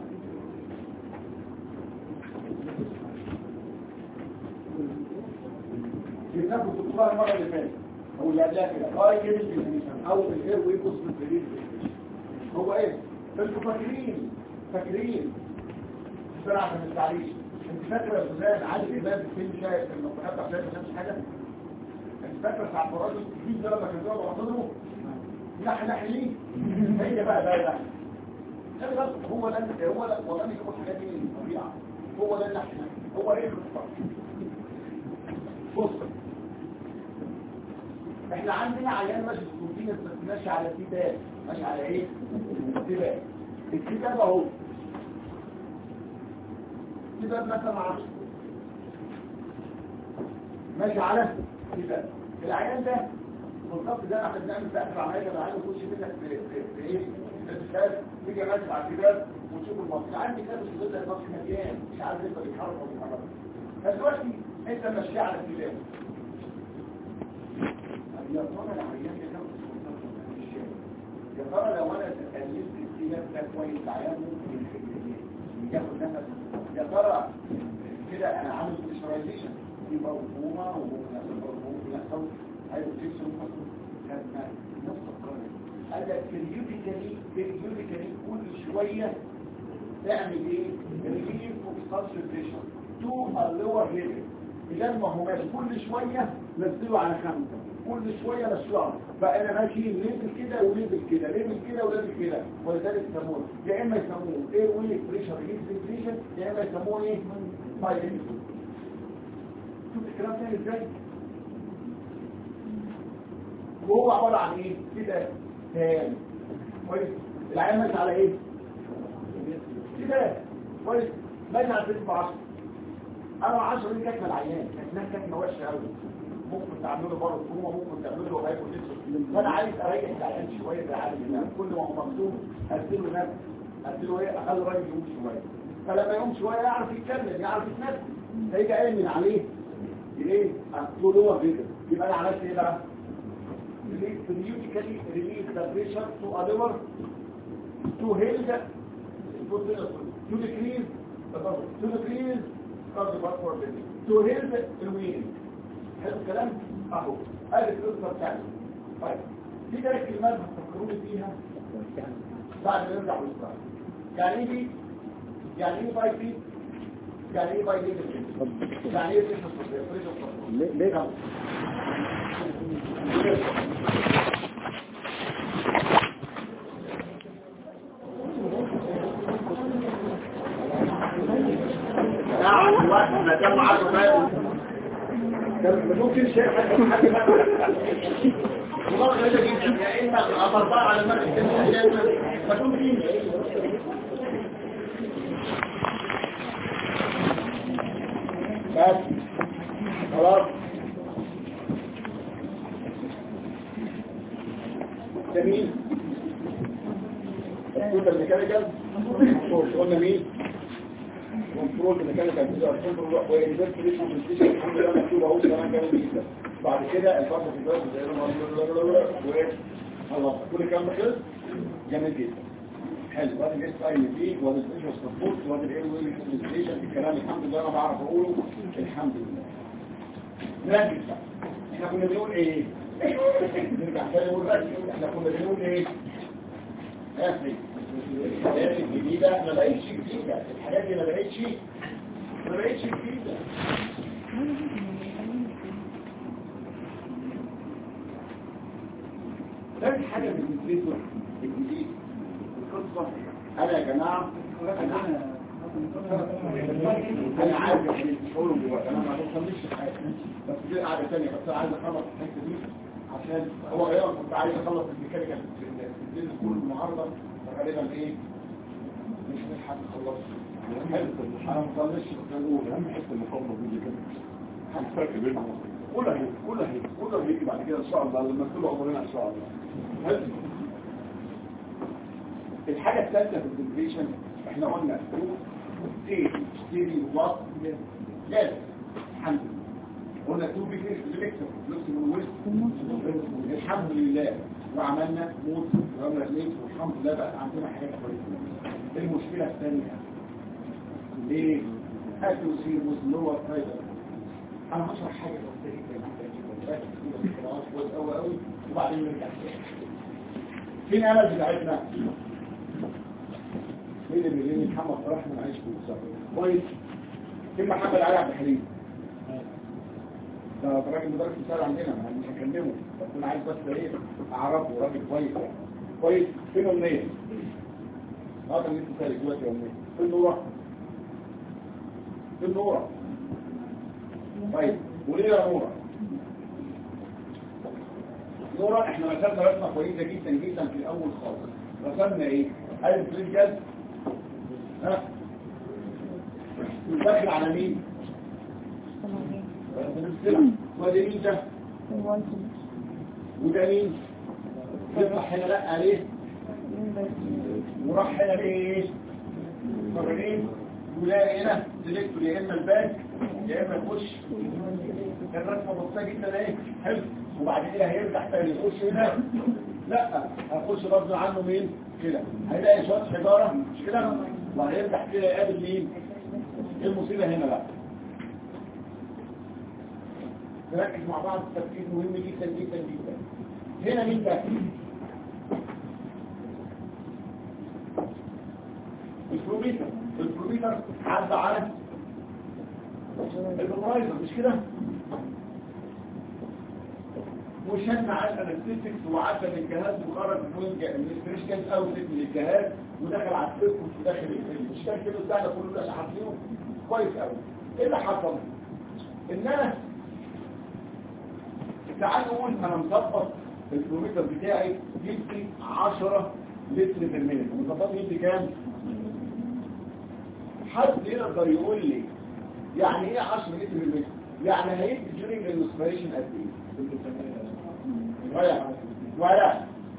بيسموا الدكتور المره اللي فاتت او اللي قبلها كده باي ليفل انفليشن او الاير وي بوست ريليز هو ايه انتوا فاكرين فاكرين بسرعه عشان ما تزعليش انت فاكره يا سوزان عادل امام في فيلم شايف لما كنت عشان ما شافش حاجه انت فاكره ساعه الراجل الجديد ده لما كان بيقعد معتذره نح نح ليه هي بقى ده ده خلي بالك هو ده هو ده والله يجيبوا الحاجات دي من الطبيعه هو ده النح هو ايه الخطه بص احنا عندنا عيان ماشي في ماشي على الكتاب ماشي على ايه الكتاب الكتاب اهو كتاب مثلا عشر ماشي على كتاب العيان ده بالظبط ده احنا بنعمل في اخر عمليه العيان يخش منك في في في ايه في الكتاب تيجي ماشي على الكتاب وتشوف المصري عندي كتاب الصدر ده المصري مليان مش عارف انت بيتحرك ولا بيتحرك فدلوقتي انت ماشي على الكتاب يا ترى العيان ده كام يا ترى لو انا تقللت الكتاب ده كويس العيان ممكن ياخد نفس يا ترى كده انا عامل بريشرايزيشن في مرفومه وممكن يحصل مرفوم يحصل هايبوتنشن لما نفس القرار هذا بيريوديكالي بيريوديكالي كل شويه تعمل ايه ريليف اوف كونسنتريشن تو اللور ليفل اذا ما هو ماشي كل شويه نزله على خمسة كل شوية نشرها بقى انا ماشي ليبل كده وليبل كده ليبل كده وليبل كده ولذلك يسموه يا اما يسموه ايه ويك بريشر ريليز بريشر يا اما يسموه ايه فايل شوف الكلام تاني ازاي وهو عبارة عن ايه كده تام كويس العيان ماشي على ايه كده كويس ماشي على فيلم 10 انا 10 دي كانت العيان كانت كانت وحشه قوي ممكن تعملوا له بره الكومه ممكن تعملوا له هايبو فانا عايز اريح العيان شويه زي عادي الناس كل ما هو مكتوب اديله نفس اديله ايه اخلي الراجل يقوم شويه فلما يقوم شويه يعرف يتكلم يعرف يتنفس فيجي قايم من عليه ايه اقول هو كده يبقى انا عملت ايه بقى periodically release the pressure to a liver to hold to decrease to decrease cardiovascular disease to hold the wheel حلو الكلام اهو ادي القصه بتاعتي طيب في ثلاث كلمات هتفكروني فيها بعد ما نرجع للصلاه يعني ايه دي يعني ايه باي بي يعني ايه باي ليفل يعني ايه بريشر ليه ليه نعم الوقت ما كان معاك مال ممكن شيء حد حد مضاق هذا جدا يا إما أفرطاء على المرء ما تكون فيه بس خلاص جميل الكمبيوتر ميكانيكال قلنا مين كنترول ميكانيكال كده كنترول وانفيرت ريشن ستيشن الحمد لله مكتوب اهو كمان كمان جدا بعد كده الفتره في الوقت زي ما خلاص كل الكلام ده خلص جميل جدا حلو وادي الاس اي نتيج وادي الفيشر سبورت وادي الاي ويل ستيشن الكلام الحمد لله انا بعرف اقوله الحمد لله نركز بقى احنا كنا بنقول ايه نرجع تاني نقول بقى احنا كنا بنقول ايه اخي الحاجات الجديدة ما بقتش جديدة الحاجات دي ما بقتش ما بقتش جديدة ثاني حاجة من الفيديو الجديد القصة أنا يا جماعة أنا أنا عايز أقولهم دلوقتي أنا ما بوصلش حاجة بس دي قاعدة ثانية بس أنا عايز أخلص الحتة دي عشان هو غالبا كنت عايز أخلص الميكانيكال في الليل كل النهاردة غالبا إيه مش نلحق نخلص حلو أنا ما بوصلش بنقول أهم حتة المقاومة دي كده هنفرق بينهم كلها هي كلها هي كلها هيجي بعد كده إن شاء الله لما نكتبوا عمرنا إن شاء الله حلو الحاجة الثالثة في الديفيشن احنا قلنا ستيري ستيري وات جاز الحمد لله قلنا تو بيجريس الكتر نفس من الوسط الحمد لله وعملنا موت وعملنا ليت والحمد لله بقى عندنا حاجات كويسه المشكلة الثانية ليه أكيوسي وسلوة فايدر أنا هشرح حاجة بسيطة جدا جدا جدا كويس قوي قوي وبعدين نرجع فين الأمل بتاعتنا؟ مين اللي بيجي محمد صلاح من عايش في المستقبل كويس فين محمد علي عبد الحليم ده راجل مدرس مثال عندنا انا مش هكلمه بس انا عايز بس ايه اعرفه راجل كويس كويس فين امنيه هذا اللي انت سالك دلوقتي يا امنيه فين نوره فين نوره طيب وليه يا نوره نوره احنا رسمنا رسمه كويسه جدا جدا في الاول خالص رسمنا ايه الف رجال ها داخل على مين وده مين ده وده مين يطلع هنا لا عليه وراح هنا بايه مرتين ولاقي هنا سلكته يا اما الباك يا اما الوش الرسمه بسيطه جدا اهي حلو وبعد كده هيرجع تاني يخش هنا لا هيخش غصب عنه مين كده هيلاقي شويه حجاره مش كده وهيرجع كده يقابل مين ايه المصيبه هنا بقى نركز مع بعض التركيز مهم جدا جدا جدا هنا مين ده البروميتر البروميتر عدى على البروميتر مش كده وشن على الانستيكس وعدى من الجهاز وخرج من الفريش كان اوتلت من الجهاز ودخل على السيركت وداخل الفيلم مش كان كده بتاعنا كله ده حاطينه كويس قوي ايه اللي حصل ان انا تعال نقول انا مظبط الكيلومتر بتاعي يدي 10 لتر في المينت مظبط يدي كام حد يقدر يقول لي يعني ايه 10 لتر في المينت يعني هيدي during الانسبيريشن قد ايه ولا ولا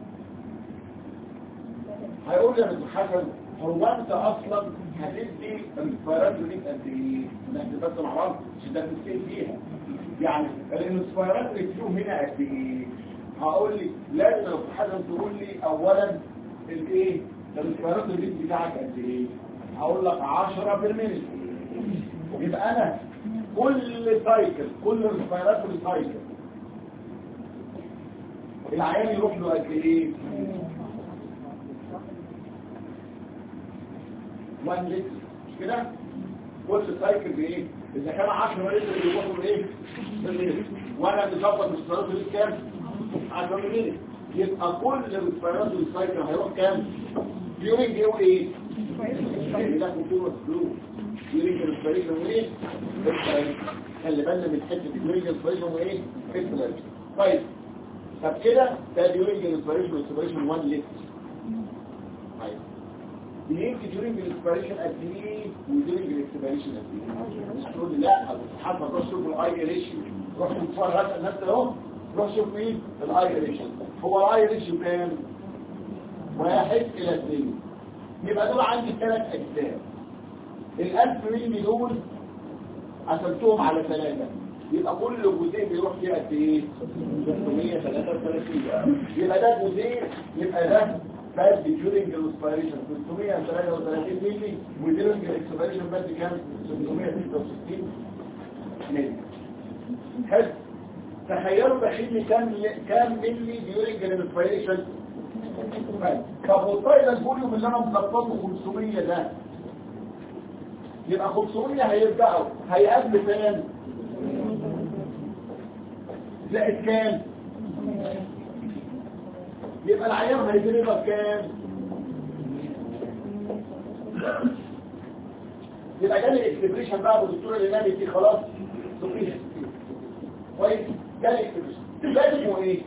هيقول يا مستر حسن هو انت اصلا هتدي الانسبيرات ريت قد ايه نحن بس مع بعض عشان ده بنسال فيها يعني الانسبيرات ريت هنا قد ايه هقول لي لازم لو حسن تقول لي اولا الايه الانسبيرات ريت بتاعك قد ايه هقول لك 10 بالمية يبقى انا كل سايكل كل الانسبيرات سايكل العيان يروح له قد ايه 1 لتر مش كده كل سايكل بايه اذا كان 10 لتر يروح له ايه بالليل وانا مظبط السيارات دي كام 10 لتر يبقى كل السيارات السايكل هيروح كام ديورنج ايه وايه ده كنترول فلو ديورنج الانسبيريشن وايه خلي بالنا من حته ديورنج الانسبيريشن وايه اكسلنت طيب طب كده ده ديورنج الانسبيريشن والانسبيريشن 1 لتر طيب بيجي ديورنج الانسبيريشن قد ايه وديورنج الاكسبيريشن قد ايه تقول لي لا حتى روح شوف الاي ريشيو روح شوف فرق الناس اهو روح شوف مين الاي ريشيو هو الاي ريشيو كام واحد الى اثنين يبقى دول عندي ثلاث اجزاء الالف ملي دول قسمتهم على ثلاثة يبقى كل جزء بيروح فيه قد ايه 333 يبقى ده جزء يبقى ده بس during الاسبيريشن 333 ملي وديورنج الاكسبيريشن بس كام 666 ملي حلو تخيلوا داخل لي كام كام ملي ديورنج الاسبيريشن طب والطايله الفوليوم اللي انا مظبطه 500 ده يبقى 500 هيرجعوا هيقابل فين زائد كام يبقى العيان هيضربها بكام يبقى جالي الاكسبريشن بقى ابو الدكتور اللي نامي دي خلاص صحيح كويس جالي الاكسبريشن ده اسمه ايه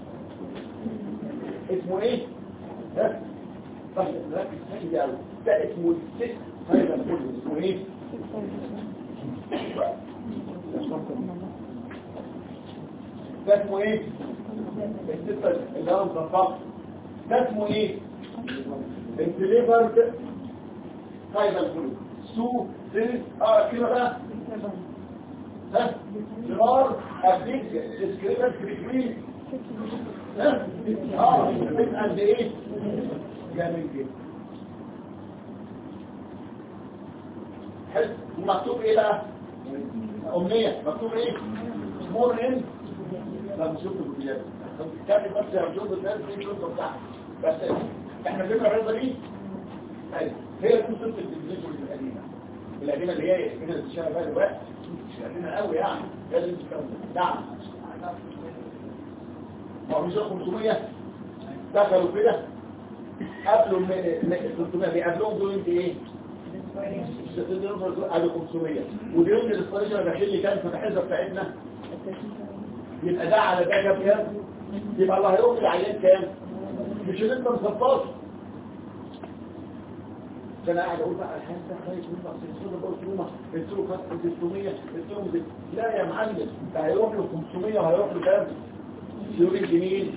اسمه ايه ده طيب ركز في دي قوي ده اسمه الست هذا كله اسمه ايه ده اسمه ايه الستة اللي انا مظبطها ده اسمه ايه الدليفرد فايبر فلو سو سيريس اه كده بقى ها صغار ابديت ديسكريبر كريكوين ها اه بين قد ايه جميل جدا حلو ومكتوب ايه بقى امنيه مكتوب ايه مور ان لما شفت الفيديوهات كان بس يا جوز الناس دي شوف بتاع بس احنا فكره الرياضه دي هي قصه التلفزيون القديمه القديمه اللي هي كده بتشتغل بقى دلوقتي مش قديمه قوي يعني لازم تفهم نعم ما هو مش 500 دخلوا كده قبلوا 300 بيقابلوهم دول انت ايه قالوا 500 وديون الاستراتيجيه داخل لي كام في الحسبه بتاعتنا يبقى ده على ده جاب كام يبقى الله هيقوم العيان كام مش اللي انت مظبطه فانا قاعد اقول بقى الحين ده خايف من بقى سيصير بقى تروما انتوا كام 600 انتوا لا يا معلم ده هيروح له 500 وهيروح له كام يقول الجميل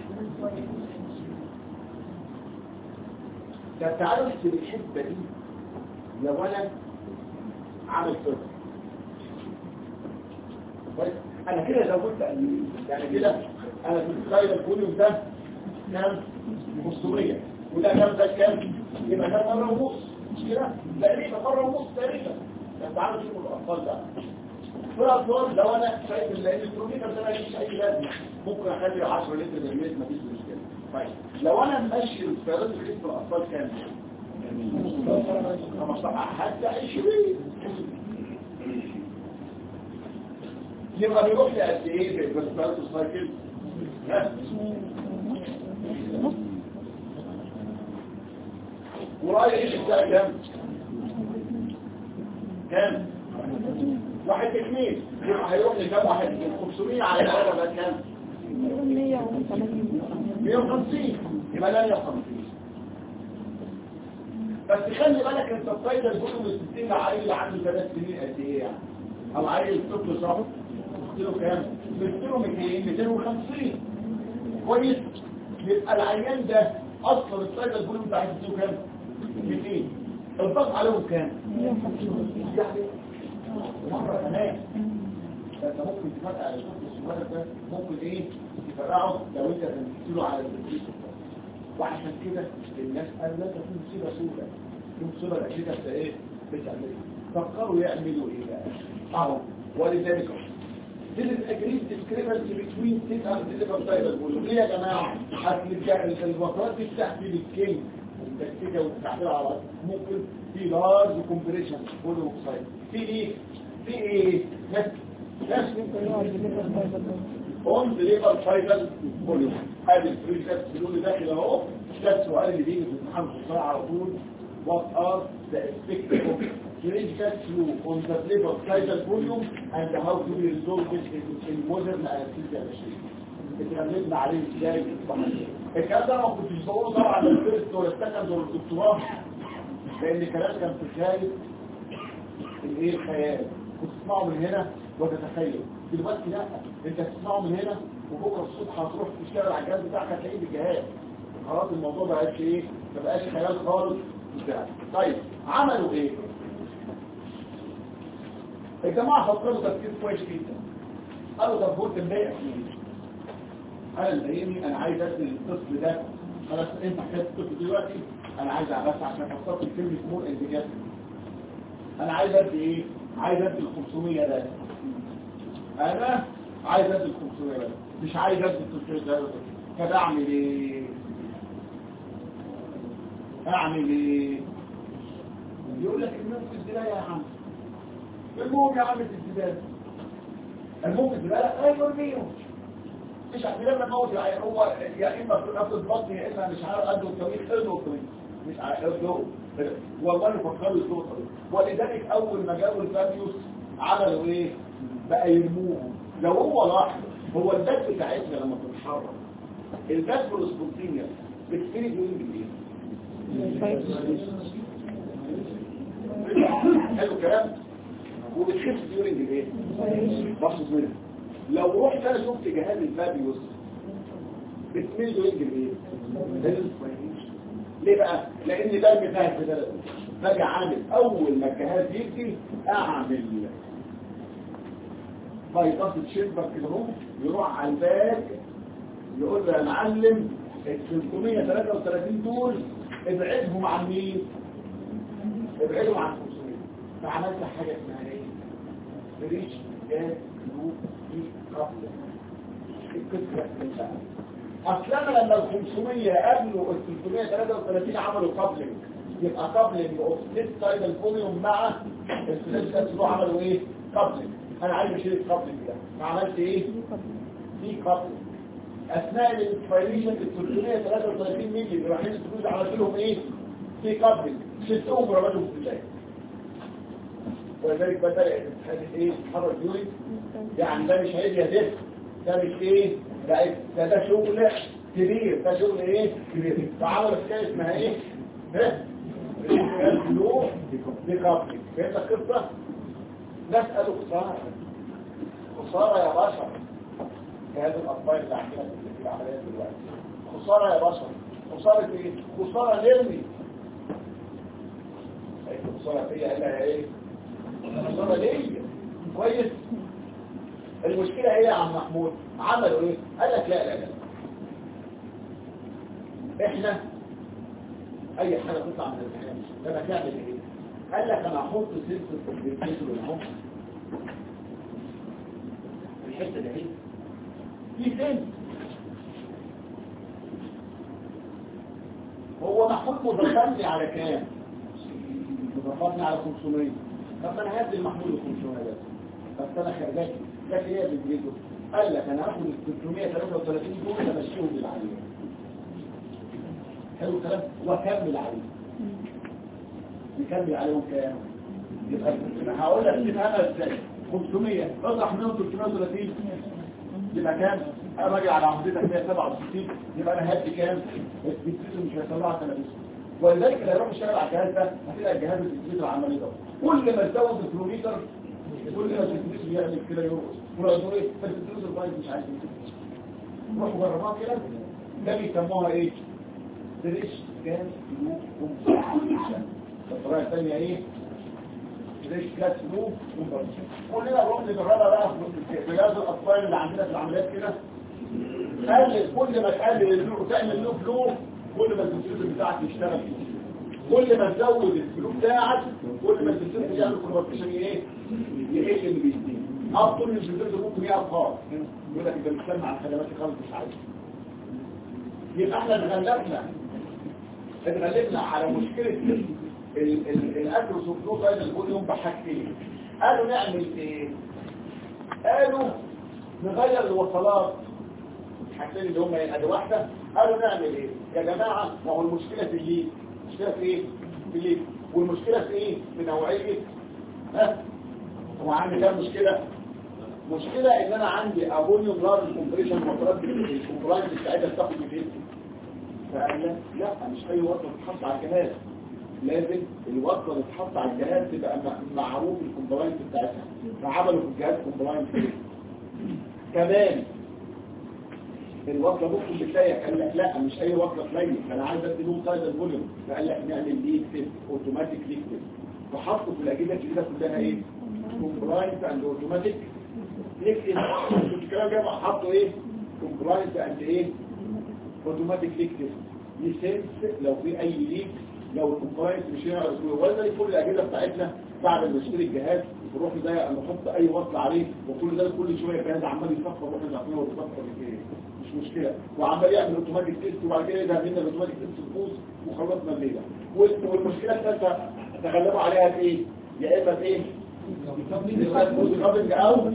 ده تعالوا نحسب الحسبه دي لو انا عامل صفر طيب انا كده زودت قليل يعني كده انا في الخير الفوليوم ده كام 500 وده كام ده كام يبقى ده مره ونص مش كده تقريبا مره ونص تقريبا طب تعالوا شوفوا الاطفال ده في الاطفال لو انا شايف ان الكتروميتر ده ماليش اي لازمه ممكن اخلي 10 لتر بالمية مفيش مشكله طيب لو انا ماشي السيارات الخيط في الاطفال كام 15 حتى 20 يبقى بيروح لي قد ايه في البرسبالتو سايكل ها؟ ورأي ايش بتاع كام كام واحد اثنين يبقى هيروح لكام واحد اثنين 500 على الأقل بقى كام 180 150 يبقى لا 150 بس خلي بالك انت الطايله الجزء من 60 عيل عنده ثلاث سنين قد ايه يعني او عيل طفل شهر قلت له كام قلت له 200 250 كويس يبقى العيان ده اصلا الطايله الجزء بتاع له كام 200 الضغط عليهم كام يعني مرة كمان فانت ممكن تفرقع الشخص الصغير ده ممكن ايه تفرقعه لو انت تنزله على التدريس وعشان كده الناس قالوا لا تكون مصيبه سوداء في مصيبه الاجهزه بتا ايه بتعمل فكروا يعملوا ايه بقى اهو ولذلك This is agreed discrepancy between six and deliver titles بيقولوا ليه يا جماعة هتلجأ الوفرات دي بتاعتي بالكينج والتكتيكة والتعبير على ممكن في لارج كومبريشن فول اوكسايد في ايه في ايه بس بس اون ديليفر فاينل فوليوم ادي الفري كابس اللي داخل اهو ده السؤال اللي بيجي في الامتحان بسرعه على طول what are the effects of syringe cut through on the liver tidal volume and how to be resolved in, in modern anesthesia machine اتكلمنا عليه ازاي في الصحيح الكلام ده ما كنتش بقوله طبعا للفيرست ولا السكند ولا الدكتوراه لان الكلام كان في خيال الايه الخيال كنت تسمعه من هنا وتتخيل دلوقتي لا انت تسمعه من هنا وبكره الصبح هتروح تشتغل على الجهاز بتاعك هتلاقيه بالجهاز خلاص الموضوع ما بقاش ايه ما بقاش خيال خالص بتاعك. طيب عملوا ايه الجماعه فكروا تفكير كويس جدا قالوا طب قلت امبارح انا اللي ضايقني انا عايز ادي الطفل ده خلاص انت حكايه الطفل دلوقتي انا عايز بس عشان فكرت كلمه مور انتجاز انا عايز ادي ايه عايز ادي ال 500 ده انا عايز ادي ال 500 ده مش عايز ادي ال 300 ده طب اعمل ايه اعمل ايه يقول لك الممكن تلاقي يا عم المهم يا عم الابتدائي الممكن تلاقي ايوه المية مش عارف لما موت يعني هو يا اما في نفس البطن يا اما مش عارف قد الطريق قد الطريق مش عارف له والله فكروا يسووا الطريق ولذلك اول ما جابوا الفابيوس عملوا ايه بقى يرموه لو هو لاحظ هو الباب بتاعتنا لما بتتحرك الباب الاسبونتينيا بتفرق مين بايه حلو الكلام وبتخف ديورنج الايه بصوا منها لو رحت انا شفت جهاز الفابيوس بتميل ديورنج الايه ليه بقى لان ده المثال في ده باجي عامل اول ما الجهاز يجي اعمل بايطات تشبك كده اهو يروح على الباك يقول له يا معلم ال 333 دول ابعدهم عن مين ابعدهم عن 500 فعملت حاجة اسمها ايه بريش جاز لوب دي قبل الكسرة بتاعتها اصل انا لما ال 500 قبلوا ال 333 عملوا كابلنج يبقى كابلنج اوف سبليت سايد الفوليوم مع السبليت سايد عملوا ايه كابلنج انا عايز اشيل الكابلنج ده فعملت ايه دي كابلنج اثناء الانسبيريشن ال 333 مللي اللي رايحين الفلوس عملت لهم ايه في كابلنج شلتهم ورميتهم في الشاي ولذلك بدأ هذه ايه تتحرك يوري يعني ده مش عيب يا دف ده مش ايه ده عيب. ده ده شغل كبير ده شغل ايه كبير فعملوا حكايه اسمها ايه ده له دي كابلنج فهمت القصه نسأل خسارة خسارة يا بشر هذه الأطفال اللي عندنا في العمليات دلوقتي خسارة يا بشر خسارة ايه؟ خسارة نرمي ايه خسارة فيها قالها ايه؟ خسارة ليه؟ كويس؟ المشكلة ايه يا عم محمود؟ عملوا ايه؟ قال لك لا لا لا احنا اي حاجة تطلع من الامتحان لما تعمل ايه؟ قال لك انا هحط سلسلة الفيديو والعمر الحتة دي اهي في فين هو محمود مضغطني على كام مضغطني على 500 طب انا هدي المحمود ال 500 بس بس انا خرجت لكن هي بتجيبه قال لك انا هاخد ال 333 دول امشيهم للعمليه حلو الكلام واكمل عليهم نكمل عليهم كام يبقى يبقى هقول لك تفهمها ازاي 500 اطرح منهم 330 يبقى كام انا راجع على عمودتك 167 يبقى انا هدي كام التسليم مش هيطلعها تنافس ولذلك اللي هيروح يشتغل على الجهاز ده هتلاقي الجهاز التسليم العملي ده كل ما تزود الكيلومتر كل ما التسليم بيعمل كده يرقص ويقولوا ايه فالتسليم الكويس مش عايز يمسك. روحوا جربوها كده ده بيسموها ايه فريش جاز فلو كومبوزيشن الطريقه الثانيه ايه فريش جاز فلو كومبوزيشن كلنا نروح نجربها بقى في جهاز الاطفال اللي عندنا في العمليات كده قلل كل ما تقلل الفلو وتعمل له فلو كل ما السيستم بتاعك يشتغل كل ما تزود الفلو بتاعك كل ما السيستم يعمل كونفرتيشن ايه يقل اللي بيديه افضل من السيستم ممكن يقف خالص يقول لك انت بتسمع عن خدمات خالص مش عايز يبقى احنا اتغلبنا اتغلبنا على مشكلة ال- ال- الاكل والسكنوت ايضا كل يوم بحاجتين قالوا نعمل ايه قالوا نغير الوصلات الحاجتين اللي هم ادي واحدة قالوا نعمل ايه يا جماعة ما هو المشكلة في الليل المشكلة في ايه في الليل والمشكلة في ايه في نوعية ها هو عندي كام مشكلة مشكلة ان انا عندي ابونيوم لارج كومبريشن وصلات الكومبرايز بتاعتها بتاخد من فقال لا لا مش اي وصله تتحط على الجهاز لازم الوصله اللي تتحط على الجهاز تبقى م- معروف الكومبلاينس بتاعتها فعملوا في الجهاز كومبلاينس كمان الوصله ممكن بتلاقي قال لك لا مش اي وصله تلاقي انا عايز ادي له سايد الفوليوم فقال لك نعمل ليك تيست اوتوماتيك ليك تيست وحطوا في الاجهزه الجديده كلها ايه كومبلاينس اند اوتوماتيك ليك تيست الكلام ده حطوا ايه كومبلاينس اند ايه اوتوماتيك ليك تيست يسنس لو في اي ليك لو الكومبلاينس مش هنا ولا كل الاجهزه بتاعتنا بعد ما نشتري الجهاز نروح ده نحط اي وصل عليه وكل ده كل شويه الجهاز عمال يصفر واحنا مش عارفين هو بيصفر ايه مش مشكله وعمال يعمل اوتوماتيك تيست وبعد كده يذهب لنا الاوتوماتيك تيست تفوز وخلصنا الليله وال- والمشكله الثالثه تغلبوا عليها في ايه؟ يا اما في ايه؟ بيقابل او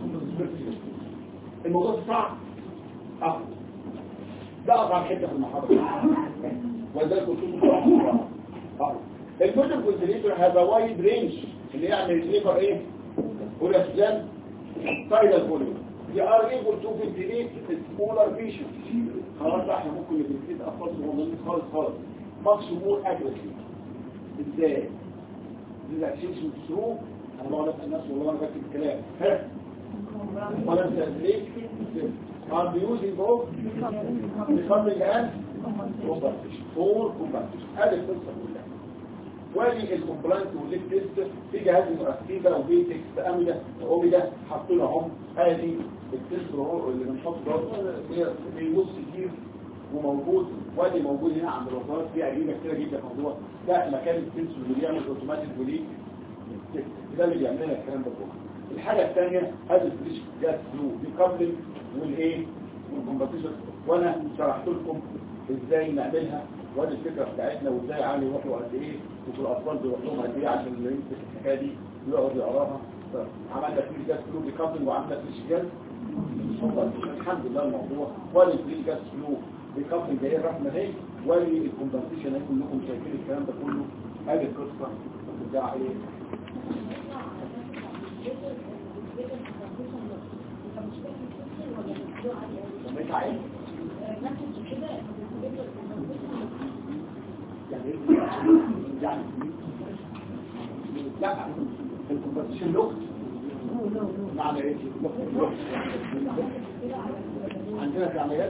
الموضوع صعب اه ده أصعب حتة في المحاضرة وذلك قلت لكم الفوتو كونسليتور هذا وايد رينج اللي يعمل ليفر ايه ورسلان تايلر فوليوم دي ار ايبل تو فنتيليت سمولر فيشن خلاص بقى احنا ممكن نفنتيليت اطفال صغيرين خالص خالص ماتش مور اجريسيف ازاي دي اكشن ثرو انا بقعد اسال الناس والله انا بكتب الكلام ها ولا انت ليه are using both becoming an competition for competition هذه القصة كلها وادي الكومبلانت والليك تيست في جهاز مركبة وفي تكست أمدة وأوميجا حاطين لهم ادي التيست اللي- اللي بنحط ده بيبص كتير وموجود وادي موجود هنا عند الوزارات في أجهزة كتيرة جدا موضوع ده مكان التيست اللي بيعمل اوتوماتيك وليك ده اللي بيعمل لنا الكلام ده كله الحاجة الثانية هذا الفريش جاز فلو بيقبل والايه والكومبتيشن وانا شرحت لكم ازاي نعملها وادي الفكرة بتاعتنا وازاي عامل يروحوا قد ايه وفي الاطفال بيروح لهم قد ايه عشان اللي يمسك الحكايه دي يقعد يقراها عملنا فريش جاز فلو بيقبل وعملنا فريش جاز الحمد لله الموضوع وادي الفريش جاز فلو بيقبل جاي الرحمه اهي وادي الكومبتيشن اهي كلكم شايفين الكلام ده كله ادي القصه بتاع ايه مش عايز يعني ايه؟ يعني لا الكومبتيشن لغة معنى ايه لغة. عندنا في العمليات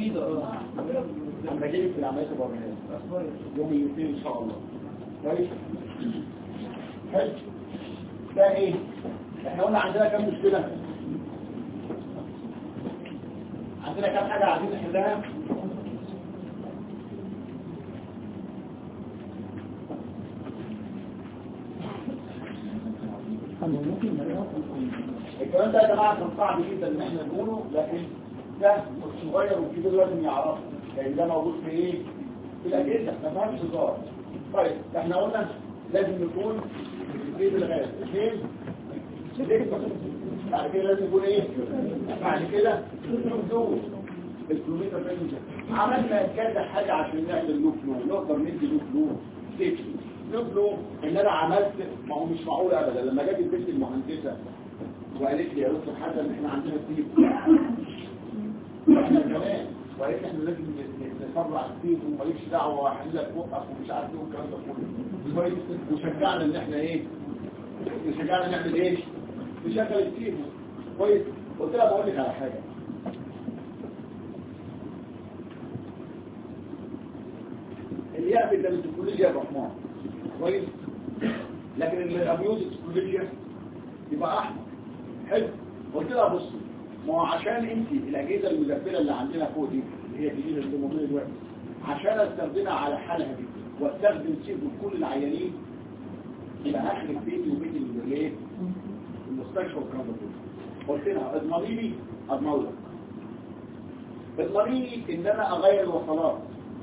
لما جيلي في العمليات البرمجية يوم الاثنين ان شاء الله كويس حلو ده ايه احنا قلنا عندنا كم مشكلة عندنا كم حاجة عايزين نحلها الكلام ده يا جماعة كان صعب جدا ان احنا نقوله لكن ده الصغير والكبير لازم يعرفه لان ده موجود في ايه؟ في الاجهزة ما فيهاش هزار طيب احنا قلنا لازم نكون في الغاز اثنين ليكتور بعد كده لازم يكون ايه بعد كده دول الكيلومتر ده يوجد. عملنا كذا حاجة عشان نعمل لوب فلو نقدر ندي لوب فلو سيفتي لوب فلو ان انا عملت ما هو مش معقول ابدا لما جت البنت المهندسة وقالت لي يا دكتور حسن ان احنا عندنا سيف احنا كمان وقالت لي احنا لازم نفرع السيف وماليش دعوه وحلك وقف ومش عارف ايه والكلام ده كله كويس وشجعنا ان احنا ايه وشجعنا نعمل ايه نشغل السيف كويس قلت لها بقول لك على حاجه الياء في التكنولوجيا الرحمن كويس لكن الابيوز التكنولوجيا يبقى احمر حلو قلت لها بص ما هو عشان انت الاجهزه المدبره اللي عندنا فوق دي اللي هي الجديده اللي موجوده دلوقتي عشان استخدمها على حالها دي واستخدم سيف لكل العيانين يبقى هخرب بيتي وبيت الايه المستشفى والكلام ده كله قلت لها اضمني لي اضمن لك اضمني لي ان انا اغير الوصلات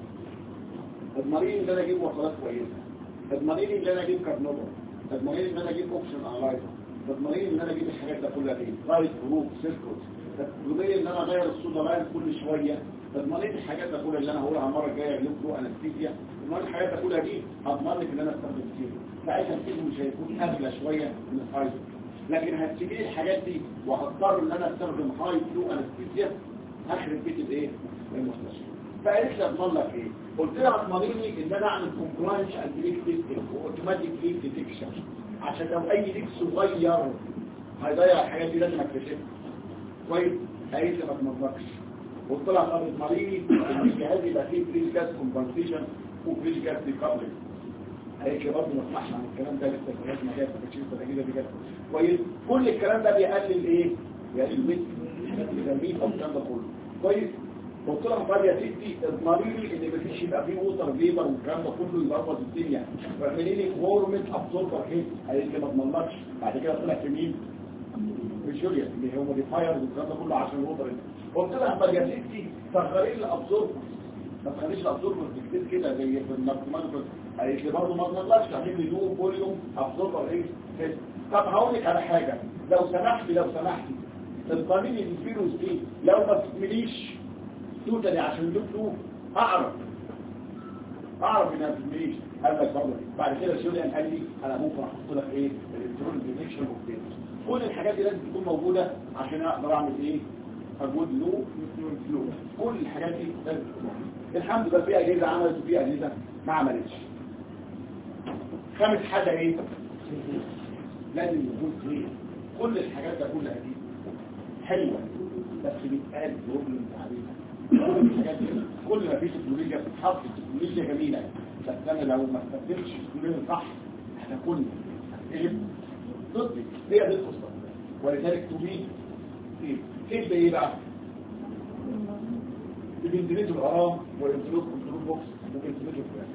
اضمني لي ان انا اجيب وصلات كويسه اضمني لي ان انا اجيب كارنوبر اضمني لي ان انا اجيب اوبشن انالايزر تضمني ان انا اجيب الحاجات ده كلها دي رايت جروب سيركل تضمني ان انا اغير الصودا لاين كل شويه تضمني الحاجات ده كلها اللي انا هقولها المره الجايه اللي برو انستيزيا تضمني الحاجات ده كلها دي اضمن لك ان انا استخدم كتير ساعتها الكيلو مش هيكون اغلى شويه من الفايزر لكن هتسيبي لي الحاجات دي وهضطر ان انا استخدم هاي فلو انستيزيا هخرب بيت الايه المستشفى فقالت لي اضمن لك ايه قلت لها اضمني لي ان انا اعمل كومبلاينس اند ليك تيستنج واوتوماتيك ليك ديتكشن عشان لو اي ليك صغير هيضيع الحاجات دي لازم اكتشفها كويس قالت لي ما تنظرش قلت لها طب اضمني لي ان الجهاز يبقى فيه فريش جاز كومبنسيشن وفريش جاز ريكفري قالت لي برضه ما اسمعش عن الكلام ده لسه لغايه ما جت ما كانتش لسه التجهيزه دي جت كويس كل الكلام ده بيقلل ايه؟ بيقلل البيت الحاجات اللي جنبيه او الكلام ده كله كويس قلت لها طب يا ستي اضمني لي ان مفيش يبقى فيه ووتر فيبر والكلام ده كله يبوظ الدنيا واعملي لي فورمت ابسوربر هيد قالت لي ما اضمنلكش بعد كده طلع في مين؟ في جوليا اللي هو موديفاير والكلام ده كله عشان الووتر قلت لها طب يا ستي صغري لي الابسوربر ما تخليش الابسوربر كتير كده زي في الناركومان قالت لي برضه ما اضمنلكش اعمل لي دو فوليوم ابسوربر ايه طب هقول لك على حاجه لو سمحتي لو سمحتي اضمني لي الفيروس دي لو ما تكمليش توتالي عشان يدخلوا اعرف اعرف انها تدميش قال لك برضه بعد كده جوليان قال لي انا ممكن احط لك ايه الالكترون ديتكشن وكده كل الحاجات دي لازم تكون موجوده عشان اقدر اعمل ايه اجود لو فلو كل الحاجات دي لازم تكون موجودة. الحمد لله في اجهزه عملت وفي اجهزه ما عملتش خامس حاجه ايه لازم يكون ايه كل الحاجات ده كلها دي حلوه بس بيتقال بروبلم عليها كل ما في تكنولوجيا بتتحط تكنولوجيا جميلة بس انا لو ما استخدمتش التكنولوجيا صح هتكون هتقلب ضدي هي دي القصة ولذلك تبين كيف بايه بقى؟ الانترنت الغرام والانترنت كنترول بوكس والانترنت الفلان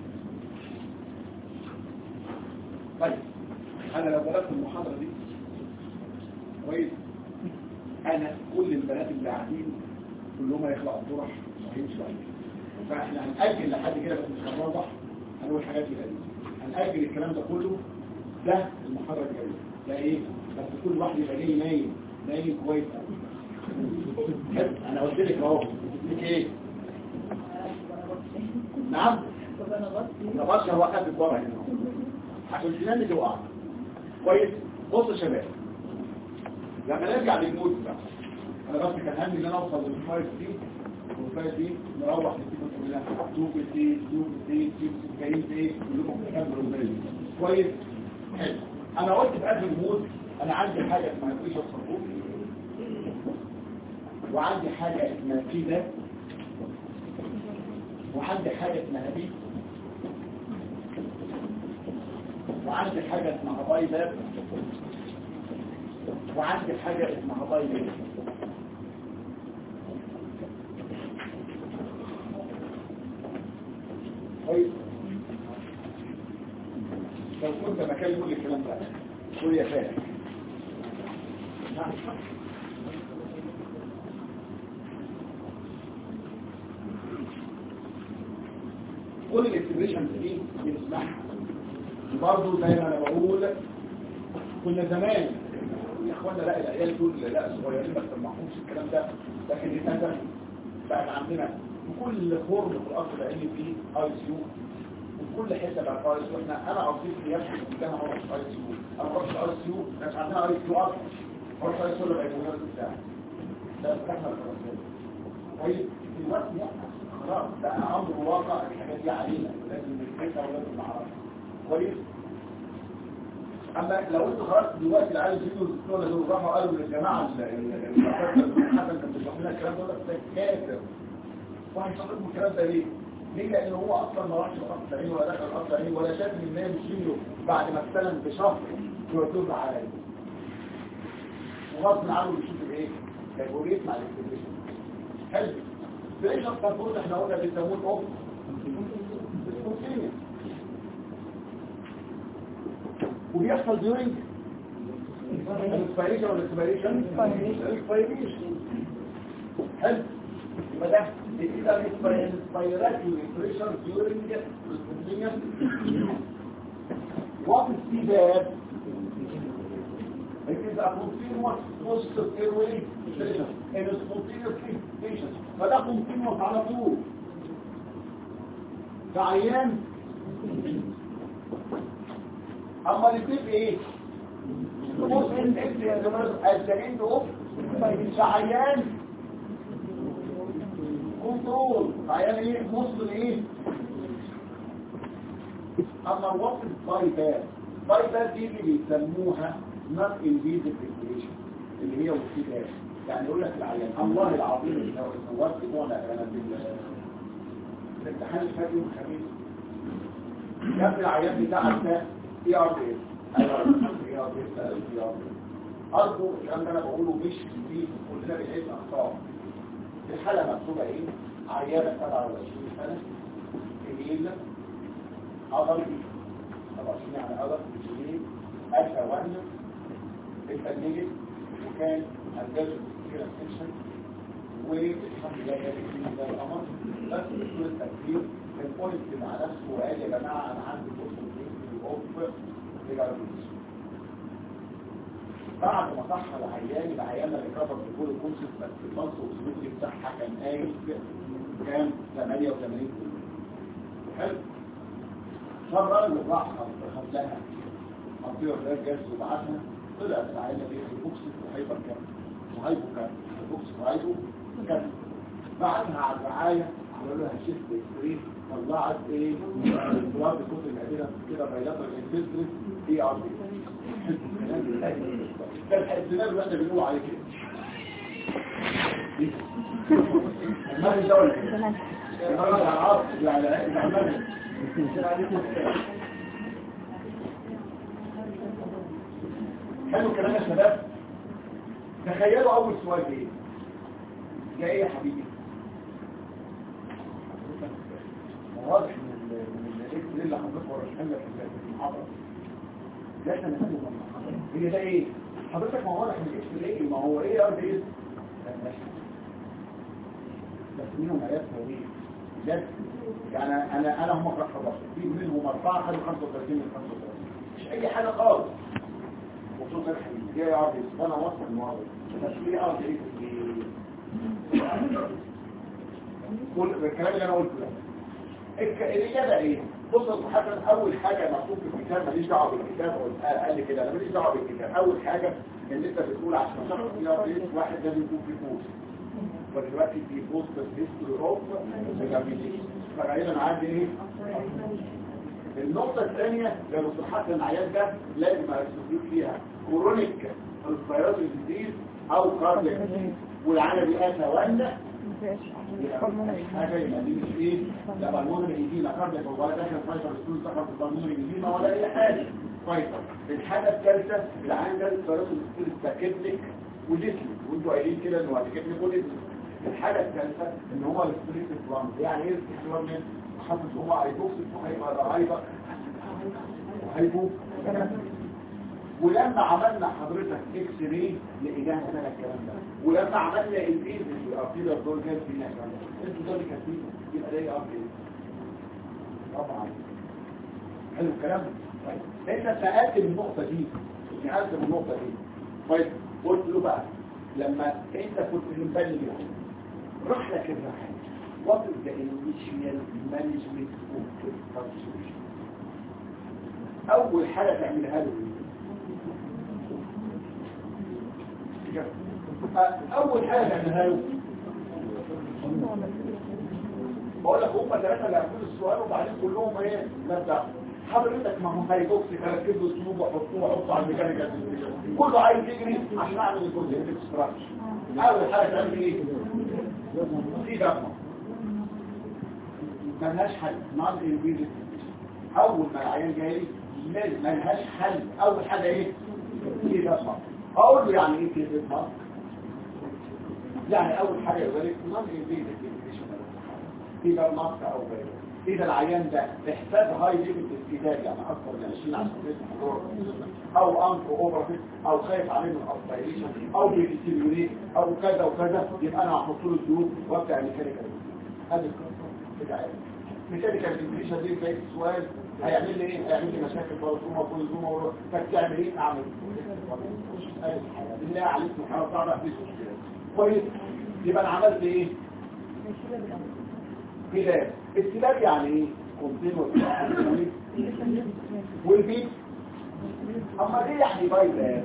طيب انا لو بلغت المحاضرة دي كويس انا كل البنات اللي قاعدين كلهم هيخلقوا الطرح وهيمشوا عليه فاحنا هنأجل لحد كده بس مش هنوضح هنقول حاجات كده هنأجل الكلام ده كله ده المحاضرة الجاية ده ايه بس كل واحد يبقى جاي نايم نايم كويس حلو. انا قلت لك اهو ليك ايه نعم يا باشا وقفت ورا هنا عشان تنام توقع كويس بص يا شباب لما نرجع للموت بقى انا بس كان همي ان انا اوصل للفايف دي والفايف دي نروح نسيبه كلها توب دي توب دي توب جايين ايه كلكم بتكملوا البلد كويس حلو انا قلت في قبل الموت انا عندي حاجه اسمها بريشر صفوف وعندي حاجه اسمها كده وعندي حاجه اسمها بي وعندي حاجه اسمها باي باب وعندي حاجه اسمها باي باب كويس لو كنت بكلم كل الكلام ده قول يا فاهم كل الاكسبريشن دي بنسمعها برضه زي ما انا بقول كنا زمان يا اخوانا لا العيال دول لا صغيرين ما تسمعهمش الكلام ده لكن للاسف بقى عندنا في كل خرم في القصر العيني فيه اي سي يو وفي كل حته بقى اي سي يو احنا انا قصدي في يمشي كلها ما اروحش اي سي يو انا ما اروحش اي سي يو مش عندنا اي سي يو اصلا اروح اي سي يو اللي بقى بتاعي ده بتاعنا طيب دلوقتي لا خلاص بقى امر واقع الحاجات دي علينا لازم نفكرها ولازم نعرفها كويس اما لو انت خلاص دلوقتي اللي عايز يجوا الدكتور دول راحوا قالوا للجماعه حسن كان بيشرح لنا الكلام ده ده كافر وهيشرح لكم الكلام ده ليه؟ ليه؟ لان هو اصلا ما راحش القصر العين ولا دخل القصر العين ولا شاف ان الناس بيشيله بعد ما استلم بشهر يودوه على وغصب عنه بيشوف الايه؟ هيبقوا يسمع الاكسبريشن حلو ليش التفوت احنا قلنا بيسموه اوف سبونتينيوس وبيحصل during الانسبيريشن ولا الانسبيريشن الانسبيريشن حلو يبقى ده كده الانسبيراتوري بريشر during السبونتينيوس what is the bad It is a continuous positive airway pressure and a spontaneous patient فده continuous على طول فعيان اما الاثنين ايه بص انت الزمين ده فعيان كنترول فعيان ايه مصر ايه اما الوقت باي باد باي باد دي اللي بيسموها not invasive ventilation اللي هي وسيله يعني يقول لك العيان الله العظيم لو صورت وانا انا الامتحان اللي فات يوم الخميس يا ابني العيان بتاعك ده اي ار بي اس ايوه اي ار بي اس اي ار بي ارجو الكلام ده انا بقوله مش جديد كلنا بنعيد اخطاء الحاله مكتوبه ايه عيانه 27 سنه جميل عضل 27 يعني عضل جميل ألفا وزن اتفنجت وكان هندسه كده سيكشن والحمد لله جاب الدين ده القمر بس بطول التكبير كان قلت مع نفسه وقال يا جماعه انا عندي فرصه في الاوف رجع بعد ما صح العيان العيان اللي كفر بطول الكونسيبت بس الفصل والسلوك بتاعها كان قايل كان 88 حلو فالراجل راح خد لها منطقه غير جاز وبعتها طلعت العينه دي في بوكس وهيبر كام وهيبو كام البوكس وهيبو كام بعتها على الرعايه عملوا لها شيفت اكستريم طلعت ايه البلاد كنت العديده كده بيلاقي الانفلتري اي ار بي ده الحزنان اللي احنا بنقول عليه كده المال الدولي المال العرض يعني العمال حلو الكلام يا شباب تخيلوا اول سؤال ايه يا ايه يا حبيبي واضح من من الاكس اللي حضرتك ورشحنا لك في المحاضره ده احنا نحن هي ده ايه حضرتك ما واضح من الاكس ايه ما هو ايه ار بي بس منهم ايات طويله بجد يعني انا انا هم خلاص في منهم اربعه خدوا 35 من 35 مش اي حاجه خالص خصوصا جاي عرض انا وصل المواضيع بس في عرض ايه كل الكلام اللي انا قلته ده الاجابه ايه بص حتى اول حاجه مكتوب في الكتاب ماليش دعوه بالكتاب قال لي كده انا ماليش دعوه بالكتاب اول حاجه ان انت بتقول عشان شخص يعرف واحد لازم يكون في بوست ودلوقتي في بوست هيستوري اوف فغالبا عندي ايه النقطة الثانية لو صحات العيان ده لازم أسلوك فيها كورونيك الفيروس الجديد أو كارديك والعيان دي أتى ولا حاجة يبقى دي مش إيه لا بالمونر يجينا كارديك ولا داخل فايتر ستول سفر في البالمونر يجينا ولا أي حاجة فايتر الحاجة الثالثة العيان ده الفيروس الجديد استكتلك وجسمك وانتوا قايلين كده انه هتكتلك وجسمك الحاجة الثالثة ان هو الستريت بلان يعني ايه الستريت بلان حافظ هو هيبوكس وهيبقى ضعيفة وهيبوك ولما عملنا حضرتك اكس راي لقيناها سنة الكلام ده ولما عملنا البيز في الارتيلا دول جاب فينا الكلام ده انتوا دول كاتبين يبقى ده ارتيلا طبعا حلو الكلام طيب انت سألت من النقطة دي سألت من النقطة دي طيب قلت له بقى لما انت كنت مبلغ راح لك الرحل what is the initial management of the constitution اول حاجه تعملها له إيه؟ اول حاجه تعملها له بقول لك هم ثلاثه اللي هيعملوا السؤال وبعدين كلهم ايه مبدا حضرتك ما هو هيبوكس تركب له اسلوب وحطوه وحطه على الميكانيكال كله عايز يجري عشان اعمل الكونسيبت ستراكشر اول حاجه تعمل ايه في دفع ملهاش حل نون انفيزيف اول ما العيان جاي لازم ملهاش حل اول حاجه ايه في دفع اقول له يعني ايه كده دفع يعني اول حاجه يقول لك نون انفيزيف إذا الماسك أو غيره إذا العيان ده احتاج هاي ليفل استجابة يعني أكثر من 20 عشان أو أنف أوبرفيت أو خايف عليه من الأسبيريشن أو بيستيميوليت أو كذا وكذا يبقى أنا هحط له الديون وابدأ ميكانيكال هذا القصة بتاعتي ميكانيكال انفليشن دي زي السؤال هيعمل لي ايه؟ هيعمل لي مشاكل بروزوما كولوزوما فتعمل ايه؟ اعمل بالله عليك محاولة تعرف دي كويس يبقى انا عملت ايه؟ كلاب الكلاب يعني ايه كونتينوس والبيت اما ليه يعني بايبان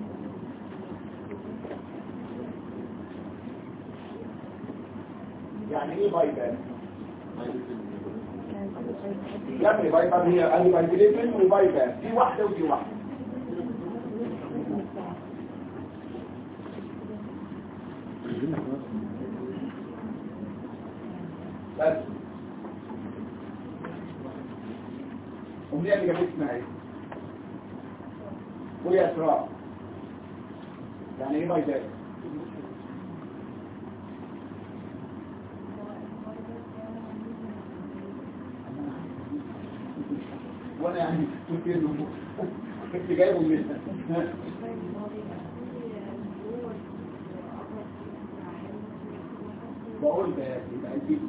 يعني ايه بايبان يعني بايبان هي قال بايبان وبايبان دي واحده ودي واحده بس أمنية اللي جابت اسمها ايه وهي اسراء يعني ايه بايدات وانا يعني كنت انه كنت جايبه من بقول ده يبقى البيت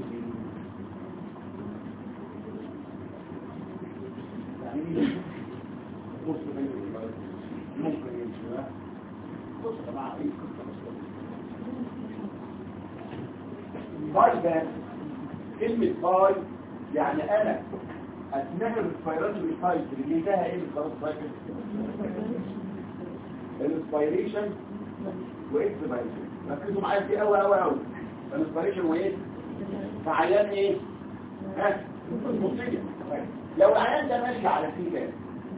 يعني ايه بص بين ممكن يمشي بص يا جماعه ايه باي ده كلمة باي يعني انا اثناء الريسبيراتوري سايكل اللي فيها ايه بالخلاص سايكل الانسبيريشن واكسبيريشن ركزوا معايا في قوي قوي قوي الانسبيريشن وايه فعيان ايه ها مصيبه لو العيان ده ماشي على سي كام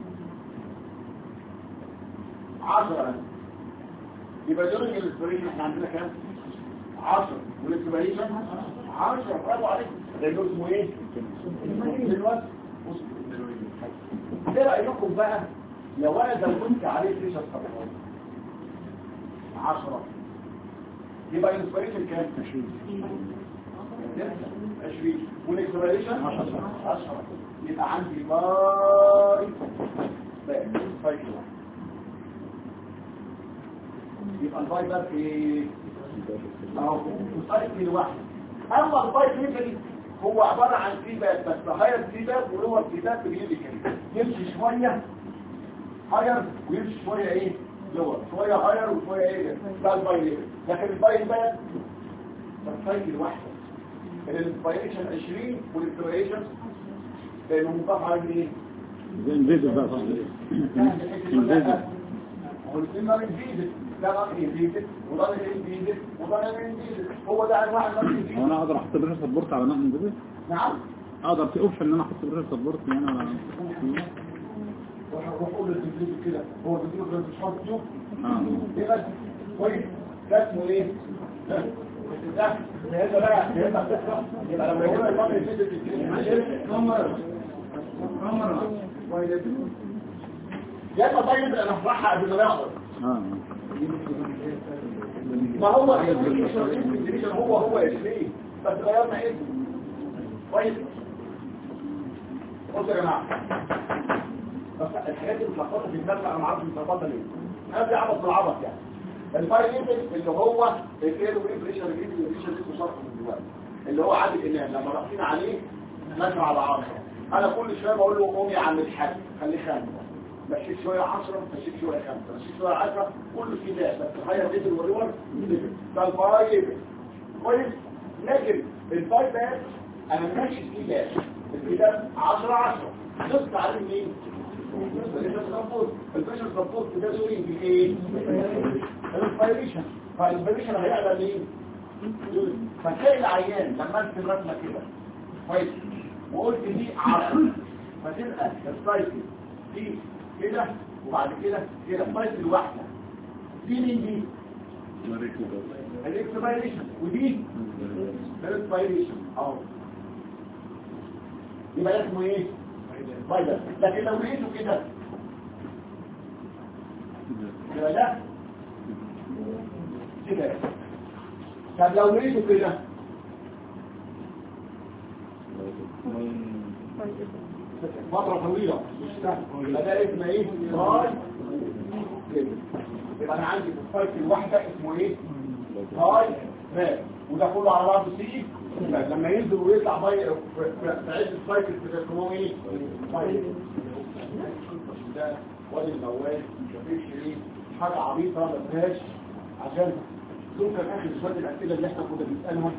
10 يبقى دورنج الانسبيريشن احنا عندنا كام 10 والانسبيريشن 10 برافو عليك ده اسمه ايه دلوقتي ايه رايكم بقى لو انا زودت عليه بريشر كربون 10 يبقى الانسبيريشن كام 20 20 والاكسبيريشن 10 10 يبقى عندي باي سايكل يبقى الباي ده في اهو سايكل واحد اما الباي ليفل هو عبارة عن سيباب بس هاير سيباب ولور سيباب بيجي كده يمشي شوية هاير ويمشي شوية ايه لور شوية هاير وشوية ايه ده الباي ليفل لكن الباي باد سايكل واحدة الانسبيريشن 20 والاكسبيريشن لانه مضاف على ايه زي انفيدر بقى صح انفيدر هو الاثنين انفيدر ده نقل انفيدر وده نقل انفيدر وده نقل انفيدر هو ده انواع النقل هو انفيدر انا اقدر احط بريشر سبورت على نقل انفيدر نعم اقدر في اوبشن ان انا احط بريشر سبورت يعني ولا روح روح قول للتنفيذ كده هو التنفيذ ده مش حاطط شوف اه ايه بس كويس ده اسمه ايه ده ده هذا بقى هذا يبقى لما يقول لك طب الفيديو كاميرا كاميرا يا اما طيب انا افرحها قبل ما يحضر اه ما هو الديفيشن هو هو اسمه بس غيرنا اسمه كويس بصوا يا جماعه بس الحاجات اللي متلخبطه في الدم انا ما اعرفش متلخبطه ليه هذا عبط بالعبط يعني الفاير ليفل اللي هو الاير بريشر بريشر اسمه شرح من دلوقتي اللي هو عادل الامام لما رحنا عليه ماشي على عرضه انا كل شويه بقول له قوم يا عم الحاج خليه خامس مشيت شويه 10 مشيت شويه 5 مشيت شويه 10 كله كده بس هاير ليفل ولور ليفل ده الباي ليفل كويس لكن الباي باك انا ماشي في ده الكده 10 10 ضفت عليه مين البريشر سبورت البريشر سبورت ده سوري بايه الانسبيريشن فالانسبيريشن هيعلى مين فتلاقي العيان لما انت رسمه كده كويس وقلت دي 10 فتبقى السايكل دي كده وبعد كده كده سايكل واحده دي مين دي الاكسبيريشن ودي الانسبيريشن اهو يبقى ده اسمه ايه فايدر لكن لو لقيته كده يبقى ده كده طب لو لقيته كده فترة طويلة مش سهل يبقى ده اسمه ايه؟ راي كده. يبقى انا عندي في السايكل الواحدة اسمه ايه؟ راي باك وده كله على بعضه سي لما ينزل ويطلع باي في في- في عز السايكل في اسمه ايه؟ باي ده وادي الموال مفيش ايه حاجة عبيطة ما فيهاش عشان دول كان اخر شوية الاسئلة اللي احنا كنا بنسألها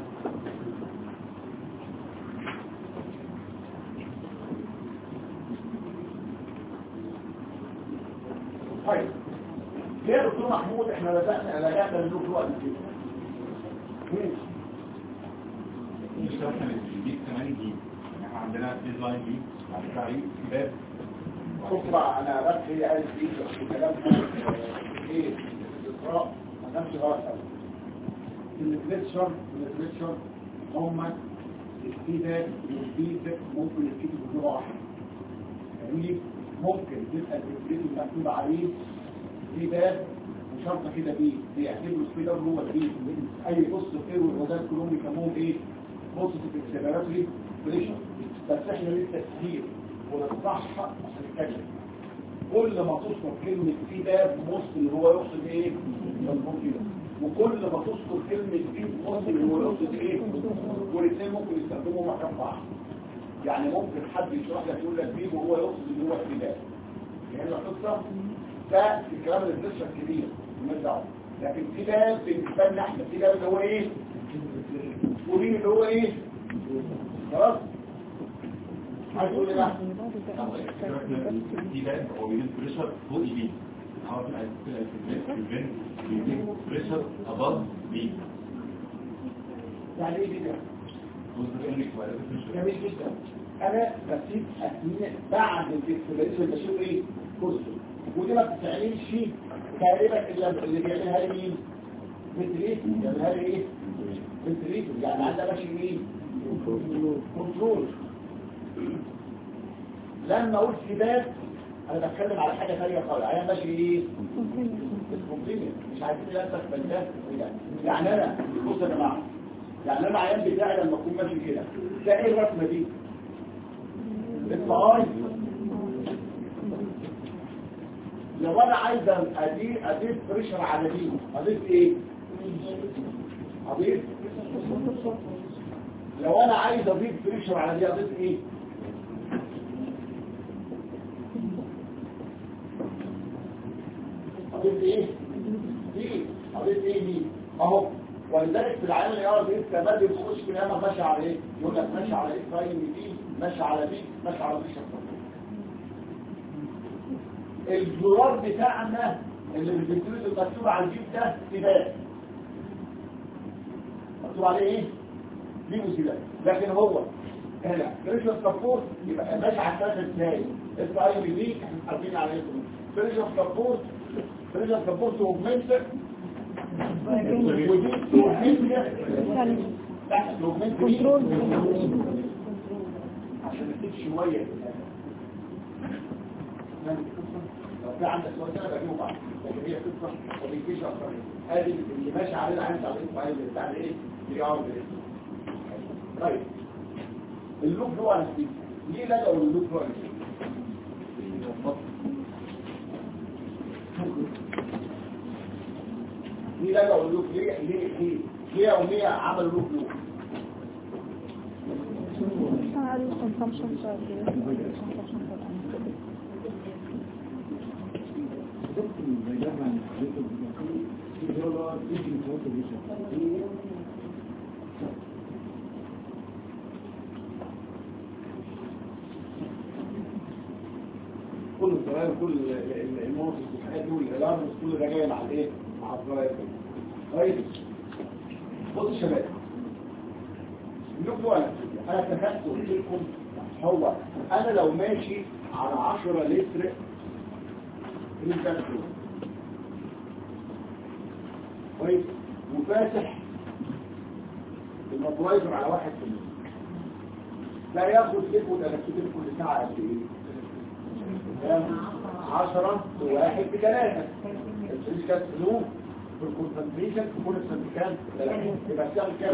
طيب ليه يا دكتور محمود احنا بدأنا لجأنا للوك الوقت كده ماشي. مش احنا بنجيب كمان دي يعني احنا عندنا ديز لاين دي بعد كده عيد باب بص بقى انا بس هي قالت دي في كلامها ايه الاقراء ما كانش غلط قوي الليتريتشر الليتريتشر هم الفيدباك والفيدباك ممكن يكتبوا بلغه واحده يعني ممكن تبقى الفيدباك المكتوب عليه فيدباك وشرطه كده بيه بيعتبروا الفيدباك هو البيه اي بص خير والغازات كلهم بيسموهم ايه بوزيتيف اكسلراتوري بريشر بس احنا لسه كتير وللصحة عشان نتكلم كل ما تذكر كلمة في باب مصر اللي هو يقصد ايه الكمبيوتر وكل ما تذكر كلمة في مصر اللي هو يقصد ايه والاثنين ممكن يستخدموا مكان بعض يعني ممكن حد يشرح لك يقول لك بيه وهو يقصد اللي هو في باب يعني القصة ده الكلام اللي بنشرح كبير مالناش دعوه لكن في باب بالنسبة لنا احنا في باب اللي هو ايه ودين اللي هو ايه خلاص عايز تقول ايه بقى دي باب هو بيجيب بريشر فوق ايديه عارف الفين بيجيب بريشر اباف بي يعني ايه كده جميل جدا انا بسيب اسمين بعد الاكسبريشن بشوف ايه كرسي ودي ما بتتعملش تقريبا الا اللي بيعملها لي مين فنتريتور بيعملها لي ايه فنتريتور يعني عندها ماشي ايه كنترول لما اقول سباق انا بتكلم على حاجه ثانيه خالص انا ماشي ايه الكونتينيوس مش عايزين نلبس بلدات يعني انا بص يا جماعه يعني انا عيان بتاعي لما اكون ماشي كده ده ايه الرسمه دي الطعام لو انا عايز ادي اضيف بريشر على دي اضيف ايه اضيف لو انا عايز اضيف بريشر على دي اضيف ايه اضيف ايه دي اضيف ايه دي اهو ولذلك في العالم اللي يعرف ايه كمان بيخش في الامر ماشي على ايه يقول لك ماشي على ايه فاين دي ماشي على دي ماشي على دي شكرا الزرار بتاعنا اللي بالبنتوز المكتوب على الجيب ده سباق مكتوب عليه ايه دي وسباق لكن هو هنا بريشر سبورت يبقى ماشي على الثلاثه ازاي اس اي بي دي احنا عارفين على ايه بريشر سبورت بريشر سبورت اوجمنت ودي اوجمنت لا اوجمنت كنترول عشان نديك شويه لو في عندك سؤال انا بجيبه بعد لكن هي قصه ما بيجيش اكتر ادي اللي ماشي علينا عايز على الاسم بتاع الايه اللي عاوز ايه طيب اللوك هو على السيف ليه لجأوا اللوك هو على السيف ليه لجأوا اللوك ليه ليه ليه ليه او ليه عملوا لوك لوك عشان عارف consumption charge consumption بيدافع عن حريته في دولة يمكن يتوصل بيها كل الضرائب كل الموت الحاجات دي والإعلام كل ده جاي مع الايه؟ مع الضرائب طيب بصوا يا شباب لكم انا انا اتفقت وقلت لكم هو انا لو ماشي على 10 لتر ريزاكتور كويس وفاتح الموبلايزر على واحد في المية لا ياخد ليكويد الكتريك كل ساعه قد ايه؟ كام؟ 10 وواحد بثلاثة الفريش كانت فلو في الكونسنتريشن في كل السنتكان يبقى السعر كام؟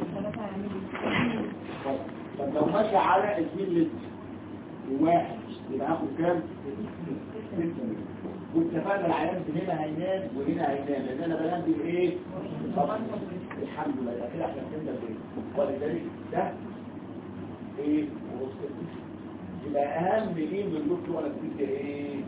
طيب، طب لو ماشي على 2 لتر وواحد يبقى هاخد كام؟ 6 لتر واتفقنا العيان هنا هينام وهنا هينام لان انا بنام بالايه؟ طبعا الحمد لله يبقى كده احنا فهمنا بايه؟ ولذلك ده ايه؟ ورص يبقى اهم ايه من اللوك ولا تبقى ايه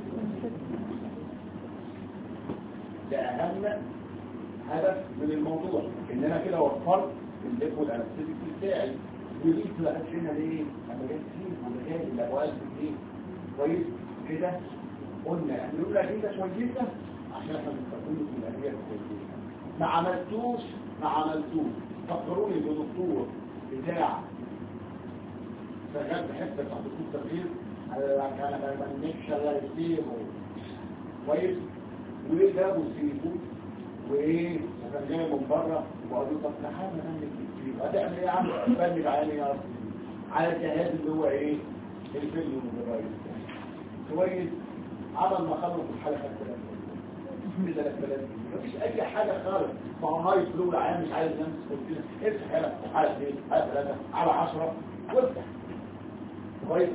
ده اهم هدف من الموضوع ان انا كده وفرت الليكويد انستيك بتاعي ودي بقى هنا ليه انا جاي فيه ولا جاي الاوقات دي كويس كده قلنا نقول لك انت كويسه عشان احنا بنستخدمه في الادويه الكويسه ما عملتوش ما عملتوش فكروني بدكتور بتاع شغال في حته بتاعت التغيير كان ما بنكش الا يسيبه كويس وجابوا سيبه وايه وكان جاي من بره وقالوا طب تعالى نعمل كتير هتعمل ايه يا عم بنج عيني يا رب على الجهاز اللي هو ايه الفيلم والرايس كويس عمل ما خلص الحاله خدت ب 3000 مفيش اي حاجه خالص ما هو هاي فلو العيان مش عايز ينام قلت له افتح هنا على 2 على 3 على 10 وافتح كويس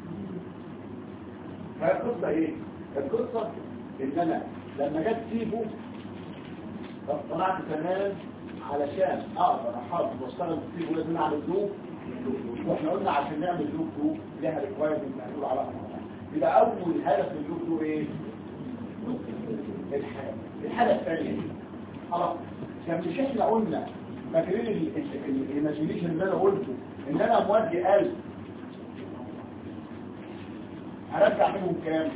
فالقصة ايه القصة ان انا لما جت سيبه اطلعت تمام علشان اقدر احافظ واشتغل بسيبه لازم اعمل لوب واحنا قلنا عشان نعمل لوب لوب لها ريكوايرمنت هنقول على يبقى اول هدف من اللوب لوب ايه الحاجة الحاجة الثانية دي خلاص كان مش احنا قلنا فاكرين الايماجينيشن اللي انا قلته ان انا مودي قلب هرجع منهم كام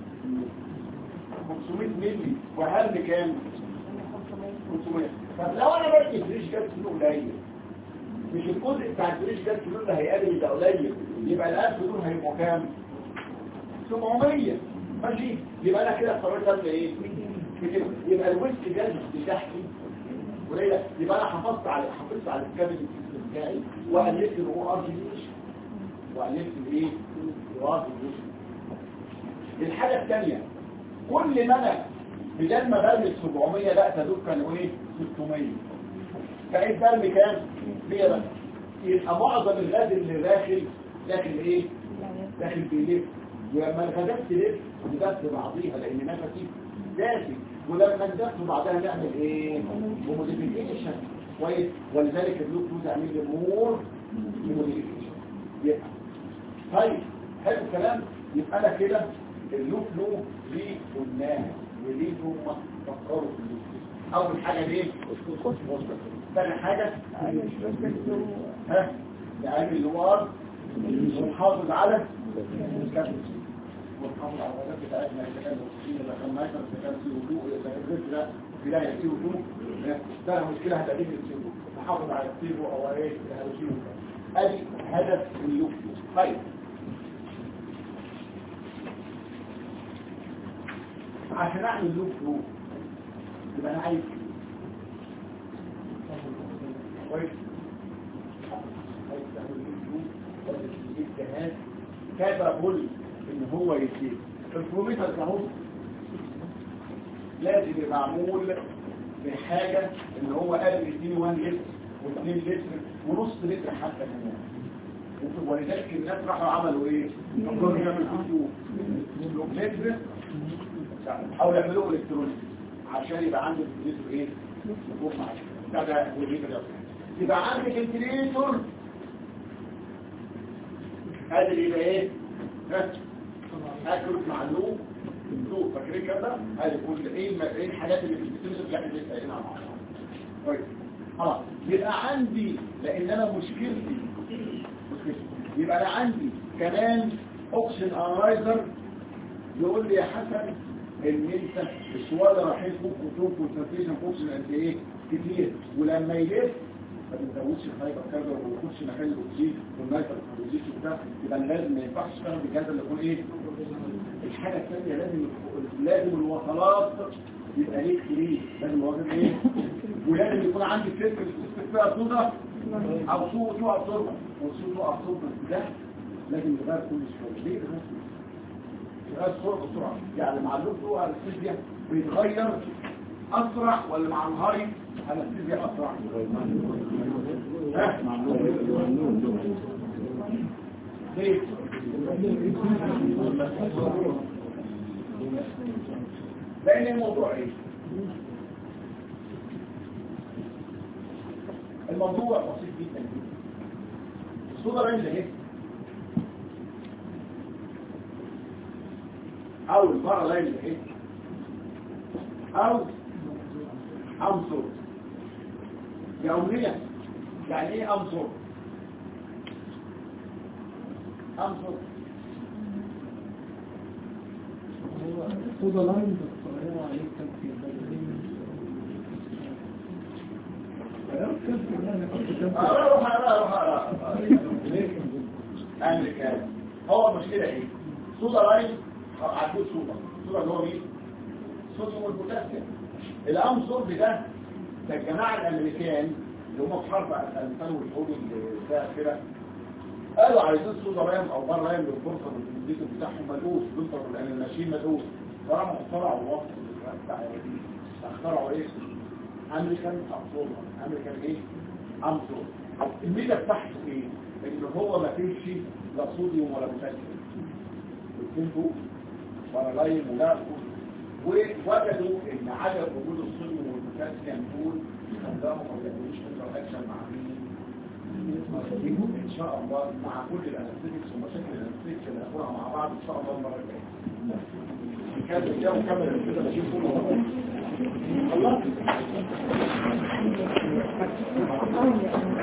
500 ملي وهرم كام 500 طب لو انا بدي فريش جاز كيلو قليل مش الجزء بتاع الفريش جاز كيلو اللي هيقابل يبقى قليل يبقى الالف دول هيبقوا كام 700 ماشي يبقى انا كده قررت اعمل ايه كده. يبقى الويست جاز بتاعتي قليله يبقى انا حافظت على حافظت على الكابل بتاعي وقللت الاو ار جي وقللت الايه الاو الحاجة الثانية كل ما انا بدل ما برمي 700 لا تدول كانوا ايه 600 بقيت برمي كام 100 بس يبقى معظم الغاز اللي داخل داخل ايه داخل بيلف ولما الغازات تلف تدف بعضيها لان نفسي داخل ولما ندف بعضها نعمل ايه موديفيكيشن كويس ولذلك البلوك تعمل لي مور موديفيكيشن يبقى طيب حلو الكلام يبقى انا كده اللوب لوب ليه قلناها وليه هم فكروا في اللوب اول حاجه ليه ثاني حاجه ها نعمل اللوار ونحافظ على الكابل ونحافظ على الغازات بتاعتنا اذا كان الاكسجين اذا كان نايتروس اذا كان سي او 2 اذا كان الريسك ده بدايه سي او 2 ده مشكله هتقابل السي او 2 نحافظ على السي او ايه الهيدروجين ادي هدف اللوب طيب عشان اعمل لوب لوب يبقى انا عايز كويس عايز اعمل لوب لوب ولا تجيب جهاز كابابل ان هو يسيب الكمبيوتر كهو لازم يبقى معمول بحاجة ان هو قادر يديني 1 لتر و2 لتر ونص لتر حتى كمان ولذلك الناس راحوا عملوا ايه؟ فكروا يعملوا فيديو لتر او يعملوه الكتروني عشان يبقى عندك الكمبيوتر ايه يكون معاك ده ده وظيفه يبقى عندك الكمبيوتر قادر يبقى ايه ها اكل معلوم الدكتور فاكرين كده هذه كل ايه الم- ايه الحاجات اللي بتتنسب اللي احنا لسه قايلينها مع بعض كويس خلاص يبقى عندي لان انا مشكلتي مشكلتي يبقى انا عندي كمان اوكسجين انالايزر يقول لي يا حسن ان انت السؤال ده رايحين فوق وفوق كونسنتريشن اوكسجين قد ايه كتير ولما يلف ما بنزودش الهايبر كاربر وما ياخدش مكان الاكسجين والنايتر والزيت وبتاع يبقى لازم ما ينفعش تشتغل بالجهاز اللي يكون ايه الحاجه الثانيه لازم لازم الوصلات يبقى ليك ليه لازم الوصلات ايه ولازم يكون عندي فكر فيها صوره او صوره تو ابسوربر والصوره تو ابسوربر ده لازم يغير كل شويه ليه ده يغير الصوره بسرعه يعني مع اللوكو انستيزيا بيتغير اسرع ولا مع الهاي انستيزيا اسرع ها؟ ليه لان الموضوع ايه الموضوع بسيط جدا الصوره رينج اهي او البارا لاين اهي او امصر يوميا يعني ايه امصر امصر صودا لاين بس هو عليه تنفيذ اروح اروح اروح امريكان هو المشكله ايه صودا لاين عدود صودا صودا اللي هو مين صوديوم والبوتاسيوم الامصر ده ده الجماعه الامريكان اللي هم في حرب الانسان والحروب اللي ده كده قالوا عايزين صودا لاين او بار لاين للفرصه والديك بتاعهم ملوش بنطر لان الماشين ملوش فراحوا اخترعوا الوصف بتاع اخترعوا ايه امريكان امصور امريكان ايه امصور الميزه بتاعته ايه ان هو ما فيش لا صوديوم ولا بوتاسيوم الاثنين دول ولا لاين ولا ووجدوا ان عدم وجود الصوديوم والبوتاسيوم دول خلاهم ما يعملوش انتراكشن مع مين ان شاء الله مع كل الانستيكس ومشاكل الانستيكس اللي هنقولها مع بعض ان شاء الله المره الجايه كمل الجو كمل كده بشوف كله خلاص